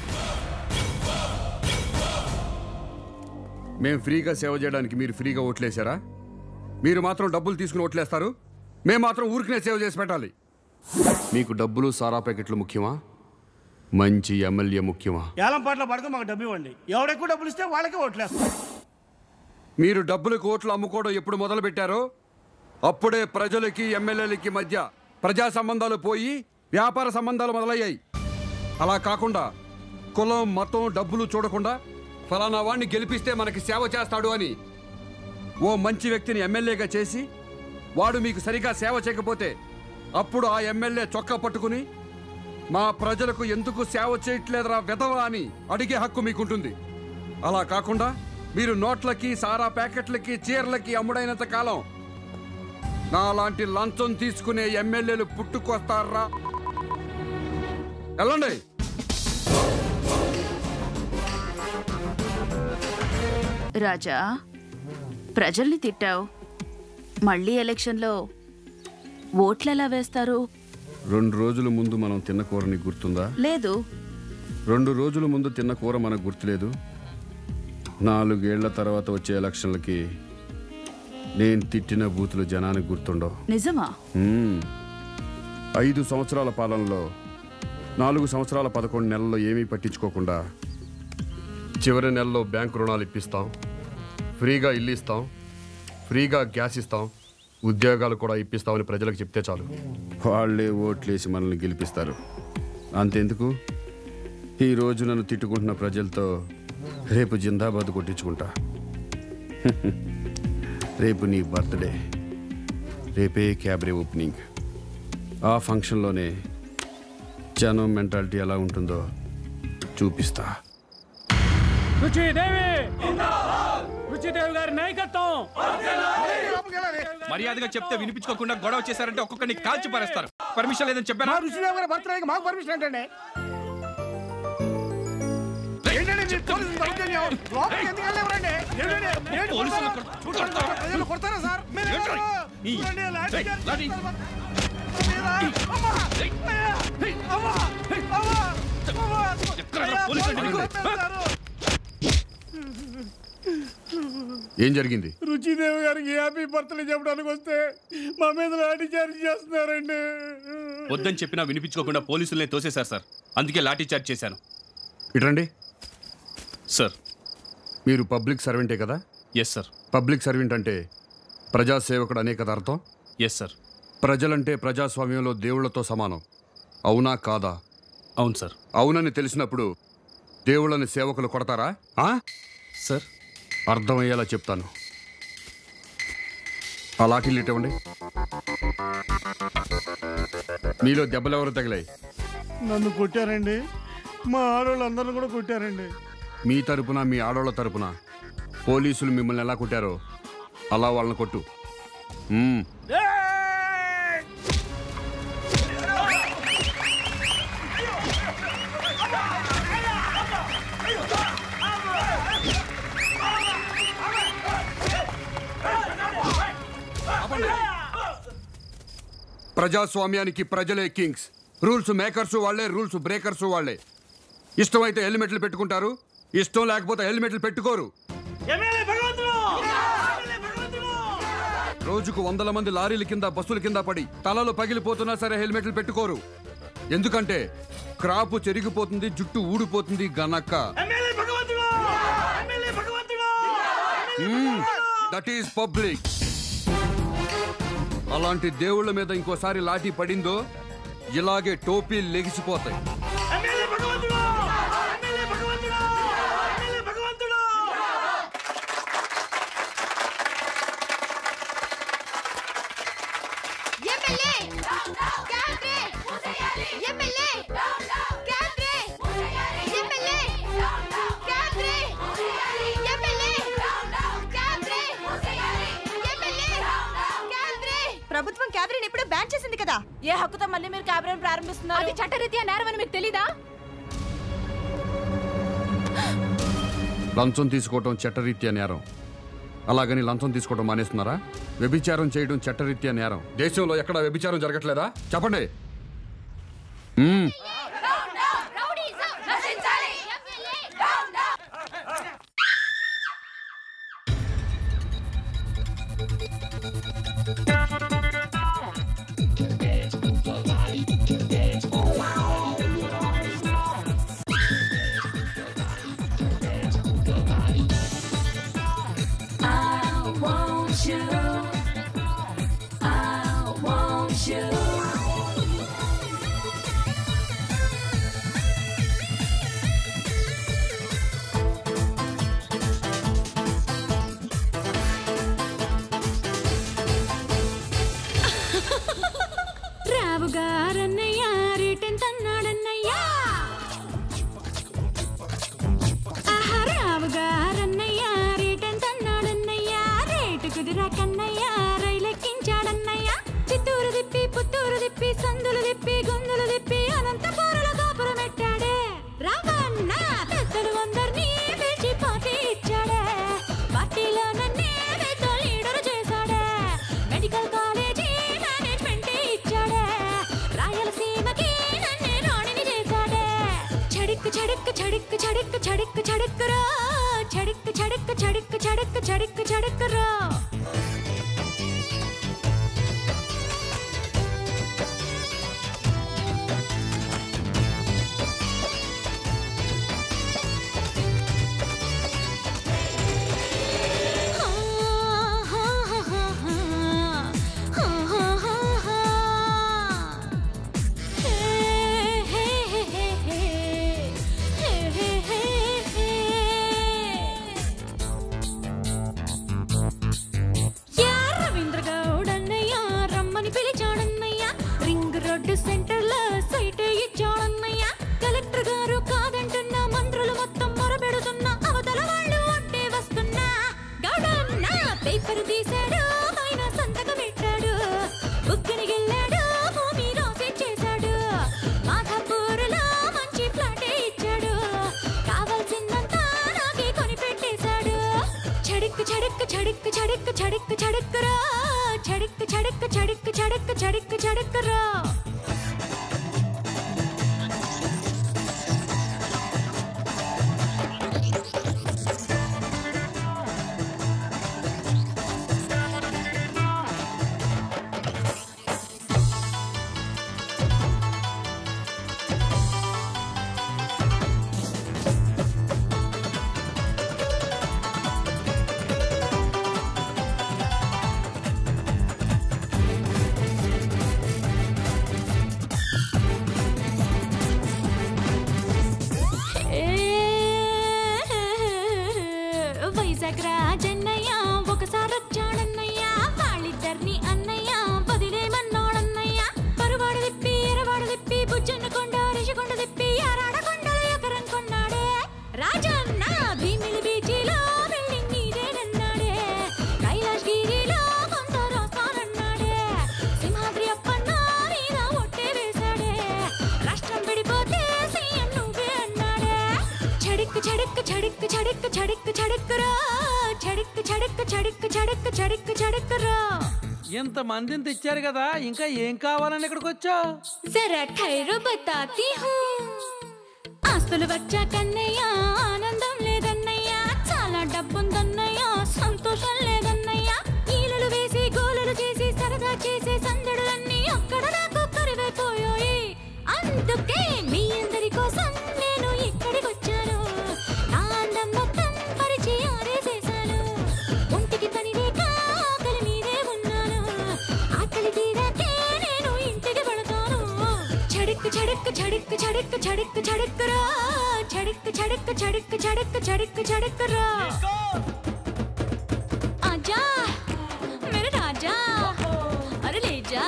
మేము ఫ్రీగా సేవ చేయడానికి మీరు ఫ్రీగా ఓట్లేశారా మీరు మాత్రం డబ్బులు తీసుకుని ఓట్లేస్తారు మేము మాత్రం ఊరికినే సేవ చేసి పెట్టాలి మీకు డబ్బులు సారా ప్యాకెట్లు ముఖ్యమా మంచి ఎమ్మెల్యే ముఖ్యమా ఏలం పాటలు పడితే మాకు డబ్బు ఇవ్వండి ఎవడెక్కువ డబ్బులు ఇస్తే వాళ్ళకే ఓట్లేస్తాం మీరు డబ్బులకు ఓట్లు అమ్ముకోవడం ఎప్పుడు మొదలు పెట్టారో అప్పుడే ప్రజలకి ఎమ్మెల్యేలకి మధ్య ప్రజా సంబంధాలు పోయి వ్యాపార సంబంధాలు మొదలయ్యాయి అలా కాకుండా కులం మతం డబ్బులు చూడకుండా ఫలానా వాడిని గెలిపిస్తే మనకి సేవ చేస్తాడు అని ఓ మంచి వ్యక్తిని ఎమ్మెల్యేగా చేసి వాడు మీకు సరిగా సేవ చేయకపోతే అప్పుడు ఆ ఎమ్మెల్యే చొక్కా పట్టుకుని మా ప్రజలకు ఎందుకు సేవ చేయట్లేదురా విధవా అని అడిగే హక్కు మీకుంటుంది అలా కాకుండా మీరు నోట్లకి సారా ప్యాకెట్లకి చీరలకి అమ్ముడైనంత కాలం నాలాంటి లంచం తీసుకునే ఎమ్మెల్యేలు పుట్టుకొస్తారా వెళ్ళండి రాజా ప్రజల్ని తిట్టావు మళ్ళీ ఎలక్షన్లో ఓట్లు ఎలా వేస్తారు రెండు రోజుల ముందు మనం తిన్న కూరని గుర్తుందా లేదు రెండు రోజుల ముందు తిన్న కూర మనకు గుర్తులేదు నాలుగేళ్ల తర్వాత వచ్చే ఎలక్షన్లకి నేను తిట్టిన బూతులు జనానికి గుర్తుండవు నిజమా మ్మ్. ఐదు సంవత్సరాల పాలనలో నాలుగు సంవత్సరాల పదకొండు నెలల్లో ఏమీ పట్టించుకోకుండా చివరి నెలలో బ్యాంకు రుణాలు ఇప్పిస్తాం ఫ్రీగా ఇల్లు ఇస్తాం ఫ్రీగా గ్యాస్ ఇస్తాం ఉద్యోగాలు కూడా ఇప్పిస్తామని ప్రజలకు చెప్తే చాలు వాళ్ళే ఓట్లేసి మనల్ని గెలిపిస్తారు అంతెందుకు ఈరోజు నన్ను తిట్టుకుంటున్న ప్రజలతో రేపు జిందాబాద్ కొట్టించుకుంటా రేపు నీ బర్త్డే రేపే క్యాబ్రే ఓపెనింగ్ ఆ ఫంక్షన్లోనే జనం మెంటాలిటీ ఎలా ఉంటుందో చూపిస్తా రుచిదేవి రుచిదేవి గారి నాయకత్వం మర్యాదగా చెప్తే వినిపించుకోకుండా గొడవ చేశారంటే ఒక్కొక్కరిని కాల్చి పారేస్తారు పర్మిషన్ లేదని చెప్పాను ఋషిదేవ్ గారి బర్త్డేకి మాకు పర్మిషన్ ఏంటండి ఏంటండి మీరు పోలీసులు దౌర్జన్యం? లోపలికి ఎందుకు వెళ్ళేవారండి? ఏంటండి? ఏంటి పోలీసులు కొడతారా? చూడండి, ప్రజలు కొడతారా సార్? మీరు ఏంట్రా? ఎవరు? ఈ- చూడండి, లాఠీ ఏయ్, చార్జ్ లాఠీ. చేస్తారు. మీరా? అమ్మా! అయ్యా! అమ్మా! అమ్మా! అమ్మా! ఎక్కడరా పోలీసులు అయ్యా, నీకు? కొట్టేస్తారు. ఏం జరిగింది రుచిదేవి గారికి హ్యాపీ బర్త్డే చెప్పడానికి వస్తే మా మీద లాఠీ చార్జ్ చేస్తున్నారండి వద్దని చెప్పినా వినిపించుకోకుండా పోలీసుల్ని తోసేశారు సార్ అందుకే లాఠీ చార్జ్ చేశాను ఇటండి సార్ మీరు పబ్లిక్ సర్వెంటే కదా ఎస్ సార్ పబ్లిక్ సర్వెంట్ అంటే ప్రజాసేవకుడు అనే కదా అర్థం ఎస్ సార్ ప్రజలంటే ప్రజాస్వామ్యంలో దేవుళ్లతో సమానం అవునా కాదా అవును సార్ అవునని తెలిసినప్పుడు దేవుళ్ళని సేవకులు కొడతారా ఆ? సార్ అర్థమయ్యేలా చెప్తాను ఆ లాఠీలు ఇవ్వండి మీలో దెబ్బలు ఎవరు తగిలాయి నన్ను కొట్టారండి మా ఆడవాళ్ళందరూ కూడా కొట్టారండి మీ తరపున మీ ఆడోళ్ళ తరపున పోలీసులు మిమ్మల్ని ఎలా కొట్టారో అలా వాళ్ళని కొట్టు మ్మ్. ప్రజాస్వామ్యానికి ప్రజలే కింగ్స్ రూల్స్ మేకర్స్ వాళ్ళే రూల్స్ బ్రేకర్స్ వాళ్ళే ఇష్టమైతే హెల్మెట్లు పెట్టుకుంటారు ఇష్టం లేకపోతే హెల్మెట్లు పెట్టుకోరు రోజుకు వందల మంది లారీల కింద బస్సుల కింద పడి తలలు పగిలిపోతున్నా సరే హెల్మెట్లు పెట్టుకోరు ఎందుకంటే క్రాపు చెరిగిపోతుంది జుట్టు ఊడిపోతుంది గనక్క దట్ ఈస్ పబ్లిక్ అలాంటి దేవుళ్ళ మీద ఇంకోసారి లాఠీ పడిందో ఇలాగే టోపీలు లెగిసిపోతాయి MLA cadre MLA cadre MLA cadre MLA cadre MLA cadre ప్రభుత్వం క్యాబినెట్ ఎప్పుడో బ్యాన్ చేసింది కదా ఏ హక్కుతో మళ్ళీ మీరు క్యాబినెట్ ప్రారంభిస్తున్నారు అది చట్టరీత్యా నేరం అని మీకు తెలీదా లంచం తీసుకోవటం చట్టరీత్యా నేరం అలాగని లంచం తీసుకోవడం మానేస్తున్నారా వ్యభిచారం చేయడం చట్టరీత్యా నేరం దేశంలో ఎక్కడ వ్యభిచారం జరగట్లేదా చెప్పండి మ్మ్. I want you. I want you. రావు గారన్నయ్య రేటెన్ తన్నాడన్నయ్యా ఆహా రావు గారన్నయ్య రేటెన్ తన్నాడన్నయ్యా రేటు కుదిరా కన్నయ్య రైలెక్కించాడన్నయ్య చిత్తూరు తిప్పి పుత్తూరు తిప్పి సందులు తిప్పి గొంతులు తిప్పి అనంతపురుల కాపురం పెట్టాడే రావన్న పెద్దలు అందరినీ పిలిచి పార్టీ ఇచ్చాడే పార్టీలో నన్నే పెద్ద లీడర్ చేశాడే మెడికల్ కాలేజీ మేనేజ్మెంట్ ఇచ్చాడే రాయలసీమకి నన్నే రాణిని చేశాడే చడిక్కు చడిక్కు చడిక్కు చడిక్కు చడిక్కు చడిక్కురా చడిక్కు చడిక్కు చడిక్కు చడిక్కు చడిక్కు చడిక్కురా యా రవీంద్ర గౌడ్ అన్నయ్య రమ్మని పిలిచాడన్నయ్య రింగ్ రోడ్డు సెంటర్ లో సైట్ ఇచ్చాడన్నయ్య కలెక్టర్ గారు కాదంటున్న మంత్రులు మొత్తం మొరబెడుతున్న అవతల వాళ్ళు అంటే వస్తున్నా గౌడన్న పేపర్ తీశాడు ఆయన సంతకం పెట్టాడు బుక్కిని గెళ్ళాడు భూమి రాసి చేశాడు మాధాపూర్లో మంచి ఫ్లాటే ఇచ్చాడు కావాల్సిందంతా నాకే కొని పెట్టేశాడు చడిక్కు చడిక్కు చడిక్కు చడిక్కు చడిక్కు చడిక్కురా చడిక్కు చడిక్కు చడిక్కు చడిక్కు చడిక్కు చడిక్కురా వైజాగ్ రాజన్నయ్య ఒకసారి వచ్చాడన్నయ్య వాళ్ళిద్దరిని అన్నయ్య వదిలేమన్నాడన్నయ్య పరువాడు తిప్పి ఎరవాడు తిప్పి బుజ్జన్న కొండ రిషికొండ తిప్పి ఆరాడ కొండలు ఎకరం కొన్నాడే రాజన్న భీమిలి బీచిలో బిల్డింగ్ నీదేనన్నాడే కైలాష్ గిరిలో కొంత రాస్తానన్నాడే సింహాద్రి అప్పన్న మీద ఒట్టే వేశాడే రాష్ట్రం విడిపోతే సీఎం నువ్వే అన్నాడే చడిక్కు చడిక్కు చడిక్కు చడిక్కు చడిక్కు చడిక్కురా చడిక్కు చడిక్కు చడిక్కు చడిక్కు చడిక్కు చడిక్కురా ఇంత మందిని తెచ్చారు కదా ఇంకా ఏం కావాలని ఇక్కడికి వచ్చావు జరా ఖైరు బతాతి హూ ఆస్తులు వచ్చాకన్నయ్య ఆనందం లేదన్నయ్య చాలా డబ్బుందన్నయ్య సంతోషం లేదన్నయ్య ఈలలు వేసి గోలలు చేసి సరదా చేసే సందడులన్నీ అక్కడ నాకు కరివైపోయాయి అందుకే మీ అందరి కోసం నేను ఇక్కడికి వచ్చాను నా అందం మొత్తం పరిచి ఆరేసేశాను ఒంటికి పని లేక ఆకలి మీదే ఉన్నాను ఆకలి తీరాకే నేను ఇంటికి పడతాను చడిక్కు చడిక్కు చడిక్కు చడిక్కు చడిక్కు చడిక్కురా చడిక్కు చడిక్కు చడిక్కు చడిక్కు చడిక్కు చడిక్కురా आजा मेरे राजा अरे ले जा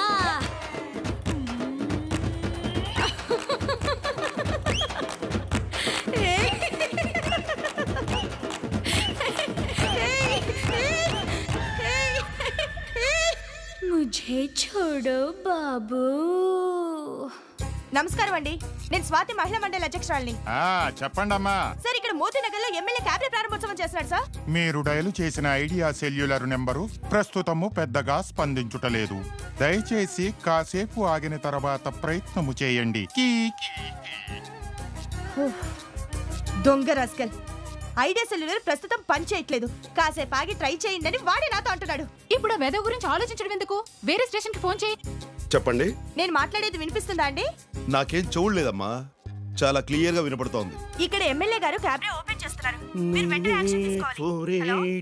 मुझे छोड़ो बाबू నమస్కారం అండి నేను స్వాతి మహిళా మండలి అధ్యక్షురాలిని ఆ, చెప్పండమ్మా సార్ ఇక్కడ మోతీనగర్ లో ఎమ్మెల్యే క్యాబినెట్ ప్రారంభోత్సవం చేస్తున్నాడు సార్ మీరు డయలు చేసిన ఐడియా సెల్యులర్ నెంబరు ప్రస్తుతము పెద్దగా స్పందించుటలేదు దయచేసి కాసేపు ఆగిన తర్వాత ప్రయత్నము చేయండి కీ దొంగ రస్కల్ ఐడియా సెల్యులర్ ప్రస్తుతం పని చేయట్లేదు కాసేపు ఆగి ట్రై చేయండి అని వాడే నాతో అంటున్నాడు ఇప్పుడు ఆ వెదవ గురించి ఆలోచించడం ఎందుకు వేరే స్టేషన్ కి ఫోన్ చేయి చెప్పండి నేను మాట్లాడేది వినిపిస్తుందా అండి నాకేం చూడలేదమ్మా చాలా క్లియర్ గా వినపడుతోంది ఇక్కడ ఎమ్మెల్యే గారు క్యాబినెట్ ఓపెన్ చేస్తున్నారు మీరు వెంటనే యాక్షన్ తీసుకోవాలి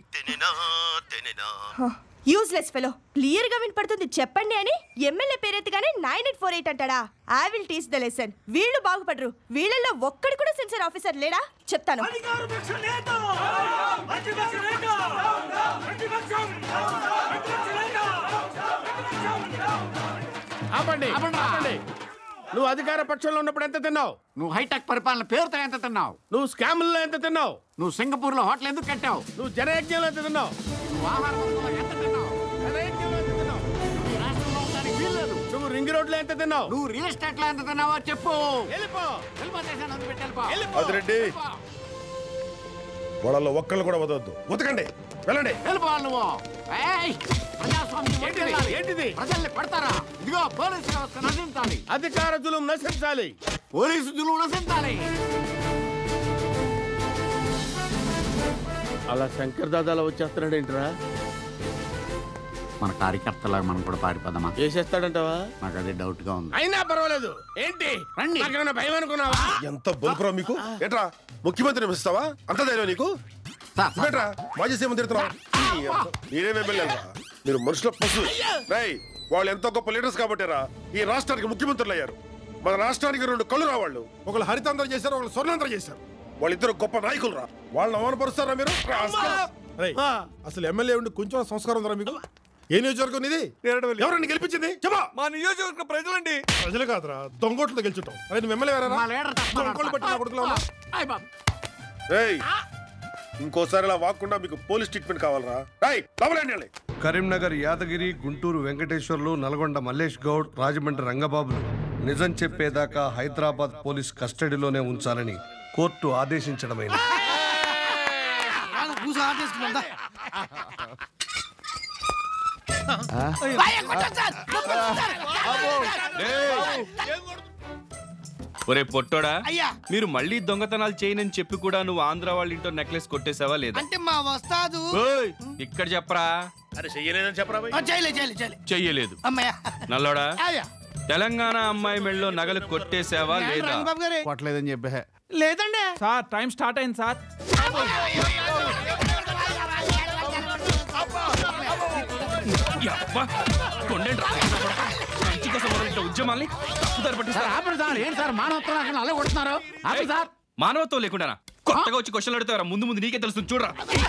యూస్లెస్ ఫెలో క్లియర్ గా వినపడుతుంది చెప్పండి అని ఎమ్మెల్యే పేరెత్తుగానే నైన్ ఎయిట్ ఫోర్ ఎయిట్ అంటాడా I will teach the lesson వీళ్ళు బాగుపడరు వీళ్ళల్లో ఒక్కడు కూడా సెన్సర్ ఆఫీసర్ లేడా చెప్తాను ఆపండి ఆపండి నువ్వు అధికార పక్షంలో ఉన్నప్పుడు ఎంత తిన్నావు నువ్వు హైటెక్ పరిపాలన పేరుతో ఎంత తిన్నావు నువ్వు స్కాముల్లో ఎంత తిన్నావు నువ్వు సింగపూర్ లో హోటల్ ఎందుకు కట్టావు నువ్వు జనయజ్ఞంలో ఎంత తిన్నావు నువ్వు ఆహార వస్తువులో ఎంత తిన్నావు జనయజ్ఞంలో ఎంత తిన్నావు నువ్వు ఈ రాష్ట్రంలో ఉండడానికి వీల్లేదు నువ్వు రింగ్ రోడ్లో ఎంత తిన్నావు నువ్వు రియల్ ఎస్టేట్ లో ఎంత తిన్నావో చెప్పు వెళ్ళిపో వెళ్ళిపోతేసాను వదిలిపెట్టి వెళ్ళిపో అదిరెడ్డి వాళ్ళలో ఒక్కళ్ళు కూడా వదవద్దు ఉతకండి వెళ్ళండి వెళ్ళిపోవాలి నువ్వు ఏయ్! ప్రజాస్వామ్యం ఏంటిది? వర్ధిల్లాలి. ఏంటిది? ప్రజల్ని కొడతారా ఇదిగో పోలీసు వ్యవస్థ నశించాలి అధికార జులుం నశించాలి పోలీసు జులుం నశించాలి అలా శంకర్ దాదాలో వచ్చేస్తున్నాడు ఏంట్రా మన కార్యకర్తలాగా మనం కూడా పారిపోదామా చేసేస్తాడంటావా నాకు అదే డౌట్ గా ఉంది అయినా పర్వాలేదు ఏంటి నాకేమైనా భయం అనుకున్నావా ఎంత బొలుకురా మీకు ఏంట్రా ముఖ్యమంత్రి నిమిస్తావా అంత ధైర్యం నీకు ఏంట్రా మాజీ సీఎం తిడుతున్నావు మీరేం ఎమ్మెల్యేరా మీరు మనుషుల పశు రై వాళ్ళు ఎంతో గొప్ప లీడర్స్ కాబట్టిరా ఈ రాష్ట్రానికి ముఖ్యమంత్రులు అయ్యారు మన రాష్ట్రానికి రెండు కళ్ళు రా వాళ్ళు ఒకళ్ళు హరితాంధ్ర చేశారు ఒకళ్ళు స్వర్ణాంధ్ర చేశారు వాళ్ళిద్దరు గొప్ప నాయకులు రా వాళ్ళని అవమానపరుస్తారా మీరు రేయ్, అసలు ఎమ్మెల్యే ఉండి కొంచెం సంస్కారం ఉందా మీకు ఏ నియోజకవర్గం ఇది ఎవరండి గెలిపించింది చెప్పా మా నియోజకవర్గ ప్రజలండి ప్రజలు కాదురా దొంగోట్లతో గెలుచుంటాం అరే నువ్వు ఎమ్మెల్యే వేరా మా లీడర్ తప్ప దొంగోళ్ళు పట్టిన కొడుకులా ఉన్నా రేయ్ ఇంకోసారి ఇలా వాక్కుండా మీకు పోలీస్ ట్రీట్మెంట్ కావాలరా రేయ్ లోపలండి వెళ్ళి కరీంనగర్ యాదగిరి గుంటూరు వెంకటేశ్వర్లు నల్గొండ మల్లేష్ గౌడ్ రాజమండ్రి రంగబాబులు నిజం చెప్పేదాకా హైదరాబాద్ పోలీస్ కస్టడీలోనే ఉంచాలని కోర్టు ఆదేశించడమైంది ఒరే పొట్టోడా అయ్యా. మీరు మళ్ళీ దొంగతనాలు చేయనని చెప్పి కూడా నువ్వు ఆంధ్ర వాళ్ళ ఇంట్లో నెక్లెస్ కొట్టేసావా లేదా అంటే మా వస్తాదు ఓయ్, ఇక్కడ చెప్పరా అరే చెయ్యలేదని చెప్పరా ఆ, చేయలే చేయలే చేయలే చెయ్యలేదు అమ్మయ్య నల్లోడా అయ్యా తెలంగాణ అమ్మాయి మెళ్ళలో నగలు కొట్టేసావా లేదా రంగబాబు గారే కొట్టలేదని చెప్పే లేదండి సార్ టైం స్టార్ట్ అయింది సార్ యబ్బా, కొండేంట్రా. మంచి కోసం మొదలెట్టిన ఉద్యమాల్ని తప్పుదారి పట్టిస్తారా? ఆపండి సార్ ఏంటి సార్ మానవత్వం అక్కడ అలా కొడుతున్నారు ఆపండి సార్ మానవత్వం లేకుండా కొత్తగా వచ్చి క్వశ్చన్లు అడుగుతారా ముందు ముందు నీకే తెలుస్తుంది చూడరా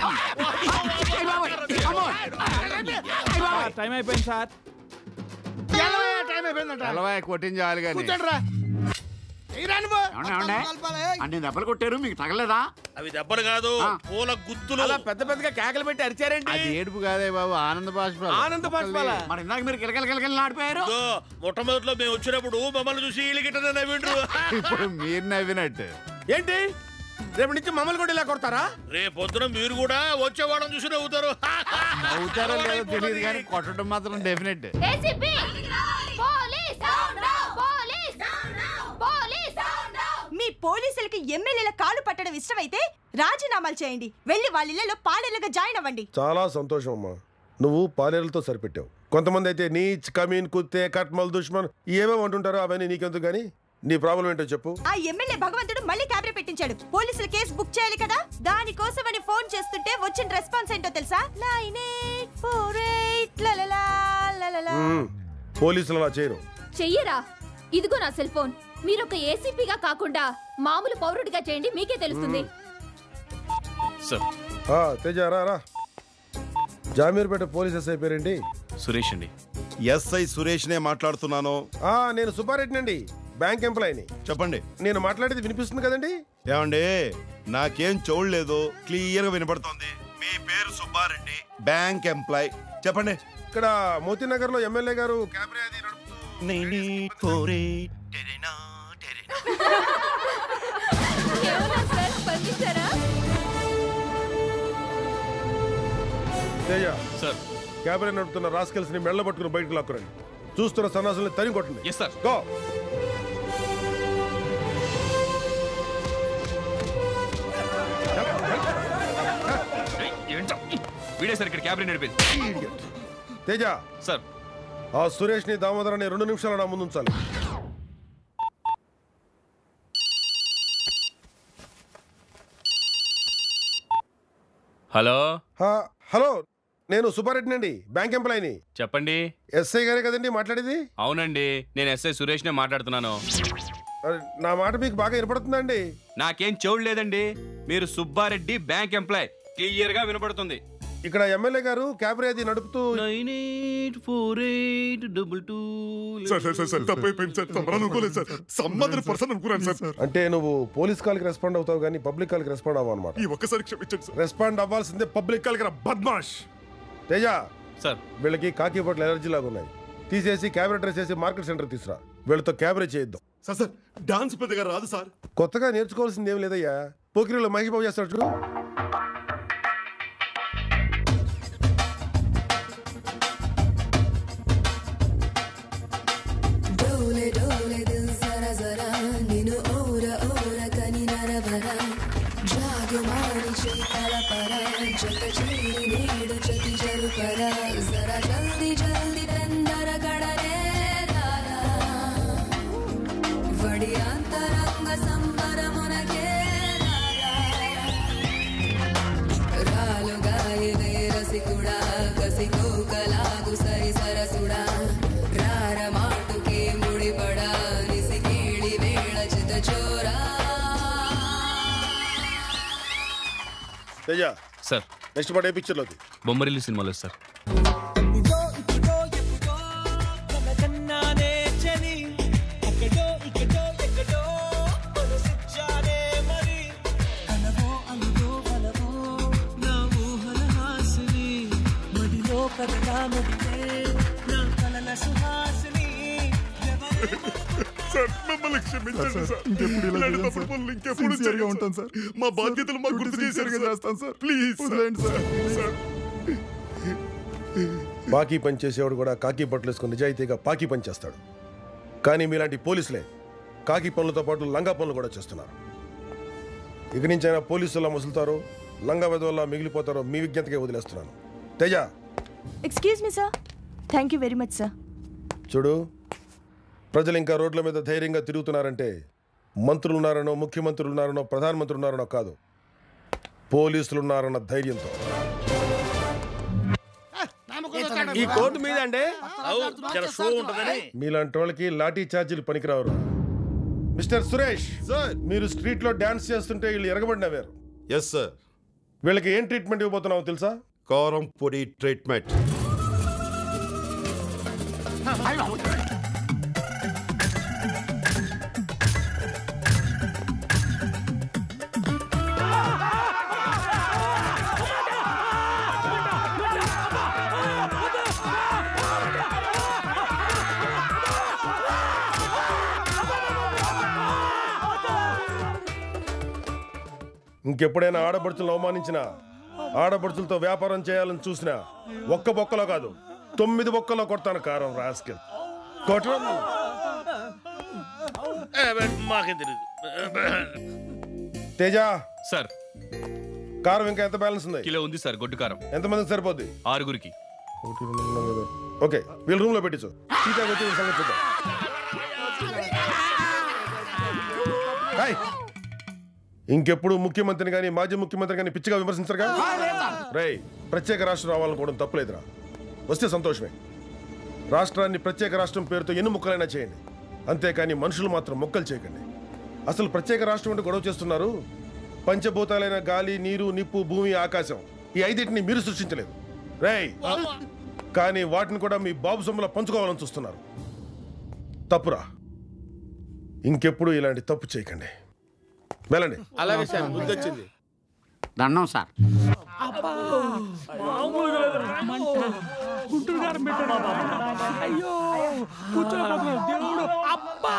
టైం అయిపోయింది సార్ ఎలవయ్య, టైం అయిపోయిందంట తెల్లవాయ కొట్టించాలి కానీ కూర్చోండి రా తీరాను బో. అన్ని దెబ్బలు కొట్టారు మీకు తగలేదా అవి దెబ్బలు కాదు పూల గుత్తులు అలా పెద్ద పెద్దగా కేకలు పెట్టి అరిచారేంటి అది ఏడుపు కాదే బాబు ఆనంద బాష్పాలు ఆనంద బాష్పాలా? మరి ఇందాక మీరు కిలకల కిలకలు ఆడిపోయారు ఇదో, మొట్టమొదట్లో మేము వచ్చినప్పుడు మమ్మల్ని చూసి ఇలిగిట్టనే నవ్విండ్రు ఇప్పుడు మీరు నవ్వినట్టు ఏంటి రేపు నుంచి మమ్మల్ని కూడా ఇలా కొడతారా రేపు పొద్దున మీరు కూడా వచ్చే వాళ్ళని చూసి నవ్వుతారు అవుతారో లేదో తెలియదు కానీ కొట్టడం మాత్రం definite ACP police police police మీ పోలీసులకి ఎమ్మెల్యేల కాలు పట్టడం ఇష్టమైతే రాజీనామాలు చేయండి వెళ్ళి వాళ్ళ ఇళ్లలో పాలెలుగా జాయిన్ అవ్వండి చాలా సంతోషం అమ్మా నువ్వు పాలేరులతో సరిపెట్టావు కొంతమంది అయితే నీచ్ కమీన్ కుత్తే కట్మల్ దుష్మన్ ఏమేమి అంటుంటారో అవన్నీ నీకెందుకు కానీ నీ ప్రాబ్లం ఏంటో చెప్పు ఆ ఎమ్మెల్యే భగవంతుడు మళ్ళీ క్యాబరే పెట్టించాడు పోలీసులు కేసు బుక్ చేయాలి కదా దానికోసమని ఫోన్ చేస్తుంటే వచ్చిన రెస్పాన్స్ ఏంటో తెలుసా నైన్ ఎయిట్ ఫోర్ ఎయిట్ లలలా లలలా మ్మ్. పోలీసులు అలా చేయరు చెయ్యరా ఇదిగో నా సెల్ ఫోన్ మీరు ఒక ఏసీపీగా కాకుండా మామూలు పౌరుడిగా చేయండి మీకే తెలుస్తుంది సార్ ఆ, తేజ రా రా జామీర్పేట పోలీస్ ఎస్ఐ పేరేంటి సురేష్ అండి ఎస్ఐ సురేష్నే మాట్లాడుతున్నాను నేను సుబ్బారెడ్డి అండి బ్యాంక్ ఎంప్లాయీని చెప్పండి నేను మాట్లాడేది వినిపిస్తుంది కదండి ఏమండి నాకేం చూడలేదు క్లియర్ గా వినపడుతోంది మీ పేరు సుబ్బారెడ్డి బ్యాంక్ ఎంప్లాయ్ చెప్పండి ఇక్కడ మోతీనగర్ లో ఎమ్మెల్యే గారు క్యాబరే అది స్పందించారా తేజ సార్ క్యాబరే నడుపుతున్న రాస్కెల్స్ ని మెళ్ళ పట్టుకుని బయటకు లాక్కురండి చూస్తున్న సన్నాసుల్ని తరి కొట్టండి ఎస్ సార్ గో ఏంటో వీడే సార్ ఇక్కడ క్యాబరీ నడిపేది తేజ సార్ ఆ సురేష్ ని దామోదరాన్ని రెండు నిమిషాలు నా ముందు ఉంచాలి హలో హా, హలో నేను సుబ్బారెడ్డి అండి బ్యాంక్ ఎంప్లాయీని చెప్పండి ఎస్ఐ గారే కదండి మాట్లాడేది అవునండి నేను ఎస్ఐ సురేష్నే మాట్లాడుతున్నాను అరే, నా మాట మీకు బాగా వినపడుతుందండి నాకేం చెవుడు లేదండి మీరు సుబ్బారెడ్డి బ్యాంక్ ఎంప్లాయ్ క్లియర్ గా వినపడుతుంది ఇక్కడ ఎమ్మెల్యే గారు క్యాబరే అది నడుపుతూ nine eight four eight double two sir, sir, sir, sir, తప్పైపోయింది సార్. తమరు అనుకోలేదు సార్. సంబంధిత person అనుకున్నాను సార్. అంటే నువ్వు పోలీస్ కాల్కి రెస్పాండ్ అవుతావు కానీ పబ్లిక్ కాల్కి రెస్పాండ్ అవ్వవు అనమాట ఈ ఒక్కసారి క్షమించండి సార్ రెస్పాండ్ అవ్వాల్సిందే పబ్లిక్ కాల్కి రా బద్మాష్ తేజ సార్ వీళ్ళకి కాకి బట్టలు ఎలర్జీ లాగా ఉన్నాయి తీసేసి క్యాబరే డ్రెస్ చేసి మార్కెట్ సెంటర్ తీసురా వీళ్ళతో క్యాబరే చేయిద్దాం సార్ సార్ డాన్స్ పెద్దగా రాదు సార్ కొత్తగా నేర్చుకోవాల్సింది ఏం లేదయ్యా పోకిరిలో మహేష్ బాబు చేస్తాడు చూడు డోలే డోలే దిల్ జరా జరా నిన్ను ఓర ఓర కని నరవర జాగుమారి చేతల పర జత చేరి నేడు చతి జరు పర జరా జల్ది తేజ సార్ నెక్స్ట్ పాట ఏ పిక్చర్లోది బొమ్మరిల్లు సినిమాలో సార్ కన్నానే చలి అక్కడో ఇక్కడో ఎక్కడో మనసిచ్చానే మరి అలవో అలవో అలవో నా ఊహల హాసిని మడిలో కదలా మడిలే నా కలల సుహాసిని సార్ మమ్మల్ని క్షమించండి సార్ ఇంకెప్పుడు ఇలా ఇలాంటి చేయం తప్పుడు సార్. పనులు ఇంకెప్పుడు Sincere గా చేయం ఉంటాం సార్. మా బాధ్యతలు మాకు గుర్తు డ్యూటీ చేశారు sincere గా సార్. చేస్తాం సార్. ప్లీజ్ వదిలేయండి సార్. సార్ బాకీ పని చేసేవాడు కూడా కాకి బట్టలు వేసుకుని నిజాయితీగా పాకి పని చేస్తాడు కానీ మీలాంటి పోలీసులే కాకి పనులతో పాటు లంగా పనులు కూడా చేస్తున్నారు ఇక నుంచి అయినా పోలీసులా ముసులుతారో లంగా వెదవల్లా మిగిలిపోతారో మీ విజ్ఞతకే వదిలేస్తున్నాను Teja excuse me sir thank you very much sir చూడు ప్రజలు ఇంకా రోడ్ల మీద ధైర్యంగా తిరుగుతున్నారంటే మంత్రులు ఉన్నారనో ముఖ్యమంత్రులు ఉన్నారనో ప్రధానమంత్రులు ఉన్నారనో కాదు పోలీసులు ఉన్నారన్న ధైర్యంతో ఈ కోర్టు మీద అండి షో ఉంటుందని మీలాంటి వాళ్ళకి లాఠీ ఛార్జీలు పనికిరావరు మిస్టర్ సురేష్ సార్ మీరు స్ట్రీట్ లో డాన్స్ చేస్తుంటే వీళ్ళు ఎరగబడినవారు ఎస్ సార్ వీళ్ళకి ఏం ట్రీట్మెంట్ ఇవ్వబోతున్నావు తెలుసా కారం పొడి ట్రీట్మెంట్ ఇంకెప్పుడైనా ఆడపడుచులను అవమానించినా ఆడపడుచులతో వ్యాపారం చేయాలని చూసినా ఒక్క బొక్కలో కాదు తొమ్మిది బొక్కలో కొడతాను కారం రాస్కెల్ కొట్టు మాకేం తెలియదు తేజ సార్ కారం ఇంకా ఎంత బ్యాలెన్స్ ఉంది కిలో ఉంది సార్ గొడ్డు కారం ఎంతమందికి సరిపోద్ది ఆరుగురికి ఓకే వీళ్ళ రూమ్ లో పెట్టించు సీతా వచ్చి వీళ్ళ సంగతి చూద్దాం హాయ్. ఇంకెప్పుడు ముఖ్యమంత్రిని కానీ మాజీ ముఖ్యమంత్రి కానీ పిచ్చిగా విమర్శించరుగా రై ప్రత్యేక రాష్ట్రం రావాలనుకోవడం తప్పులేదురా వస్తే సంతోషమే రాష్ట్రాన్ని ప్రత్యేక రాష్ట్రం పేరుతో ఎన్ని ముక్కలైనా చేయండి అంతేకాని మనుషులు మాత్రం మొక్కలు చేయకండి అసలు ప్రత్యేక రాష్ట్రం అంటే గొడవ చేస్తున్నారు పంచభూతాలైన గాలి నీరు నిప్పు భూమి ఆకాశం ఈ ఐదింటిని మీరు సృష్టించలేదు రేయ్ కానీ వాటిని కూడా మీ బాబు సొమ్ములో పంచుకోవాలని చూస్తున్నారు తప్పురా ఇంకెప్పుడు ఇలాంటి తప్పు చేయకండి వెళ్ళండి అలాగే సార్ బుద్ధి వచ్చింది దండం సార్ గుంటూరు గారు పెట్టాడు అయ్యో కూర్చోలేకపోతున్నాడు దేవుడు అబ్బా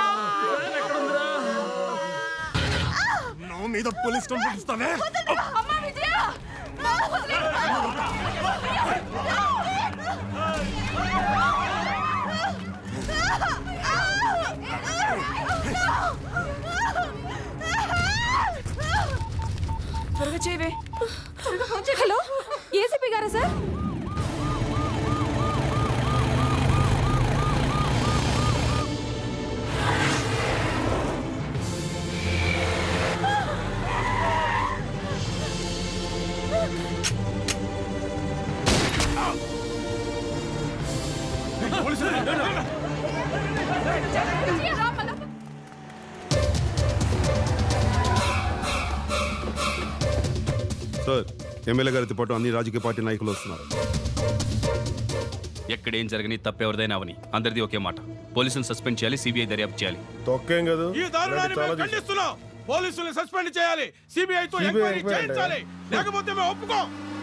నా మీద పోలీస్ కంప్లైంట్ ఇస్తావే త్వరగా చేయవే హలో ఏసీపీ గారా సార్ సార్ ఎమ్మెల్యే గారితో పాటు అన్ని రాజకీయ పార్టీ నాయకులు వస్తున్నారు ఎక్కడేం జరగని తప్పెవరిదైనా అవని అందరిది ఒకే మాట పోలీసులు సస్పెండ్ చేయాలి సిబిఐ దర్యాప్తు చేయాలి తొక్కేం కాదు ఈ దారుణాన్ని చాలా మేము ఖండిస్తున్నాం పోలీసుల్ని సస్పెండ్ చేయాలి సిబిఐతో CBI ఎంక్వైరీ ఎంక్వైరీ చేయించాలి లేకపోతే మేము ఒప్పుకోం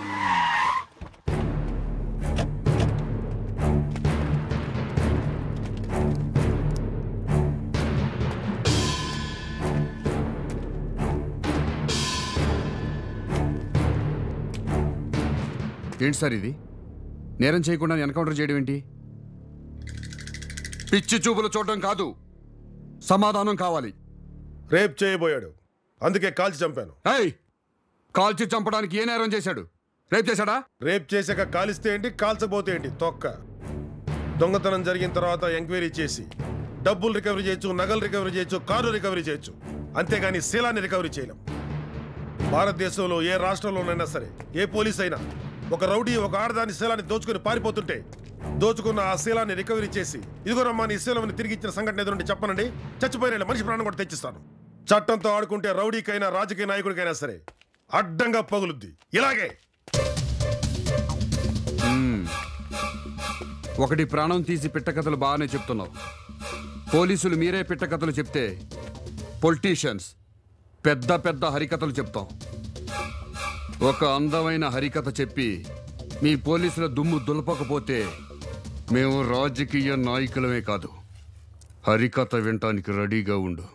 ఏంటి సార్ ఇది నేరం చేయకుండా ఎన్కౌంటర్ చేయడం ఏంటి పిచ్చి చూపులు చూడడం కాదు సమాధానం కావాలి రేప్ చేయబోయాడు అందుకే కాల్చి చంపాను ఏయ్ కాల్చి చంపడానికి ఏ నేరం చేశాడు రేప్ చేశాడా రేప్ చేశాక కాలిస్తే ఏంటి కాల్చబోతే ఏంటి తొక్క దొంగతనం జరిగిన తర్వాత ఎంక్వైరీ చేసి డబ్బులు రికవరీ చేయొచ్చు నగలు రికవరీ చేయొచ్చు కారు రికవరీ చేయొచ్చు అంతేగాని శీలాన్ని రికవరీ చేయలేం భారతదేశంలో ఏ రాష్ట్రంలోనైనా సరే ఏ పోలీస్ అయినా ఒక రౌడీ ఒక ఆడదాని శీలాన్ని దోచుకుని పారిపోతుంటే దోచుకున్న ఆ శీలాన్ని రికవరీ చేసి ఇదిగోనమ్మా నీ శీలం తిరిగి ఇచ్చిన సంఘటన ఎదురుండి చెప్పనండి చచ్చిపోయిన మనిషి ప్రాణం కూడా తెచ్చిస్తాను చట్టంతో ఆడుకుంటే రౌడీకైనా రాజకీయ నాయకుడికైనా సరే అడ్డంగా పగులుద్ది ఇలాగే మ్మ్. ఒకటి ప్రాణం తీసి పిట్టకథలు బాగానే చెప్తున్నావు పోలీసులు మీరే పిట్టకథలు చెప్తే పొలిటీషియన్స్ పెద్ద పెద్ద హరికథలు చెప్తాం ఒక అందమైన హరికథ చెప్పి మీ పోలీసుల దుమ్ము దులపకపోతే మేము రాజకీయ నాయకులమే కాదు హరికథ వినటానికి రెడీగా ఉండు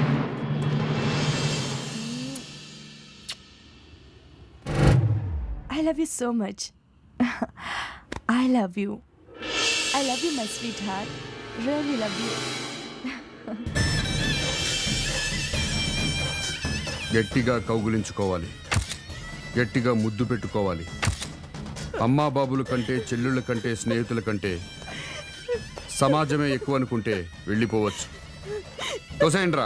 I love you so much. I love you. I love you, my sweetheart. Really love you. గట్టిగా కౌగులించుకోవాలి గట్టిగా ముద్దు పెట్టుకోవాలి అమ్మా బాబుల కంటే చెల్లుళ్ళ కంటే స్నేహితుల కంటే సమాజమే ఎక్కువ అనుకుంటే వెళ్ళిపోవచ్చు తోసేయండిరా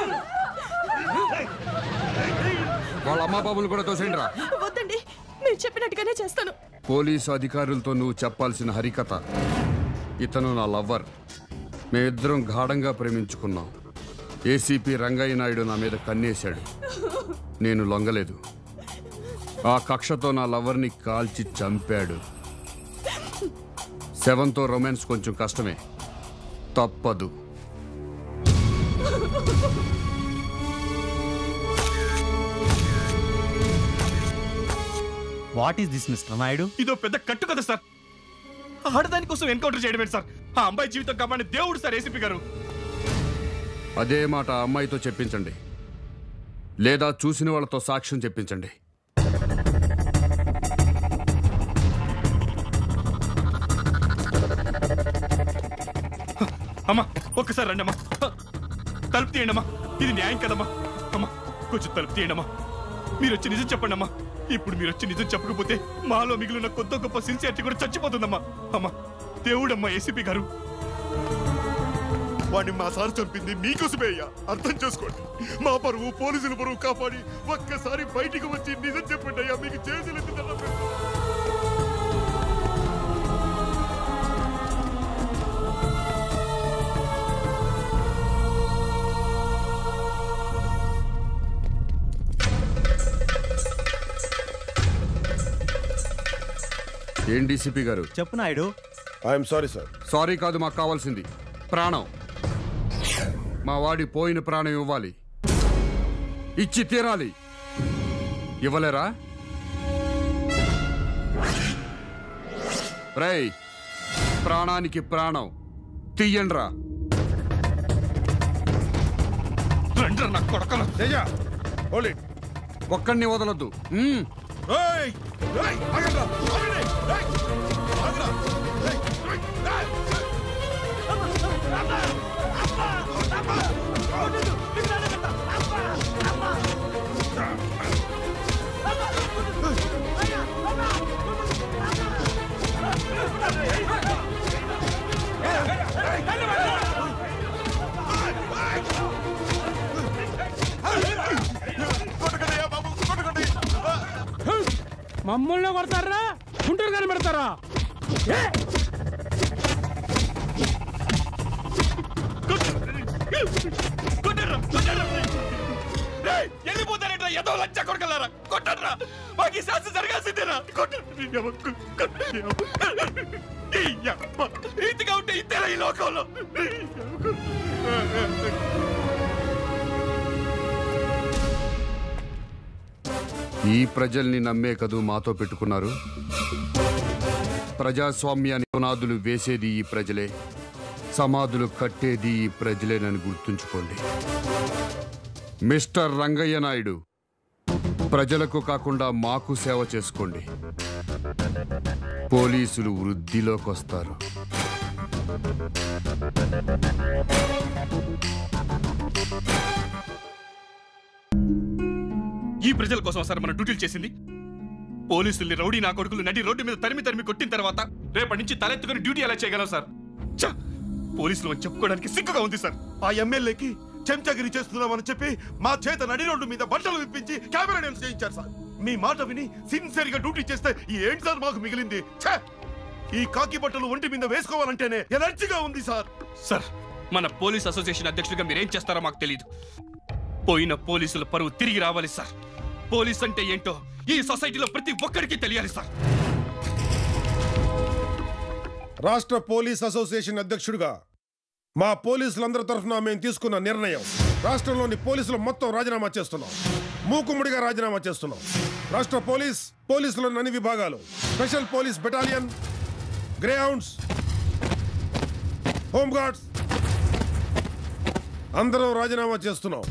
వాళ్ళ అమ్మా బాబులు కూడా తోసేయండిరా వద్దండి మీరు చెప్పినట్టుగానే చేస్తాను పోలీసు అధికారులతో నువ్వు చెప్పాల్సిన హరికథ ఇతను నా లవ్వర్ మేమిద్దరం గాఢంగా ప్రేమించుకున్నాం ఏసీపీ రంగయ్య నాయుడు నా మీద కన్నేశాడు నేను లొంగలేదు ఆ కక్షతో నా లవర్ని కాల్చి చంపాడు శవంతో రొమాన్స్ కొంచెం కష్టమే తప్పదు what is this mister Naidu ఇదో పెద్ద కట్టు కదా సార్ ఆడదాని కోసం ఎన్కౌంటర్ చేయడమే సార్ ఆ అమ్మాయి జీవితం కాపాడిన దేవుడు సార్ ఏసీపీ గారు అదే మాట ఆ అమ్మాయితో చెప్పించండి లేదా చూసిన వాళ్ళతో సాక్ష్యం చెప్పించండి అమ్మా ఒక్కసారి రండి అమ్మా తలుపు తీయండి అమ్మా ఇది న్యాయం కదమ్మా అమ్మా కొంచెం తలుపు తీయండి అమ్మా మీరు వచ్చి నిజం చెప్పండి అమ్మా ఇప్పుడు మీరు వచ్చి నిజం చెప్పకపోతే మాలో మిగిలిన కొత్త గొప్ప సిన్సియారిటీ కూడా చచ్చిపోతుందమ్మా అమ్మా దేవుడమ్మా ఏసీపీ గారు వాడిని మా సార్ చంపింది మీకోసమే అయ్యా అర్థం చేసుకోండి మా పరువు పోలీసుల పరువు కాపాడి ఒక్కసారి బయటికి వచ్చి నిజం చెప్పండి అయ్యా మీకు చేతులు ఎత్తి దండం పెడతాను. ఏం డీసీపీ గారు చెప్పు Naidu I'm sorry sir sorry కాదు మాకు కావాల్సింది ప్రాణం మా వాడి పోయిన ప్రాణం ఇవ్వాలి ఇచ్చి తీరాలి ఇవ్వలేరా రై ప్రాణానికి ప్రాణం తీయండ్రా రండ్రా నా కొడకలు తేజ హోల్డ్ ఇట్ ఒక్కడిని వదలొద్దు మ్మ్. ఏయ్ ఏయ్ ఆగండ్రా ఆగండి ఏయ్ ఆగరా ఏయ్ ఏయ్ మమ్మల్ని కొడతారా గుంటూరు కానీ పెడతారా కొట్టర్రా కొట్టర్రా రేయ్ వెళ్ళిపోతారేంట్రా ఏదో లంచ కొడకలారా కొట్టర్రా మాకు ఈ శాస్త్రం జరగాల్సిందేరా ఇంతగా ఉంటే ఇంతేరా ఈ లోకంలో ఈ ప్రజల్ని నమ్మే కదూ మాతో పెట్టుకున్నారు ప్రజాస్వామ్యాన్ని పునాదులు వేసేది ఈ ప్రజలే సమాధులు కట్టేది ఈ ప్రజలేనని గుర్తుంచుకోండి మిస్టర్ రంగయ్య నాయుడు ప్రజలకు కాకుండా మాకు సేవ చేసుకోండి పోలీసులు వృద్ధిలోకి వస్తారు ఈ ప్రజల కోసం సార్ మన డ్యూటీలు చేసింది పోలీసుల్ని రౌడీ నా కొడుకులు నడి రోడ్డు మీద తరిమి తరిమి కొట్టిన తర్వాత రేపటి నుంచి తలెత్తుకుని డ్యూటీ ఎలా చేయగలం సార్ ఛ! పోలీసులు అని చెప్పుకోవడానికి సిగ్గుగా ఉంది సార్ ఆ ఎమ్మెల్యేకి చెంచగిరి చేస్తున్నామని చెప్పి మా చేత నడి రోడ్డు మీద బట్టలు విప్పించి కెమెరా డాన్స్ చేయించారు సార్ మీ మాట విని సిన్సియర్ గా డ్యూటీ చేస్తే ఈ ఏంటి సార్ మాకు మిగిలింది ఛే! ఈ కాకి బట్టలు ఒంటి మీద వేసుకోవాలంటేనే ఎనర్జీగా ఉంది సార్ సార్ మన పోలీస్ అసోసియేషన్ అధ్యక్షుడిగా మీరేం చేస్తారో మాకు తెలియదు పోయిన పోలీసుల పరువు తిరిగి రావాలి సార్ పోలీస్ అంటే ఏంటో ఈ సొసైటీలో ప్రతి ఒక్కరికి తెలియాలి సార్ రాష్ట్ర పోలీస్ అసోసియేషన్ అధ్యక్షుడిగా మా పోలీసులందరి తరఫున మేము తీసుకున్న నిర్ణయం రాష్ట్రంలోని పోలీసులు మొత్తం రాజీనామా చేస్తున్నాం మూకుమ్మడిగా రాజీనామా చేస్తున్నాం రాష్ట్ర పోలీస్ పోలీసులోని అన్ని విభాగాలు special police battalion Greyhounds home guards అందరం రాజీనామా చేస్తున్నాం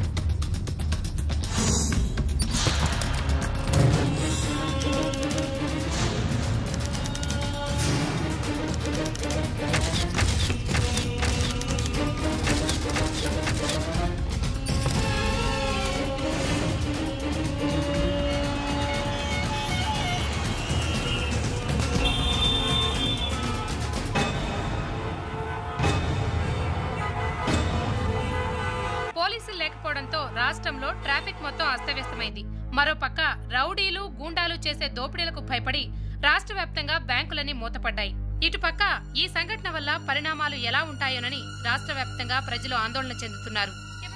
పోలీసులు లేకపోవడంతో రాష్ట్రంలో ట్రాఫిక్ మొత్తం అస్తవ్యస్తమైంది మరోపక్క రౌడీలు గూండాలు చేసే దోపిడీలకు భయపడి రాష్ట్ర వ్యాప్తంగా బ్యాంకులన్నీ మూతపడ్డాయి ఇటుపక్క ఈ సంఘటన వల్ల పరిణామాలు ఎలా ఉంటాయోనని రాష్ట్ర వ్యాప్తంగా ప్రజలు ఆందోళన చెందుతున్నారు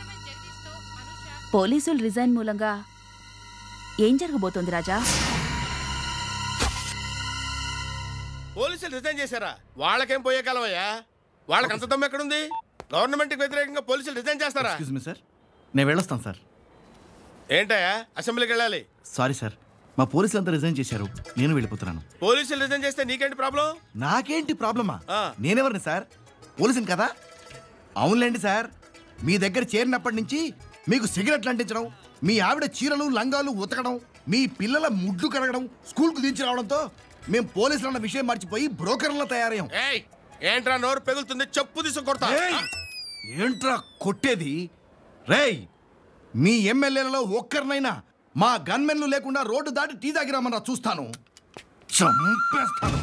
పోలీసులు రిజైన్ మూలంగా ఏం జరగబోతోంది రాజా పోలీసులు రిజైన్ చేశారా వాళ్ళకేం పోయే కాలమయ్యా వాళ్ళకి అంత దమ్ము ఎక్కడుంది గవర్నమెంట్ కి వ్యతిరేకంగా పోలీసులు రిజైన్ చేస్తారా ఎక్స్క్యూజ్ మీ సార్ నేను వెళ్ళొస్తాను సార్ ఏంటయ్యా అసెంబ్లీకి వెళ్ళాలి సారీ సార్ మా పోలీసులు అంతా రిజైన్ చేశారు నేను వెళ్ళిపోతున్నాను పోలీసులు రిజైన్ చేస్తే నీకేంటి ప్రాబ్లం నాకేంటి ప్రాబ్లమా నేనెవరిని సార్ పోలీసుని కదా అవునులేండి సార్ మీ దగ్గర చేరినప్పటి నుంచి మీకు సిగరెట్లు అంటించడం మీ ఆవిడ చీరలు లంగాలు ఉతకడం మీ పిల్లల ముడ్లు కడగడం స్కూల్కు దించి రావడంతో మేము పోలీసులు అన్న విషయం మర్చిపోయి బ్రోకర్లా తయారయ్యాం ఏయ్ ఏంట్రా నోరు పెగులుతుంది చెప్పు తీసు కొడతా ఏంట్రా కొట్టేది రేయ్ మీ ఎమ్మెల్యేలలో ఒక్కరినైనా మా గన్మెన్లు లేకుండా రోడ్డు దాటి టీ తాగిరామన్నా చూస్తాను చంపేస్తాను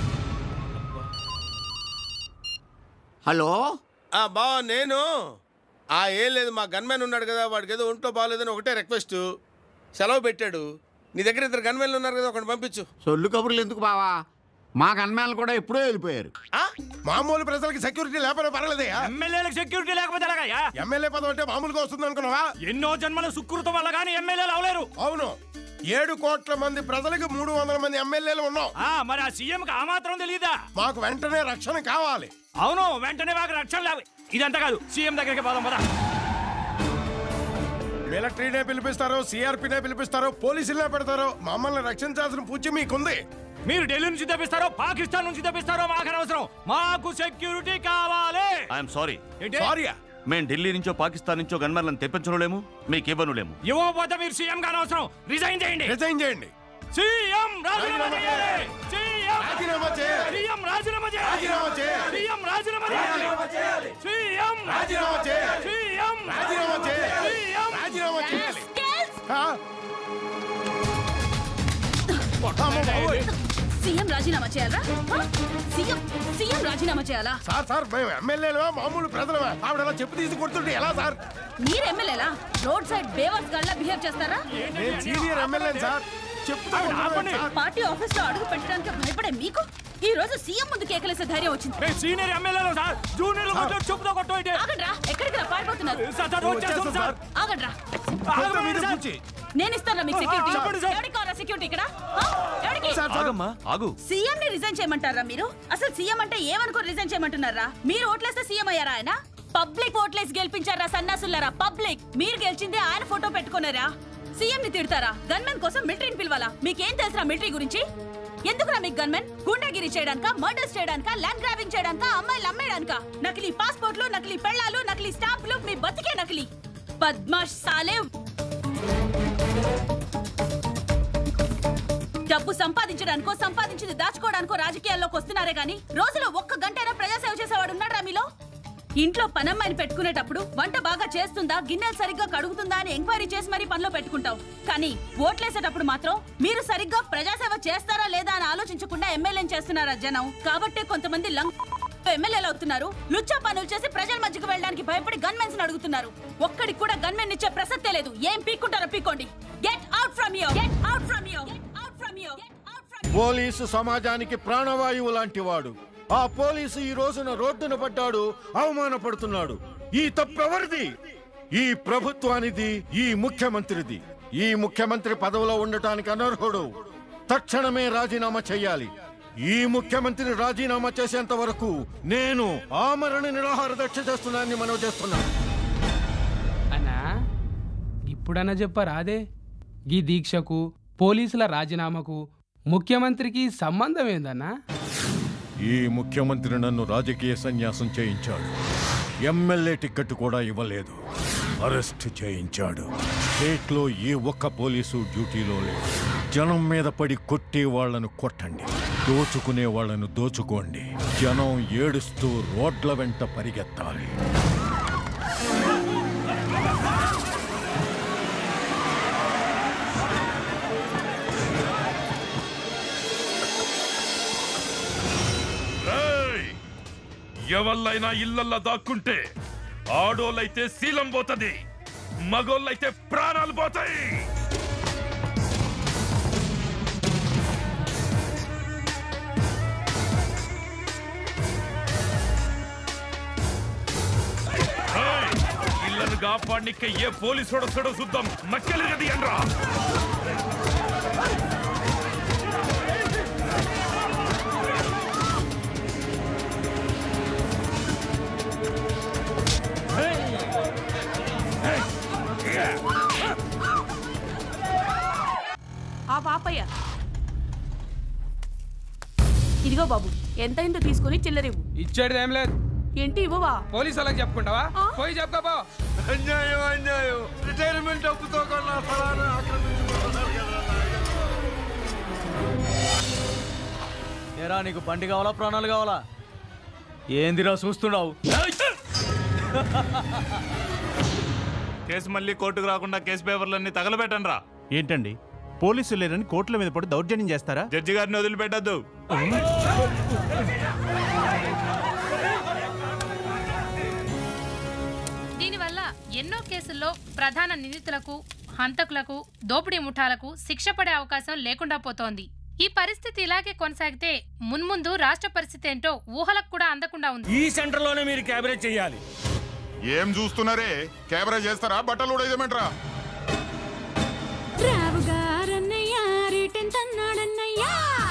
హలో ఆ బావ నేను ఆ ఏం లేదు మా గన్మెన్ ఉన్నాడు కదా వాడికి ఏదో ఒంట్లో బాగాలేదని ఒకటే రిక్వెస్ట్ సెలవు పెట్టాడు నీ దగ్గర ఇద్దరు గన్మెన్లు ఉన్నారు కదా ఒకటి పంపించు సొల్లు కబుర్లు ఎందుకు బావా మా గన్మేనలు కూడా ఎప్పుడో వెళ్ళిపోయారు మామూలు ప్రజలకి సెక్యూరిటీ లేకపోతే పర్లేదయ్యా ఎమ్మెల్యేలకు సెక్యూరిటీ లేకపోతే ఎలాగయ్యా ఎమ్మెల్యే పదం అంటే మామూలుగా వస్తుంది అనుకున్నావా ఎన్నో జన్మల సుకృతం వల్ల కానీ ఎమ్మెల్యేలు అవలేరు అవును ఏడు కోట్ల మంది ప్రజలకు మూడు వందల మంది ఎమ్మెల్యేలు ఉన్నాం ఆ, మరి ఆ సీఎం కి ఆ మాత్రం తెలియదా మాకు వెంటనే రక్షణ కావాలి అవును వెంటనే మాకు రక్షణ లేవు ఇదంతా కాదు సీఎం దగ్గరికి పోదాం పదా మిలిటరీనే పిలిపిస్తారు సిఆర్పీనే పిలిపిస్తారు పోలీసులనే పెడతారు మమ్మల్ని రక్షించాల్సిన పూచి మీకుంది మీరు ఢిల్లీ నుంచి తెప్పిస్తారో పాకిస్తాన్ నుంచి తెప్పిస్తారో మాకు అనవసరం మాకు సెక్యూరిటీ కావాలి ఐఎమ్ సారీ ఏంటి? సారీయా? మేము ఢిల్లీ నుంచో పాకిస్తాన్ నుంచో గన్మెన్లను తెప్పించలేము మీకు ఇవ్వనులేము ఇవ్వకపోతే మీరు సీఎం గా అనవసరం రిజైన్ చేయండి రిజైన్ చేయండి సీఎం రాజీనామా చేయాలి సీఎం రాజీనామా చేయాలి. సీఎం రాజీనామా చేయాలి రాజీనామా చేయాలి. సీఎం రాజీనామా చేయాలి సీఎం రాజీనామా చేయాలి. సీఎం రాజీనామా చేయాలి. సీఎం రాజీనామా చేయాలి. సీఎం రాజీనామా చేయాలా హ? సీఎం సీఎం రాజీనామా చేయాలా సార్ సార్ మేము ఎమ్మెల్యేలమా మామూలు ప్రజలమా ఆవిడ అలా చెప్పు తీసి కొడుతుంటే ఎలా సార్ మీరు ఎమ్మెల్యేలా రోడ్ సైడ్ బేవర్స్ గల్లా బిహేవ్ చేస్తారా నేను సీనియర్ ఎమ్మెల్యే సార్ చెప్తా పార్టీ ఆఫీస్ లో అడుగు పెట్టడానికి భయపడే మీకు ఈ రోజు సీఎం ముందు కేకలేసే ధైర్యం వచ్చింది మేము సీనియర్ ఎమ్మెల్యేలు సార్ జూనియర్ కొంచెం చెప్పుతో కొట్టు ఇటే ఆగండ్రా ఎక్కడికి రా పారిపోతున్నారు సార్, సార్, వచ్చేస్తాం, సార్. ఆగండ్రా ఆగండి, సార్. నేను ఇస్తాను మీకు సెక్యూరిటీ చెప్పండి, సార్. ఎవరికి కావాలా సెక్యూరిటీ ఇక్కడ ఆ? ఎవరికి ఆగమ్మా ఆగు సీఎం ని రిజైన్ చేయమంటారా మీరు అసలు సీఎం అంటే ఏమనుకో రిజైన్ చేయమంటున్నారా మీరు ఓట్లేస్తే సీఎం అయ్యారా ఆయన పబ్లిక్ ఓట్లేసి గెలిపించారా సన్నాసులారా పబ్లిక్ మీరు గెలిచిందే ఆయన ఫోటో పెట్టుకున్నారా సీఎం ని తిడతారా గన్మెన్ కోసం మిలిటరీని పిలవాలా మీకేం తెలుసా మిలిటరీ గురించి ఎందుకురా మీకు గన్మెన్ గుండాగిరి చేయడానిక మర్డర్స్ చేయడానిక ల్యాండ్ గ్రాబింగ్ చేయడానిక అమ్మాయిలు అమ్మేయడానిక నకిలీ పాస్పోర్ట్లు నకిలీ పెళ్ళాలు నకిలీ స్టాంపులు మీ బతికే నకిలీ పద్మాష్ సాలే డబ్బు సంపాదించడానికో సంపాదించింది దాచుకోవడానికో రాజకీయాల్లోకి వస్తున్నారే గాని రోజులో ఒక్క గంటైనా ప్రజాసేవ చేసేవాడు ఉన్నాడా మీలో ఇంట్లో పనమ్మాయిని పెట్టుకునేటప్పుడు వంట బాగా చేస్తుందా గిన్నెలు సరిగ్గా కడుగుతుందా అని ఎంక్వైరీ చేసి మరీ పనిలో పెట్టుకుంటావు కానీ ఓట్లేసేటప్పుడు మాత్రం మీరు సరిగ్గా ప్రజాసేవ చేస్తారా లేదా అని ఆలోచించకుండా ఎమ్మెల్యేని చేస్తున్నారా జనం కాబట్టే కొంతమంది లంగ్ ఎమ్మెల్యేలు అవుతున్నారు లుచ్చా పనులు చేసి ప్రజల మధ్యకు వెళ్ళడానికి భయపడి గన్మెన్స్ అడుగుతున్నారు ఒక్కడికి కూడా గన్మెన్ ఇచ్చే ప్రసక్తే లేదు ఏం పీక్కుంటారో పీక్కోండి get out from you get out from you get out from you police సమాజానికి ప్రాణవాయువు లాంటి వాడు ఆ పోలీసు ఈ రోజున రోడ్డున పడ్డాడు అవమానపడుతున్నాడు ఈ తప్పెవరిది ఈ ప్రభుత్వానిది ఈ ముఖ్యమంత్రిది ఈ ముఖ్యమంత్రి పదవిలో ఉండటానికి అనర్హుడు తక్షణమే రాజీనామా చేయాలి ఈ ముఖ్యమంత్రి రాజీనామా చేసేంత వరకు నేను ఆమరణ నిరాహార దీక్ష చేస్తున్నానని మనవి చేస్తున్నాను అన్నా ఇప్పుడన్నా చెప్పారా అదే ఈ దీక్షకు పోలీసుల రాజీనామాకు ముఖ్యమంత్రికి సంబంధం ఏందన్నా ఈ ముఖ్యమంత్రి నన్ను రాజకీయ సన్యాసం చేయించాడు ఎమ్మెల్యే టికెట్ కూడా ఇవ్వలేదు అరెస్ట్ చేయించాడు స్టేట్లో ఏ ఒక్క పోలీసు డ్యూటీలో లేదు జనం మీద పడి కొట్టే వాళ్ళను కొట్టండి దోచుకునే వాళ్ళను దోచుకోండి జనం ఏడుస్తూ రోడ్ల వెంట పరిగెత్తాలి రేయ్! ఎవళ్ళైనా ఇళ్ళల్లో దాక్కుంటే ఆడోళ్ళైతే శీలం పోతుంది మగోళ్ళైతే ప్రాణాలు పోతాయి రేయ్! ఇళ్ళను కాపాడినిక్క ఏ పోలీసు వస్తాడో చూద్దాం మక్కలు గది అనరా ఆ పాపయ్య ఇదిగో బాబు ఎంతైందో తీసుకుని చిల్లరివ్వు ఇచ్చేది ఏం లేదు ఏంటి ఇవ్వవా పోలీసు వాళ్ళకి చెప్పుకుంటావా పోయి చెప్పుకోపో అన్యాయం అన్యాయం రిటైర్మెంట్ డబ్బుతో కన్నా ఫలానా ఆక్రమించుకుంటున్నారు కదా ఏరా నీకు బండి కావాలా ప్రాణాలు కావాలా ఏందిరా చూస్తున్నావు కేసు మళ్ళీ కోర్టుకు రాకుండా కేసు పేపర్లన్నీ తగలబెట్టండి రా ఏంటండి పోలీసులు లేరని కోర్టుల మీద పడి దౌర్జన్యం చేస్తారా జడ్జి గారిని వదిలిపెట్టద్దు దీనివల్ల ఎన్నో కేసుల్లో ప్రధాన నిందితులకు హంతకులకు దోపిడీ ముఠాలకు శిక్ష పడే అవకాశం లేకుండా పోతోంది ఈ పరిస్థితి ఇలాగే కొనసాగితే మున్ముందు రాష్ట్ర పరిస్థితి ఏంటో ఊహలకు కూడా అందకుండా ఉంది ఈ సెంటర్ లోనే మీరు క్యాబరేజ్ చేయాలి ఏం చూస్తున్నారే కెమెరా చేస్తారా బట్టలు ఉడేదేమంటారా రావుగారన్నయ్య రేటెంతన్నాడన్నయ్యా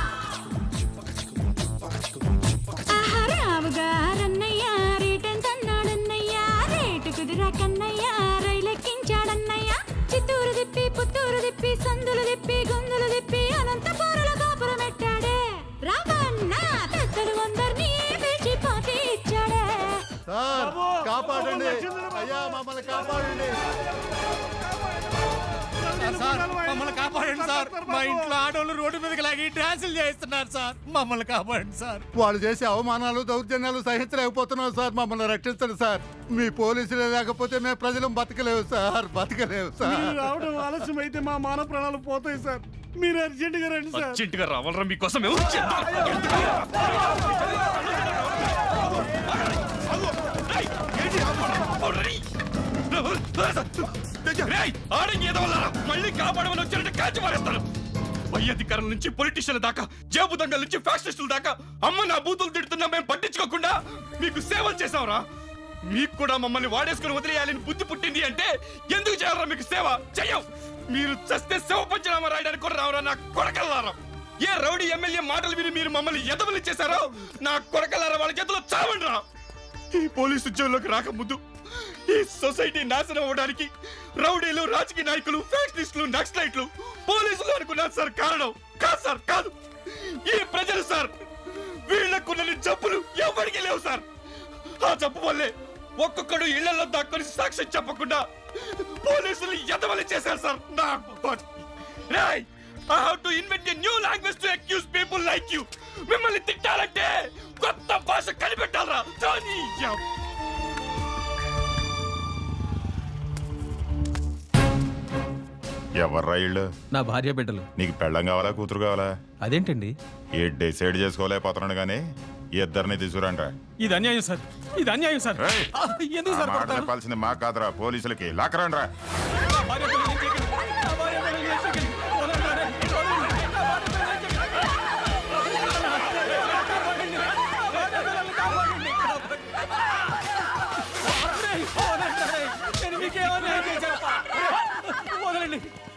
ఆహా రావుగారన్నయ్య రేటెంతన్నాడన్నయ్యా రేటు కుదిరాకన్నయ్య రైలెక్కించాడన్నయ్య చిత్తూరు తిప్పి పుత్తూరు తిప్పి సందులు తిప్పి గుందులు తిప్పి అనంతపురుల కాపురం పెట్టాడే రావన్న పెద్దలు అందరినీ పిలిచి పోటీ ఇచ్చాడే సార్ కాపాడండి అయ్యా మమ్మల్ని కాపాడండి సార్ మమ్మల్ని కాపాడండి సార్ మా ఇంట్లో ఆడవాళ్ళు రోడ్డు మీదకి లాగి డ్యాన్సులు చేస్తున్నారు సార్ మమ్మల్ని కాపాడండి సార్ వాళ్ళు చేసే అవమానాలు దౌర్జన్యాలు సహించలేకపోతున్నాం సార్ మమ్మల్ని రక్షించండి సార్ మీ పోలీసులే లేకపోతే మేము ప్రజలు బతకలేవు సార్ బతకలేవు సార్ మీరు రావడం ఆలస్యం అయితే మా మాన ప్రాణాలు పోతాయి సార్ మీరు అర్జెంట్ గా రండి సార్ అర్జెంటుగా రావాలరా మీకోసం ఎవరు ఆడంగి ఏదో వల్ల మళ్ళీ కాపాడమని వచ్చినట్టు కాల్చి మారేస్తాను పై అధికారుల నుంచి పొలిటీషియన్ల దాకా జేబు దండల నుంచి ఫ్యాక్షనిస్టుల దాకా అమ్మ నా బూతులు తిడుతున్నా మేము పట్టించుకోకుండా మీకు సేవలు చేసాంరా మీకు కూడా మమ్మల్ని వాడేసుకుని వదిలేయాలని బుద్ధి పుట్టింది అంటే ఎందుకు చేయాలరా మీకు సేవ చెయ్యం మీరు చస్తే సేవ పంచనామా రాయడానికి కూడా రావరా నా కొడకల్లారా ఏ రౌడీ ఎమ్మెల్యే మాటలు విని మీరు మమ్మల్ని ఎదవలు చేశారో నా కొడకల్లారా వాళ్ళ చేతిలో చావండి రా ఈ పోలీసు ఉద్యోగంలోకి రాకముందు ఈ సొసైటీ నాశనం అవ్వడానికి రౌడీలు రాజకీయ నాయకులు ఫ్యాక్షనిస్టులు నక్సలైట్లు పోలీసులు అనుకున్నారు సార్ కారణం కాదు సార్ కాదు ఈ ప్రజలు సార్ వీళ్ళకున్న జబ్బులు ఎవరికి లేవు సార్ ఆ జబ్బు వల్లే ఒక్కొక్కడు ఇళ్లలో దాక్కుని సాక్ష్యం చెప్పకుండా పోలీసులు ఎదవలి చేశారు సార్ నా రాయ్ I have to invent a new language to accuse people like you మిమ్మల్ని తిట్టాలంటే కొత్త భాష కనిపెట్టాలరా ధోని ఎవర్రా ఇళ్ళు నా భార్య బిడ్డలు నీకు పెళ్ళం కావాలా కూతురు కావాలా అదేంటండి ఏ డిసైడ్ చేసుకోలేకపోతున్నాడు కానీ ఇద్దరిని తీసుకురండ్రా ఇది అన్యాయం సార్ ఇది అన్యాయం సార్ ఏయ్! ఆ, ఎందుకు ఆ సార్ మాట కొడతారు? చెప్పాల్సింది మా కాదురా పోలీసులకి లాక్కరండ్రా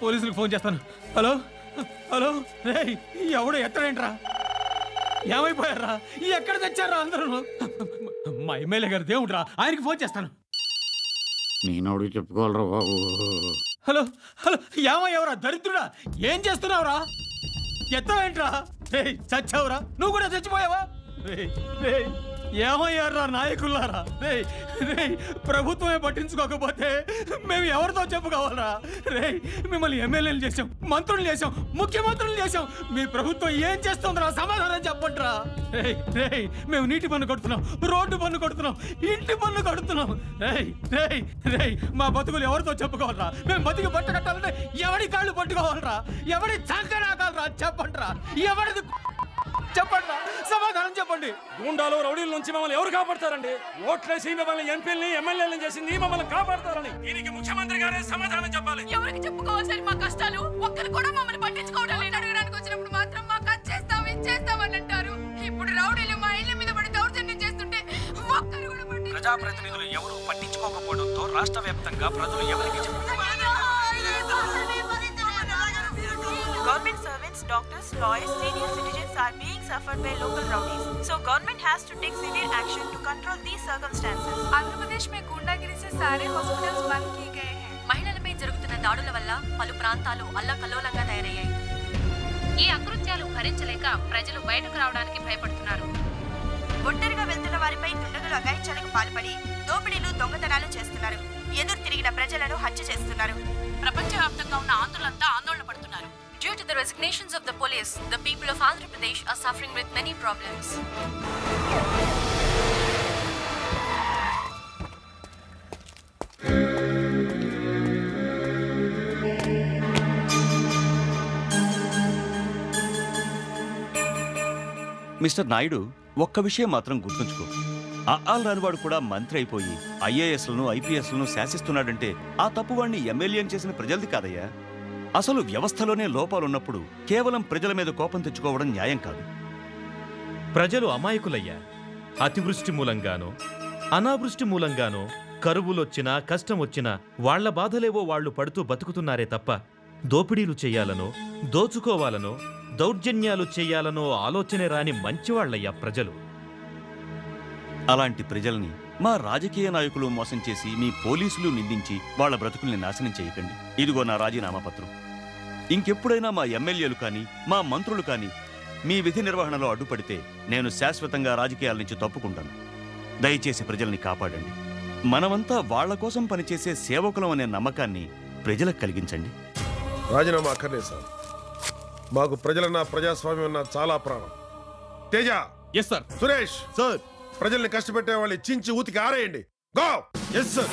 పోలీసులకు ఫోన్ చేస్తాను హలో హలో రే ఎవడు ఎత్తడేంట్రా ఏమైపోయారా ఎక్కడ తెచ్చారా అందరూ మా ఎమ్మెల్యే గారు దేవుడ్రా ఆయనకి ఫోన్ చేస్తాను నేను అడిగి చెప్పుకోవాలరా బాబు హలో హలో ఏమయ్యవరా దరిద్రుడా ఏం చేస్తున్నావురా ఎత్తవేంట్రా రే చచ్చావురా నువ్వు కూడా చచ్చిపోయావా రే రే ఏమయ్యారా నాయకులారా రే రే ప్రభుత్వమే పట్టించుకోకపోతే మేము ఎవరితో చెప్పుకోవాలరా రే మిమ్మల్ని ఎమ్మెల్యేలు చేసాం మంత్రులు చేసాం ముఖ్యమంత్రులు చేసాం మీ ప్రభుత్వం ఏం చేస్తుందిరా సమాధానం చెప్పండిరా రే రే మేము నీటి పన్ను కొడుతున్నాం రోడ్డు పన్ను కొడుతున్నాం ఇంటి పన్ను కడుతున్నాం రే రే రే మా బతుకులు ఎవరితో చెప్పుకోవాలరా మేము బతికి బట్ట కట్టాలంటే ఎవడి కాళ్ళు పట్టుకోవాలరా ఎవడి చంకనాకాలరా చెప్పండిరా ఎవరిది చెప్పండి సమాధానం చెప్పండి గుండాలు రౌడీల నుంచి మమ్మల్ని ఎవరు కాపాడతారండి ఓట్లేసి మిమ్మల్ని ఎంపీలని ఎమ్మెల్యేలను చేసింది మమ్మల్ని కాపాడతారని దీనికి ముఖ్యమంత్రి గారే సమాధానం చెప్పాలి ఎవరికి చెప్పుకోవాలి సార్ మా కష్టాలు ఒక్కరు కూడా మమ్మల్ని పట్టించుకోవడం లేదు అడగడానికి వచ్చినప్పుడు మాత్రం మాకు అది చేస్తాం ఇది చేస్తామని అంటారు ఇప్పుడు రౌడీలు మా ఇళ్ళ మీద పడి దౌర్జన్యం చేస్తుంటే ఒక్కరు కూడా ప్రజాప్రతినిధులు ఎవరు పట్టించుకోకపోవడంతో రాష్ట్ర వ్యాప్తంగా ప్రజలు ఎవరికి Government servants, doctors, lawyers, senior citizens are being suffered by local rowdies. So government has to take severe action to control these circumstances. Andhra प्रदेश में गुंडागिरी से सारे हॉस्पिटल्स बंद किए गए हैं మహిళలపై జరుగుతున్న దాడుల వల్ల పలు ప్రాంతాలు అల్లకల్లోలంగా తయారయ్యాయి ఈ అకృత్యాలు భరించలేక ప్రజలు బయటకు రావడానికి భయపడుతున్నారు ఒంటరిగా వెళ్తున్న వారిపై దుండగులు అగాయిత్యాలకు పాల్పడి దోపిడీలు దొంగతనాలు చేస్తున్నారు ఎదురు తిరిగిన ప్రజలను హత్య చేస్తున్నారు ప్రపంచవ్యాప్తంగా ఉన్న ఆంధ్రులంతా ఆందోళన పడుతున్నారు Due to the resignations of the police, the people of Andhra Pradesh are suffering with many problems. Mister Naidu ఒక్క విషయం మాత్రం గుర్తుంచుకో అఆల్ రానివాడు కూడా మంత్రి అయిపోయి ఐఏఎస్లను ఐపీఎస్లను శాసిస్తున్నాడంటే ఆ తప్పు వాడిని ఎమ్మెల్యేని చేసిన ప్రజలది కాదయ్యా అసలు వ్యవస్థలోనే లోపాలున్నప్పుడు కేవలం ప్రజల మీద కోపం తెచ్చుకోవడం న్యాయం కాదు ప్రజలు అమాయకులయ్యా అతివృష్టి మూలంగానో అనావృష్టి మూలంగానో కరువులొచ్చినా కష్టం వచ్చినా వాళ్ల బాధలేవో వాళ్లు పడుతూ బతుకుతున్నారే తప్ప దోపిడీలు చెయ్యాలనో దోచుకోవాలనో దౌర్జన్యాలు చెయ్యాలనో ఆలోచనే రాని మంచివాళ్లయ్యా ప్రజలు అలాంటి ప్రజల్ని మా రాజకీయ నాయకులు మోసం చేసి మీ పోలీసులు నిందించి వాళ్ళ బ్రతుకుల్ని నాశనం చేయకండి ఇదిగో నా రాజీనామా పత్రం ఇంకెప్పుడైనా మా ఎమ్మెల్యేలు కానీ మా మంత్రులు కానీ మీ విధి నిర్వహణలో అడ్డుపడితే నేను శాశ్వతంగా రాజకీయాల నుంచి తప్పుకుంటాను దయచేసి ప్రజల్ని కాపాడండి మనమంతా వాళ్ళ కోసం పనిచేసే సేవకులం అనే నమ్మకాన్ని ప్రజలకు కలిగించండి రాజీనామా అక్కర్లేదు సార్ మాకు ప్రజలన్న ప్రజాస్వామ్యం అన్న చాలా ప్రాణం Teja yes sir Suresh sir ప్రజల్ని కష్టపెట్టే వాళ్ళని చించి ఊతికి ఆరేయండి గో ఎస్ సార్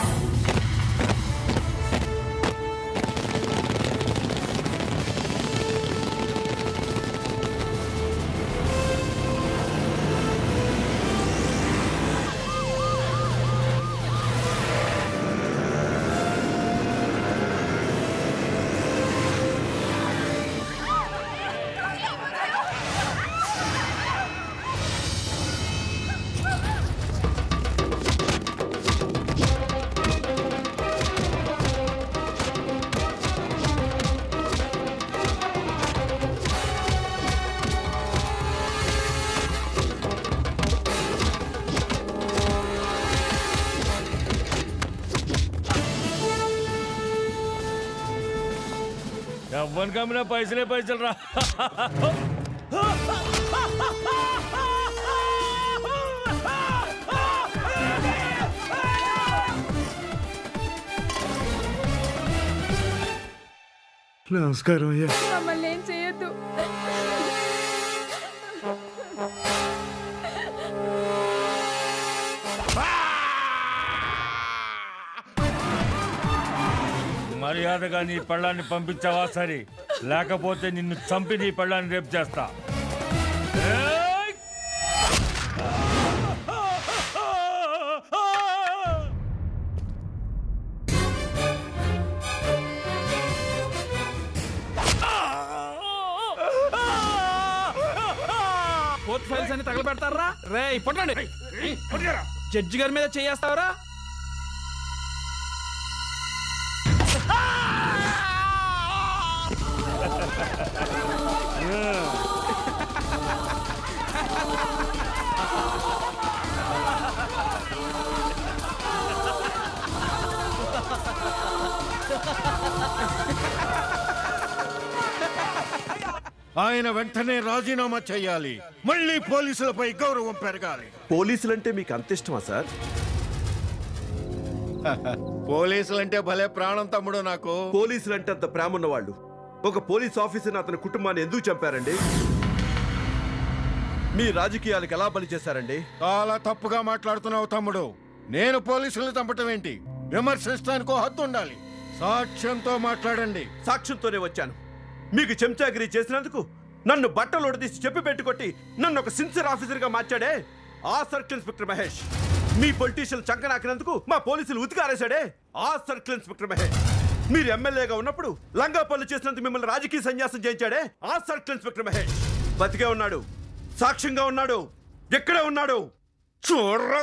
ఎవ్వని కమ్మినా పైసలే పైసలు రా నమస్కారం అయ్యా మమ్మల్ని ఏం చేయొద్దు మర్యాదగా నీ పెళ్ళాన్ని పంపించావా సరే లేకపోతే నిన్ను చంపి నీ పెళ్ళాన్ని రేపు చేస్తా ఏయ్! కోర్టు ఫైల్స్ అన్ని తగలబెడతారా రే పట్టండి జడ్జి గారి మీద చేయేస్తావరా ఆయన వెంటనే రాజీనామా చేయాలి మళ్ళీ పోలీసులపై గౌరవం పెరగాలి పోలీసులంటే మీకు అంత ఇష్టమా సార్ పోలీసులంటే భలే ప్రాణం తమ్ముడు నాకు పోలీసులంటే అంత ప్రేమ ఉన్నవాళ్ళు ఒక పోలీస్ ఆఫీసర్ని అతని కుటుంబాన్ని ఎందుకు చంపారండి మీ రాజకీయాలకు ఎలా బలి చేశారండి చాలా తప్పుగా మాట్లాడుతున్నావు తమ్ముడు నేను పోలీసులు చంపటం ఏంటి విమర్శించడానికో హద్దు ఉండాలి సాక్ష్యంతో మాట్లాడండి సాక్ష్యంతోనే వచ్చాను మీకు చెంచాగిరి చేసినందుకు నన్ను బట్టలు ఒడదీసి చెప్పి పెట్టుకొట్టి నన్ను ఒక సిన్సియర్ ఆఫీసర్గా మార్చాడే ఆ సర్కిల్ ఇన్స్పెక్టర్ మహేష్ మీ పొలిటీషియన్ చంకనాకినందుకు మా పోలీసులు ఉతికారేశాడే ఆ సర్కిల్ ఇన్స్పెక్టర్ మహేష్ మీరు ఎమ్మెల్యేగా ఉన్నప్పుడు లంగా పనులు చేసినందుకు మిమ్మల్ని రాజకీయ సన్యాసం చేయించాడే ఆ సర్కిల్ ఇన్స్పెక్టర్ మహేష్ బతికే ఉన్నాడు సాక్ష్యంగా ఉన్నాడు ఎక్కడే ఉన్నాడు చూర్ర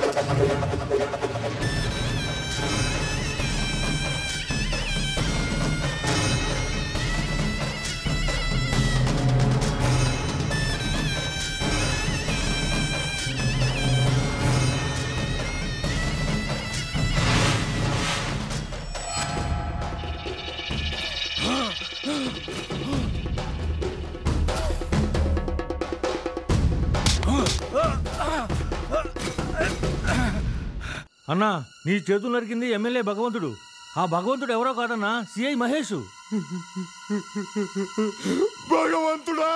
అన్నా నీ చేతులు నరికింది ఎమ్మెల్యే భగవంతుడు ఆ భగవంతుడు ఎవరో కాదన్నా సిఐ మహేష్ భగవంతుడా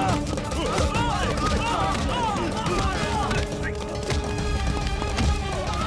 ఆ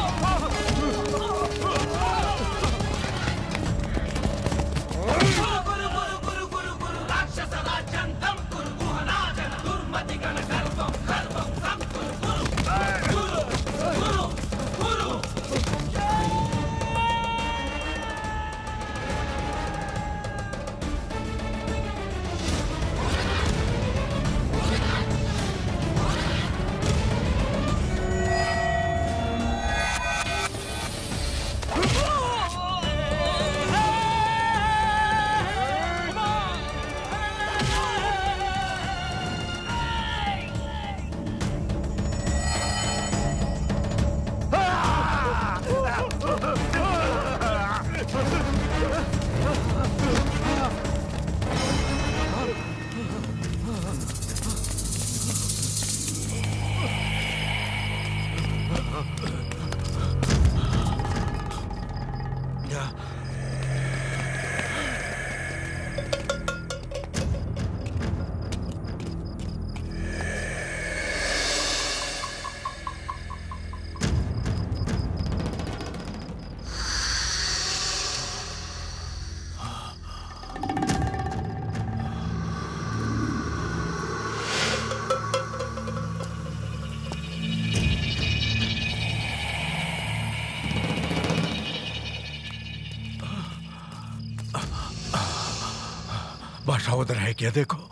बाटा उधर है क्या देखो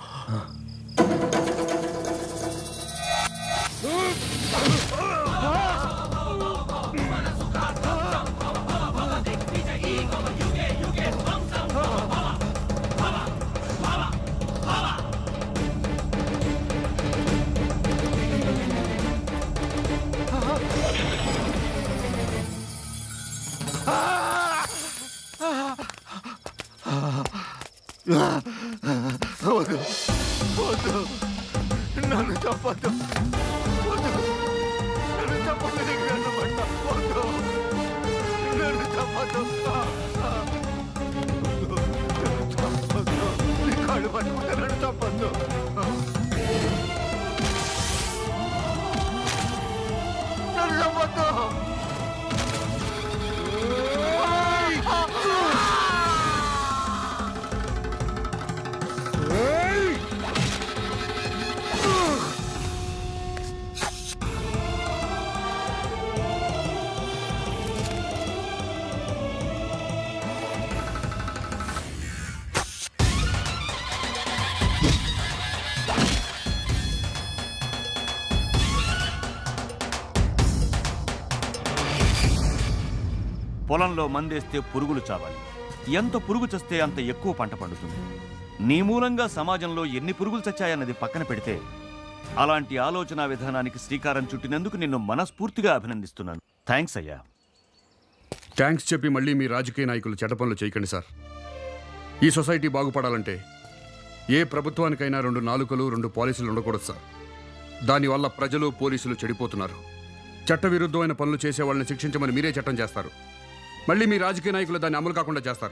వద్దు వద్దు నన్ను చంపద్దు వద్దు నన్ను చంపద్దు నీకు నన్ను పట్ట వద్దు నన్ను చంపద్దు నన్ను చంపద్దు నీ కాళ్ళు పట్టుకుంటే నన్ను చంపద్దు నన్ను చంపద్దు పొలంలో మందేస్తే పురుగులు చావాలి ఎంత పురుగు చస్తే అంత ఎక్కువ పంట పండుతుంది నీ మూలంగా సమాజంలో ఎన్ని పురుగులు చచ్చాయన్నది పక్కన పెడితే అలాంటి ఆలోచన విధానానికి శ్రీకారం చుట్టినందుకు నిన్ను మనస్ఫూర్తిగా అభినందిస్తున్నాను థ్యాంక్స్ అయ్యా థ్యాంక్స్ చెప్పి మళ్ళీ మీ రాజకీయ నాయకులు చెడ్డ పనులు చేయకండి సార్ ఈ సొసైటీ బాగుపడాలంటే ఏ ప్రభుత్వానికైనా రెండు నాలుకలు రెండు పాలసీలు ఉండకూడదు సార్ దానివల్ల ప్రజలు పోలీసులు చెడిపోతున్నారు చట్టవిరుద్ధమైన పనులు చేసే వాళ్ళని శిక్షించమని మీరే చట్టం చేస్తారు మళ్ళీ మీ రాజకీయ నాయకులు దాన్ని అమలు కాకుండా చేస్తారు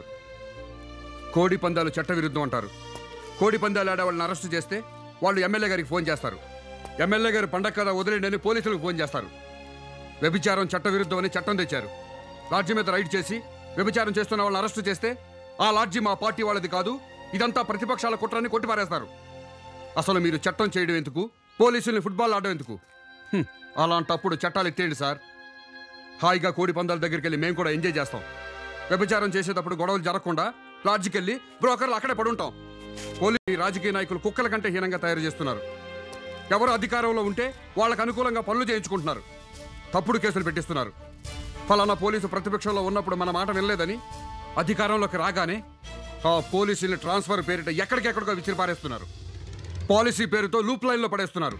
కోడి పందాలు చట్టవిరుద్ధం అంటారు కోడి పందాలు ఆడే వాళ్ళని అరెస్టు చేస్తే వాళ్ళు ఎమ్మెల్యే గారికి ఫోన్ చేస్తారు ఎమ్మెల్యే గారు పండగ కదా వదిలేండి పోలీసులకు ఫోన్ చేస్తారు వ్యభిచారం చట్టవిరుద్ధం అని చట్టం తెచ్చారు లాడ్జి మీద రైడ్ చేసి వ్యభిచారం చేస్తున్న వాళ్ళని అరెస్టు చేస్తే ఆ లాడ్జి మా పార్టీ వాళ్ళది కాదు ఇదంతా ప్రతిపక్షాల కుట్రని కొట్టిపారేస్తారు అసలు మీరు చట్టం చేయడం ఎందుకు పోలీసుల్ని ఫుట్బాల్ ఆడడం ఎందుకు హ్మ్, అలాంటప్పుడు చట్టాలు ఎత్తేయండి సార్ హాయిగా కోడి పందాల దగ్గరికి వెళ్ళి మేము కూడా ఎంజాయ్ చేస్తాం వ్యభిచారం చేసేటప్పుడు గొడవలు జరగకుండా లాడ్జికి వెళ్ళి బ్రోకర్లు అక్కడే పడుంటాం పోలీసు రాజకీయ నాయకులు కుక్కల కంటే హీనంగా తయారు చేస్తున్నారు ఎవరు అధికారంలో ఉంటే వాళ్ళకు అనుకూలంగా పనులు చేయించుకుంటున్నారు తప్పుడు కేసులు పెట్టిస్తున్నారు ఫలానా పోలీసు ప్రతిపక్షంలో ఉన్నప్పుడు మన మాట వినలేదని అధికారంలోకి రాగానే ఆ పోలీసుల్ని ట్రాన్స్ఫర్ పేరిట ఎక్కడికెక్కడికో విసిరిపారేస్తున్నారు పాలసీ పేరుతో లూప్ లైన్లో పడేస్తున్నారు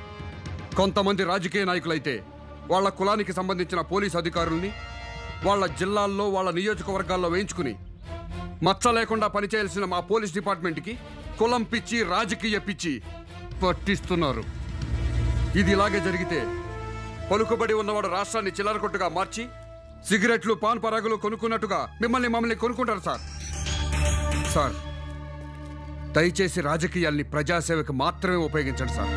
కొంతమంది రాజకీయ నాయకులైతే వాళ్ళ కులానికి సంబంధించిన పోలీస్ అధికారుల్ని వాళ్ళ జిల్లాల్లో వాళ్ళ నియోజకవర్గాల్లో వేయించుకుని మచ్చ లేకుండా పనిచేయాల్సిన మా పోలీస్ డిపార్ట్మెంట్కి కులం పిచ్చి రాజకీయ పిచ్చి పట్టిస్తున్నారు ఇది ఇలాగే జరిగితే పలుకుబడి ఉన్నవాడు రాష్ట్రాన్ని చిల్లరకొట్టుగా మార్చి సిగరెట్లు పాన్ పరాగులు కొనుక్కున్నట్టుగా మిమ్మల్ని మమ్మల్ని కొనుక్కుంటారు సార్ సార్ దయచేసి రాజకీయాల్ని ప్రజాసేవకు మాత్రమే ఉపయోగించండి సార్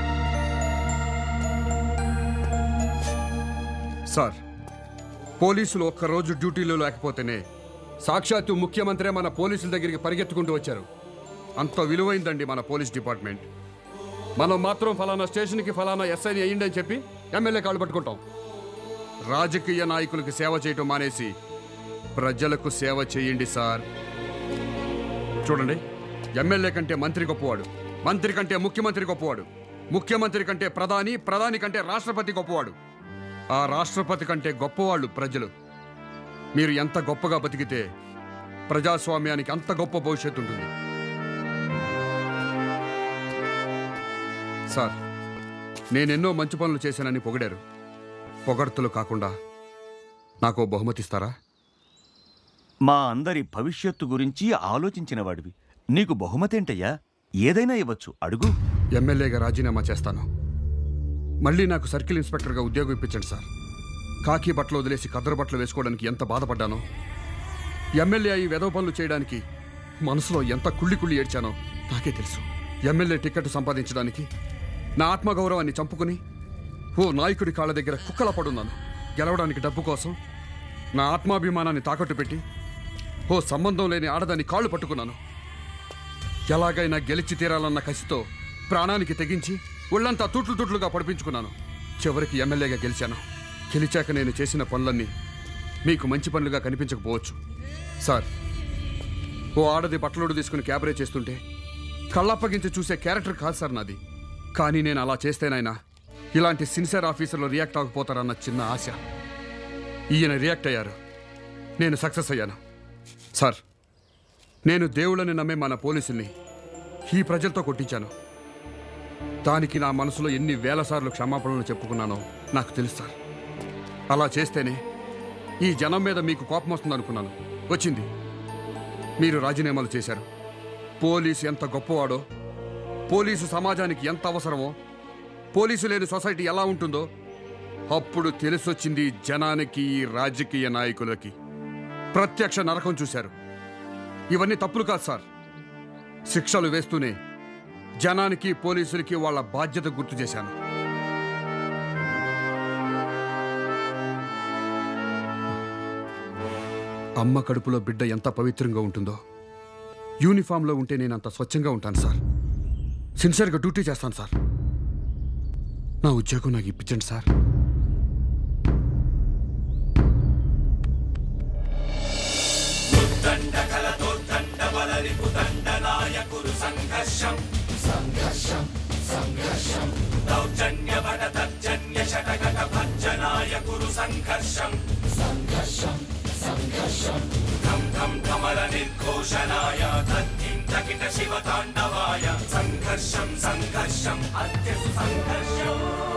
సార్ పోలీసులు ఒక్కరోజు డ్యూటీలో లేకపోతేనే సాక్షాత్తు ముఖ్యమంత్రి మన పోలీసుల దగ్గరికి పరిగెత్తుకుంటూ వచ్చారు అంత విలువైందండి మన పోలీస్ డిపార్ట్మెంట్ మనం మాత్రం ఫలానా స్టేషన్కి ఫలానా ఎస్ఐని అయ్యిండి అని చెప్పి ఎమ్మెల్యే కాళ్ళు పట్టుకుంటాం రాజకీయ నాయకులకు సేవ చేయటం మానేసి ప్రజలకు సేవ చేయండి సార్ చూడండి ఎమ్మెల్యే కంటే మంత్రి గొప్పవాడు మంత్రి కంటే ముఖ్యమంత్రి గొప్పవాడు ముఖ్యమంత్రి కంటే ప్రధాని ప్రధాని కంటే రాష్ట్రపతి గొప్పవాడు ఆ రాష్ట్రపతి కంటే గొప్పవాళ్ళు ప్రజలు మీరు ఎంత గొప్పగా బతికితే ప్రజాస్వామ్యానికి అంత గొప్ప భవిష్యత్తు ఉంటుంది సార్ నేనెన్నో మంచి పనులు చేశానని పొగిడారు పొగడ్తలు కాకుండా నాకు బహుమతి ఇస్తారా మా అందరి భవిష్యత్తు గురించి ఆలోచించిన వాడివి నీకు బహుమతి ఏంటయ్యా ఏదైనా ఇవ్వచ్చు అడుగు ఎమ్మెల్యేగా రాజీనామా చేస్తాను మళ్ళీ నాకు సర్కిల్ ఇన్స్పెక్టర్గా ఉద్యోగం ఇప్పించండి సార్ కాకి బట్టలు వదిలేసి కద్దరు బట్టలు వేసుకోవడానికి ఎంత బాధపడ్డానో ఎమ్మెల్యే అయి వెదవ పనులు చేయడానికి మనసులో ఎంత కుళ్ళి కుళ్ళి ఏడ్చానో నాకే తెలుసు ఎమ్మెల్యే టికెట్ సంపాదించడానికి నా ఆత్మగౌరవాన్ని చంపుకుని ఓ నాయకుడి కాళ్ళ దగ్గర కుక్కల పడున్నాను గెలవడానికి డబ్బు కోసం నా ఆత్మాభిమానాన్ని తాకట్టు పెట్టి ఓ సంబంధం లేని ఆడదాన్ని కాళ్ళు పట్టుకున్నాను ఎలాగైనా గెలిచి తీరాలన్న కసితో ప్రాణానికి తెగించి ఒళ్ళంతా తుట్లు తుట్లుగా పడిపించుకున్నాను చివరికి ఎమ్మెల్యేగా గెలిచాను గెలిచాక నేను చేసిన పనులన్నీ మీకు మంచి పనులుగా కనిపించకపోవచ్చు సార్ ఓ ఆడది బట్టలోడు తీసుకుని క్యాబరే చేస్తుంటే కళ్ళప్పగించి చూసే క్యారెక్టర్ కాదు సార్ నాది కానీ నేను అలా చేస్తేనైనా ఇలాంటి సిన్సియర్ ఆఫీసర్లు రియాక్ట్ అవ్వకపోతారన్న చిన్న ఆశ ఈయన రియాక్ట్ అయ్యారు నేను సక్సెస్ అయ్యాను సార్ నేను దేవుళ్ళని నమ్మే మన పోలీసుల్ని ఈ ప్రజలతో కొట్టించాను దానికి నా మనసులో ఎన్ని వేల సార్లు క్షమాపణలు చెప్పుకున్నానో నాకు తెలుసు సార్ అలా చేస్తేనే ఈ జనం మీద మీకు కోపం వస్తుంది అనుకున్నాను వచ్చింది మీరు రాజీనామాలు చేశారు పోలీసు ఎంత గొప్పవాడో పోలీసు సమాజానికి ఎంత అవసరమో పోలీసు లేని సొసైటీ ఎలా ఉంటుందో అప్పుడు తెలిసొచ్చింది జనానికి ఈ రాజకీయ నాయకులకి ప్రత్యక్ష నరకం చూశారు ఇవన్నీ తప్పులు కాదు సార్ శిక్షలు వేస్తూనే జనానికి పోలీసులకి వాళ్ళ బాధ్యత గుర్తు చేశాను అమ్మ కడుపులో బిడ్డ ఎంత పవిత్రంగా ఉంటుందో యూనిఫామ్లో ఉంటే నేను అంత స్వచ్ఛంగా ఉంటాను సార్ సిన్సియర్గా డ్యూటీ చేస్తాను సార్ నా ఉద్యోగం నాకు ఇప్పించండి సార్ నాయకుడు సంఘర్షం సంఘర్షం సంఘర్షం దౌర్జన్యవడ తర్జన్య శటగట భంజనాయకుడు సంఘర్షం సంఘర్షం సంఘర్షం ఘం ఘం కమల నిర్ఘోషణాయ తద్ధిం తకిట శివ తాండవాయ సంఘర్షం సంఘర్షం అత్యసు సంఘర్షం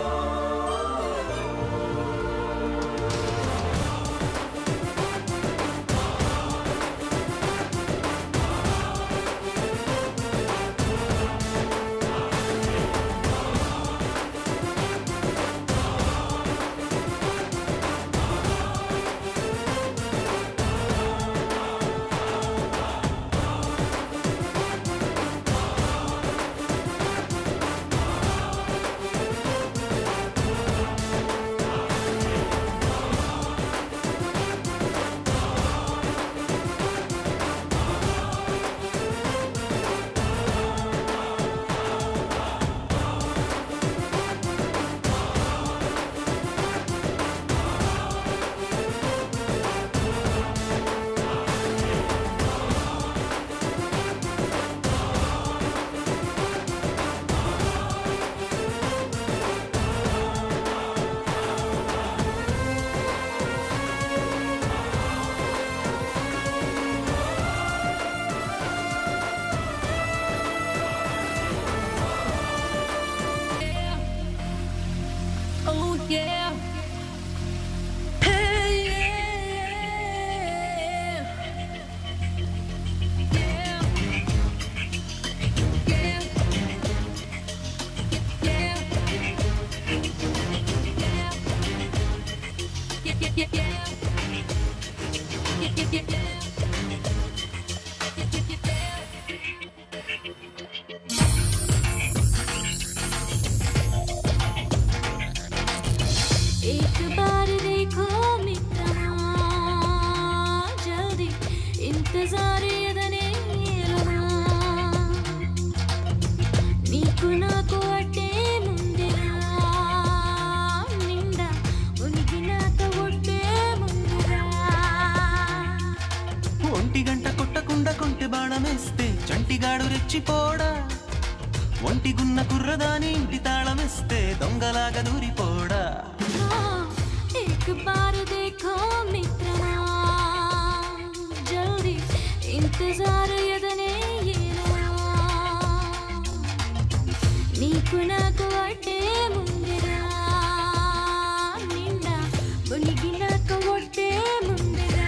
Oh yeah. Hey yeah. Yeah. Yeah. Yeah. Yeah, yeah, yeah. Yeah, yeah, yeah, yeah. एक बार देखो मित्रमा जल्दी इंतजार ఎదనే నీకు నాకు అట్టే ముందిరా నిండా ఉనికి నాతో ఒట్టే ముందురా ఒంటి గంట కొట్టకుండా కొంటె బాణమేస్తే చంటిగాడు రెచ్చిపోడా ఒంటిగున్న కుర్రదాని ఇంటి తాళమిస్తే దొంగలాగా దూరిపోడా एक बार देखो मित्रमा जल्दी इंतजार ఎదనే నీకు నాకు అట్టే ముందిరా నిండా మునిగి నాకు ఒట్టే ముందిరా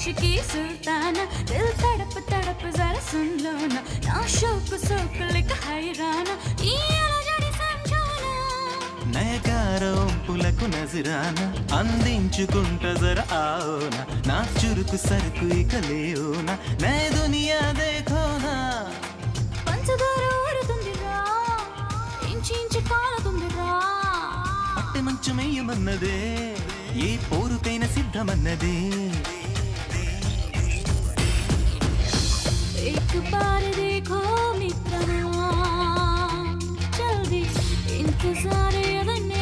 की सुल्ताना दिल तड़प तड़प जरा सुन लो ना ना शौक शौक लिख हैराना ये अलजड़ी समझाना నయగార ఒంపులకు నజరాన అందించుకుంట జర ఆవునా నా చురుకు సరుకు ఇక లేవునా నే దునియా దేఖోనా పంచదార ఊరుతుందిరా ఇంచి ఇంచి కాలుతుందిరా పట్టె మంచమేయమన్నదే ఏ పోరుకైన సిద్ధమన్నదే एक बार देखो मित्रमा जल्दी इंतजार यदने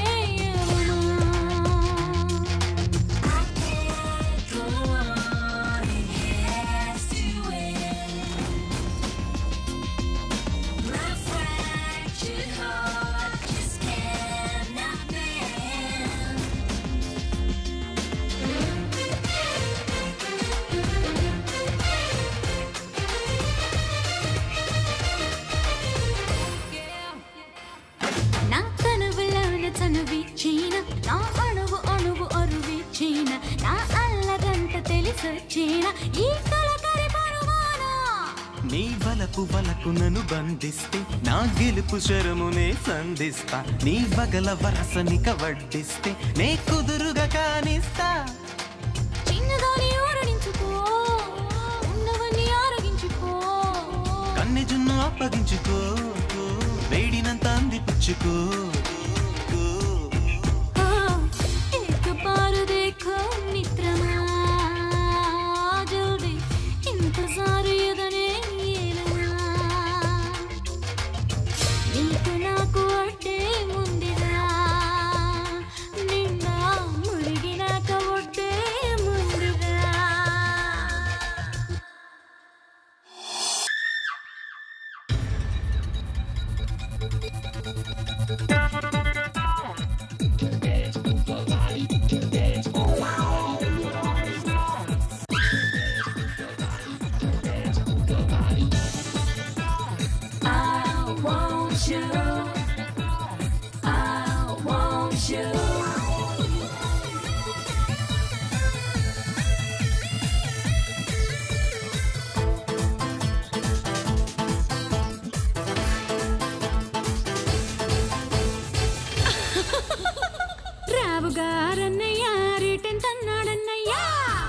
నా తనువులోన తనువిచ్చిన నా అణువు అణువు అరువిచ్చిన నా అల్లదంత తెలిసొచ్చిన ఈ తొలకరి పరువానా నీ వలపు వలకు నన్ను బంధిస్తే నా గెలుపు శరమునే సంధిస్తా నీ వగల వరసనిక వడ్డిస్తే నే కుదురుగా కానిస్తా చిన్నదాని ఊరడించుకో ఉన్నవన్నీ ఆరగించుకో కన్నె జున్ను అప్పగించుకో వేడినంత అందిపుచ్చుకో एक बार देखो मित्रमा जल्दी इंतजार यदने నీకు నాకు అడ్డే ముందిరా నిన్న మురిగినాక ఒడ్డే ముందిరా I want you. I want you. Rao గారన్నయ్యా రిటర్న్ తన్నాడన్నయ్యా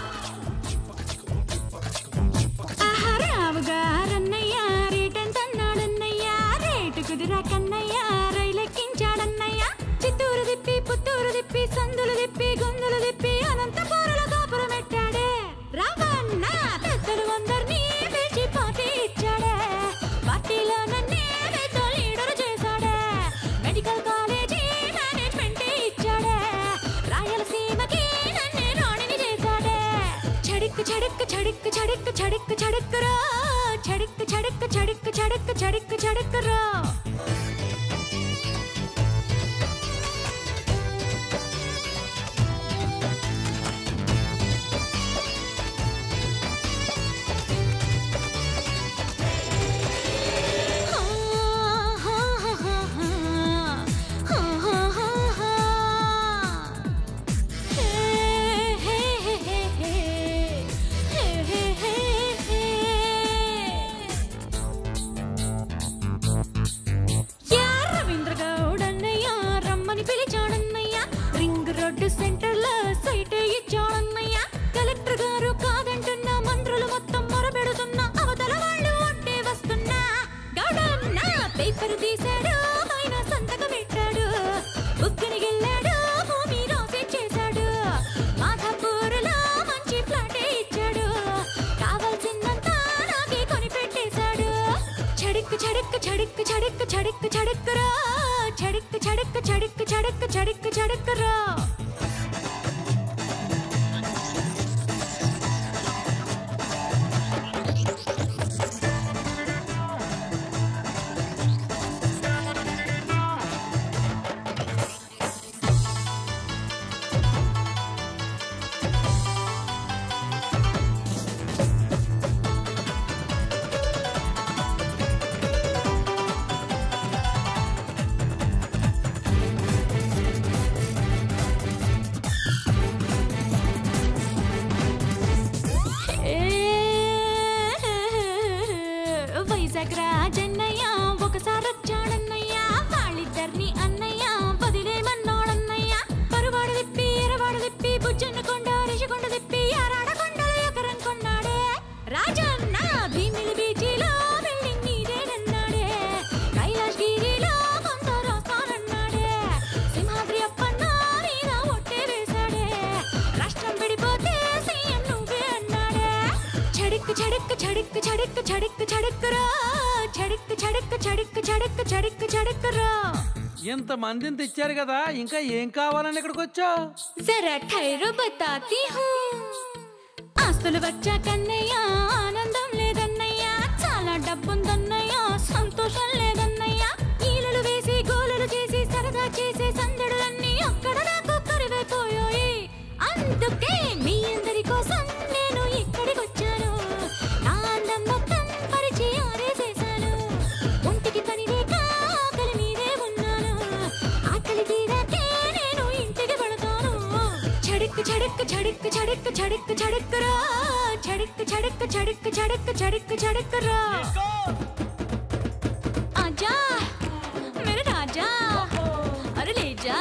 ఆహా, రావు గారన్నయ్యా రిటర్న్ తన్నాడన్నయ్యా రేటు కుదిరా కన్నయ్యా రైలెక్కించాడన్నయ్యా చిత్తూరు తిప్పి పుత్తూరు తిప్పి సందులు తిప్పి గొంతులు తిప్పి అనంతపురంలో కాపురం పెట్టాడే రావన్న పెద్దలు అందరినీ పిలిచి పార్టీ ఇచ్చాడే పార్టీలో నన్నే పెద్ద లీడర్ చేశాడే మెడికల్ కాలేజీ మేనేజ్మెంట్ ఇచ్చాడే రాయలసీమకి నన్నే రాణిని చేశాడే చడిక్కు చడిక్కు చడిక్కు చడిక్కు చడిక్కు చడిక్కురా చడిక్కు చడిక్కు చడిక్కు చడిక్కు చడిక్కు చడిక్కురా యా రవీంద్ర గౌడ్ అన్నయ్య రమ్మని పిలిచాడన్నయ్య రింగ్ రోడ్డు సెంటర్ లో సైట్ ఇచ్చాడన్నయ్య కలెక్టర్ గారు కాదంటున్నా మంత్రులు మొత్తం మొరబెడుతున్నా అవతల వాళ్ళు ఒట్టే వస్తున్నా గౌడన్న పేపర్ తీశాడు ఆయన సంతకం పెట్టాడు బుక్కిని గెళ్ళాడు భూమి రాసి చేశాడు మాధపూర్లో మంచి ఫ్లాటే ఇచ్చాడు కావాల్సిందంతా నాకే కొని పెట్టేశాడు చడిక్కు చడిక్కు చడిక్కు చడిక్కు చడిక్కు చడిక్కురా చడిక్కు చడిక్కు చడిక్కు చడిక్కు చడిక్కు చడిక్కురా కలిసగ్రా జన్నయ్య ఒకసారి వచ్చాడన్నయ్య వాళ్ళిద్దరిని అన్నయ్య వదిలేమన్నాడన్నయ్య పరువాడు విప్పి ఎరవాడు విప్పి బుజ్జన్న కొండ రిషికొండ తిప్పి ఆరాడ కొండలు ఎకరం కొన్నాడే రాజన్న భీమిలి బీచిలో బిల్డింగ్ నీదేనన్నాడే కైలాష్ గిరిలో కొంత రాస్తానన్నాడే సింహాద్రి అప్పన్న మీద ఒట్టే వేశాడే రాష్ట్రం విడిపోతే సీఎం నువ్వే అన్నాడే చడిక్ చడిక్ చడిక్ చడిక్ చడిక్ చడిక్కురా చడిక్ చడిక్ చడిక్ చడిక్ చడిక్ చడిక్కురా ఇంత మందిని తెచ్చారు కదా ఇంకా ఏం కావాలని ఇక్కడికి వచ్చావు జరా ఖైరు బతాతి హూ ఆస్తులు వచ్చా కన్నయ్య ఆనందం లేదన్నయ్య చాలా డబ్బుందన్నయ్య సంతోషం లేదన్నయ్య ఈలలు వేసి గోలలు చేసి సరదా చేసే సందడులన్నీ అక్కడ నాకు కరువైపోయాయి అందుకే మీ అందరి కోసం నేను ఇక్కడికి వచ్చాను నా అందం మొత్తం పరిచి ఆరేసేశాను ఒంటికి పని లేక ఆకలి మీదే ఉన్నాను ఆకలి తీరాకే నేను ఇంటికి వెళతాను చడిక్ చడిక్ చడిక్ చడిక్ చడిక్ చడిక్కురా చడిక్ చడిక్ చడిక్ చడిక్ చడిక్ చడిక్కురా आजा मेरे राजा अरे ले जा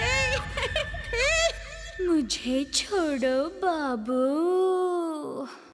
मुझे छोड़ो बाबू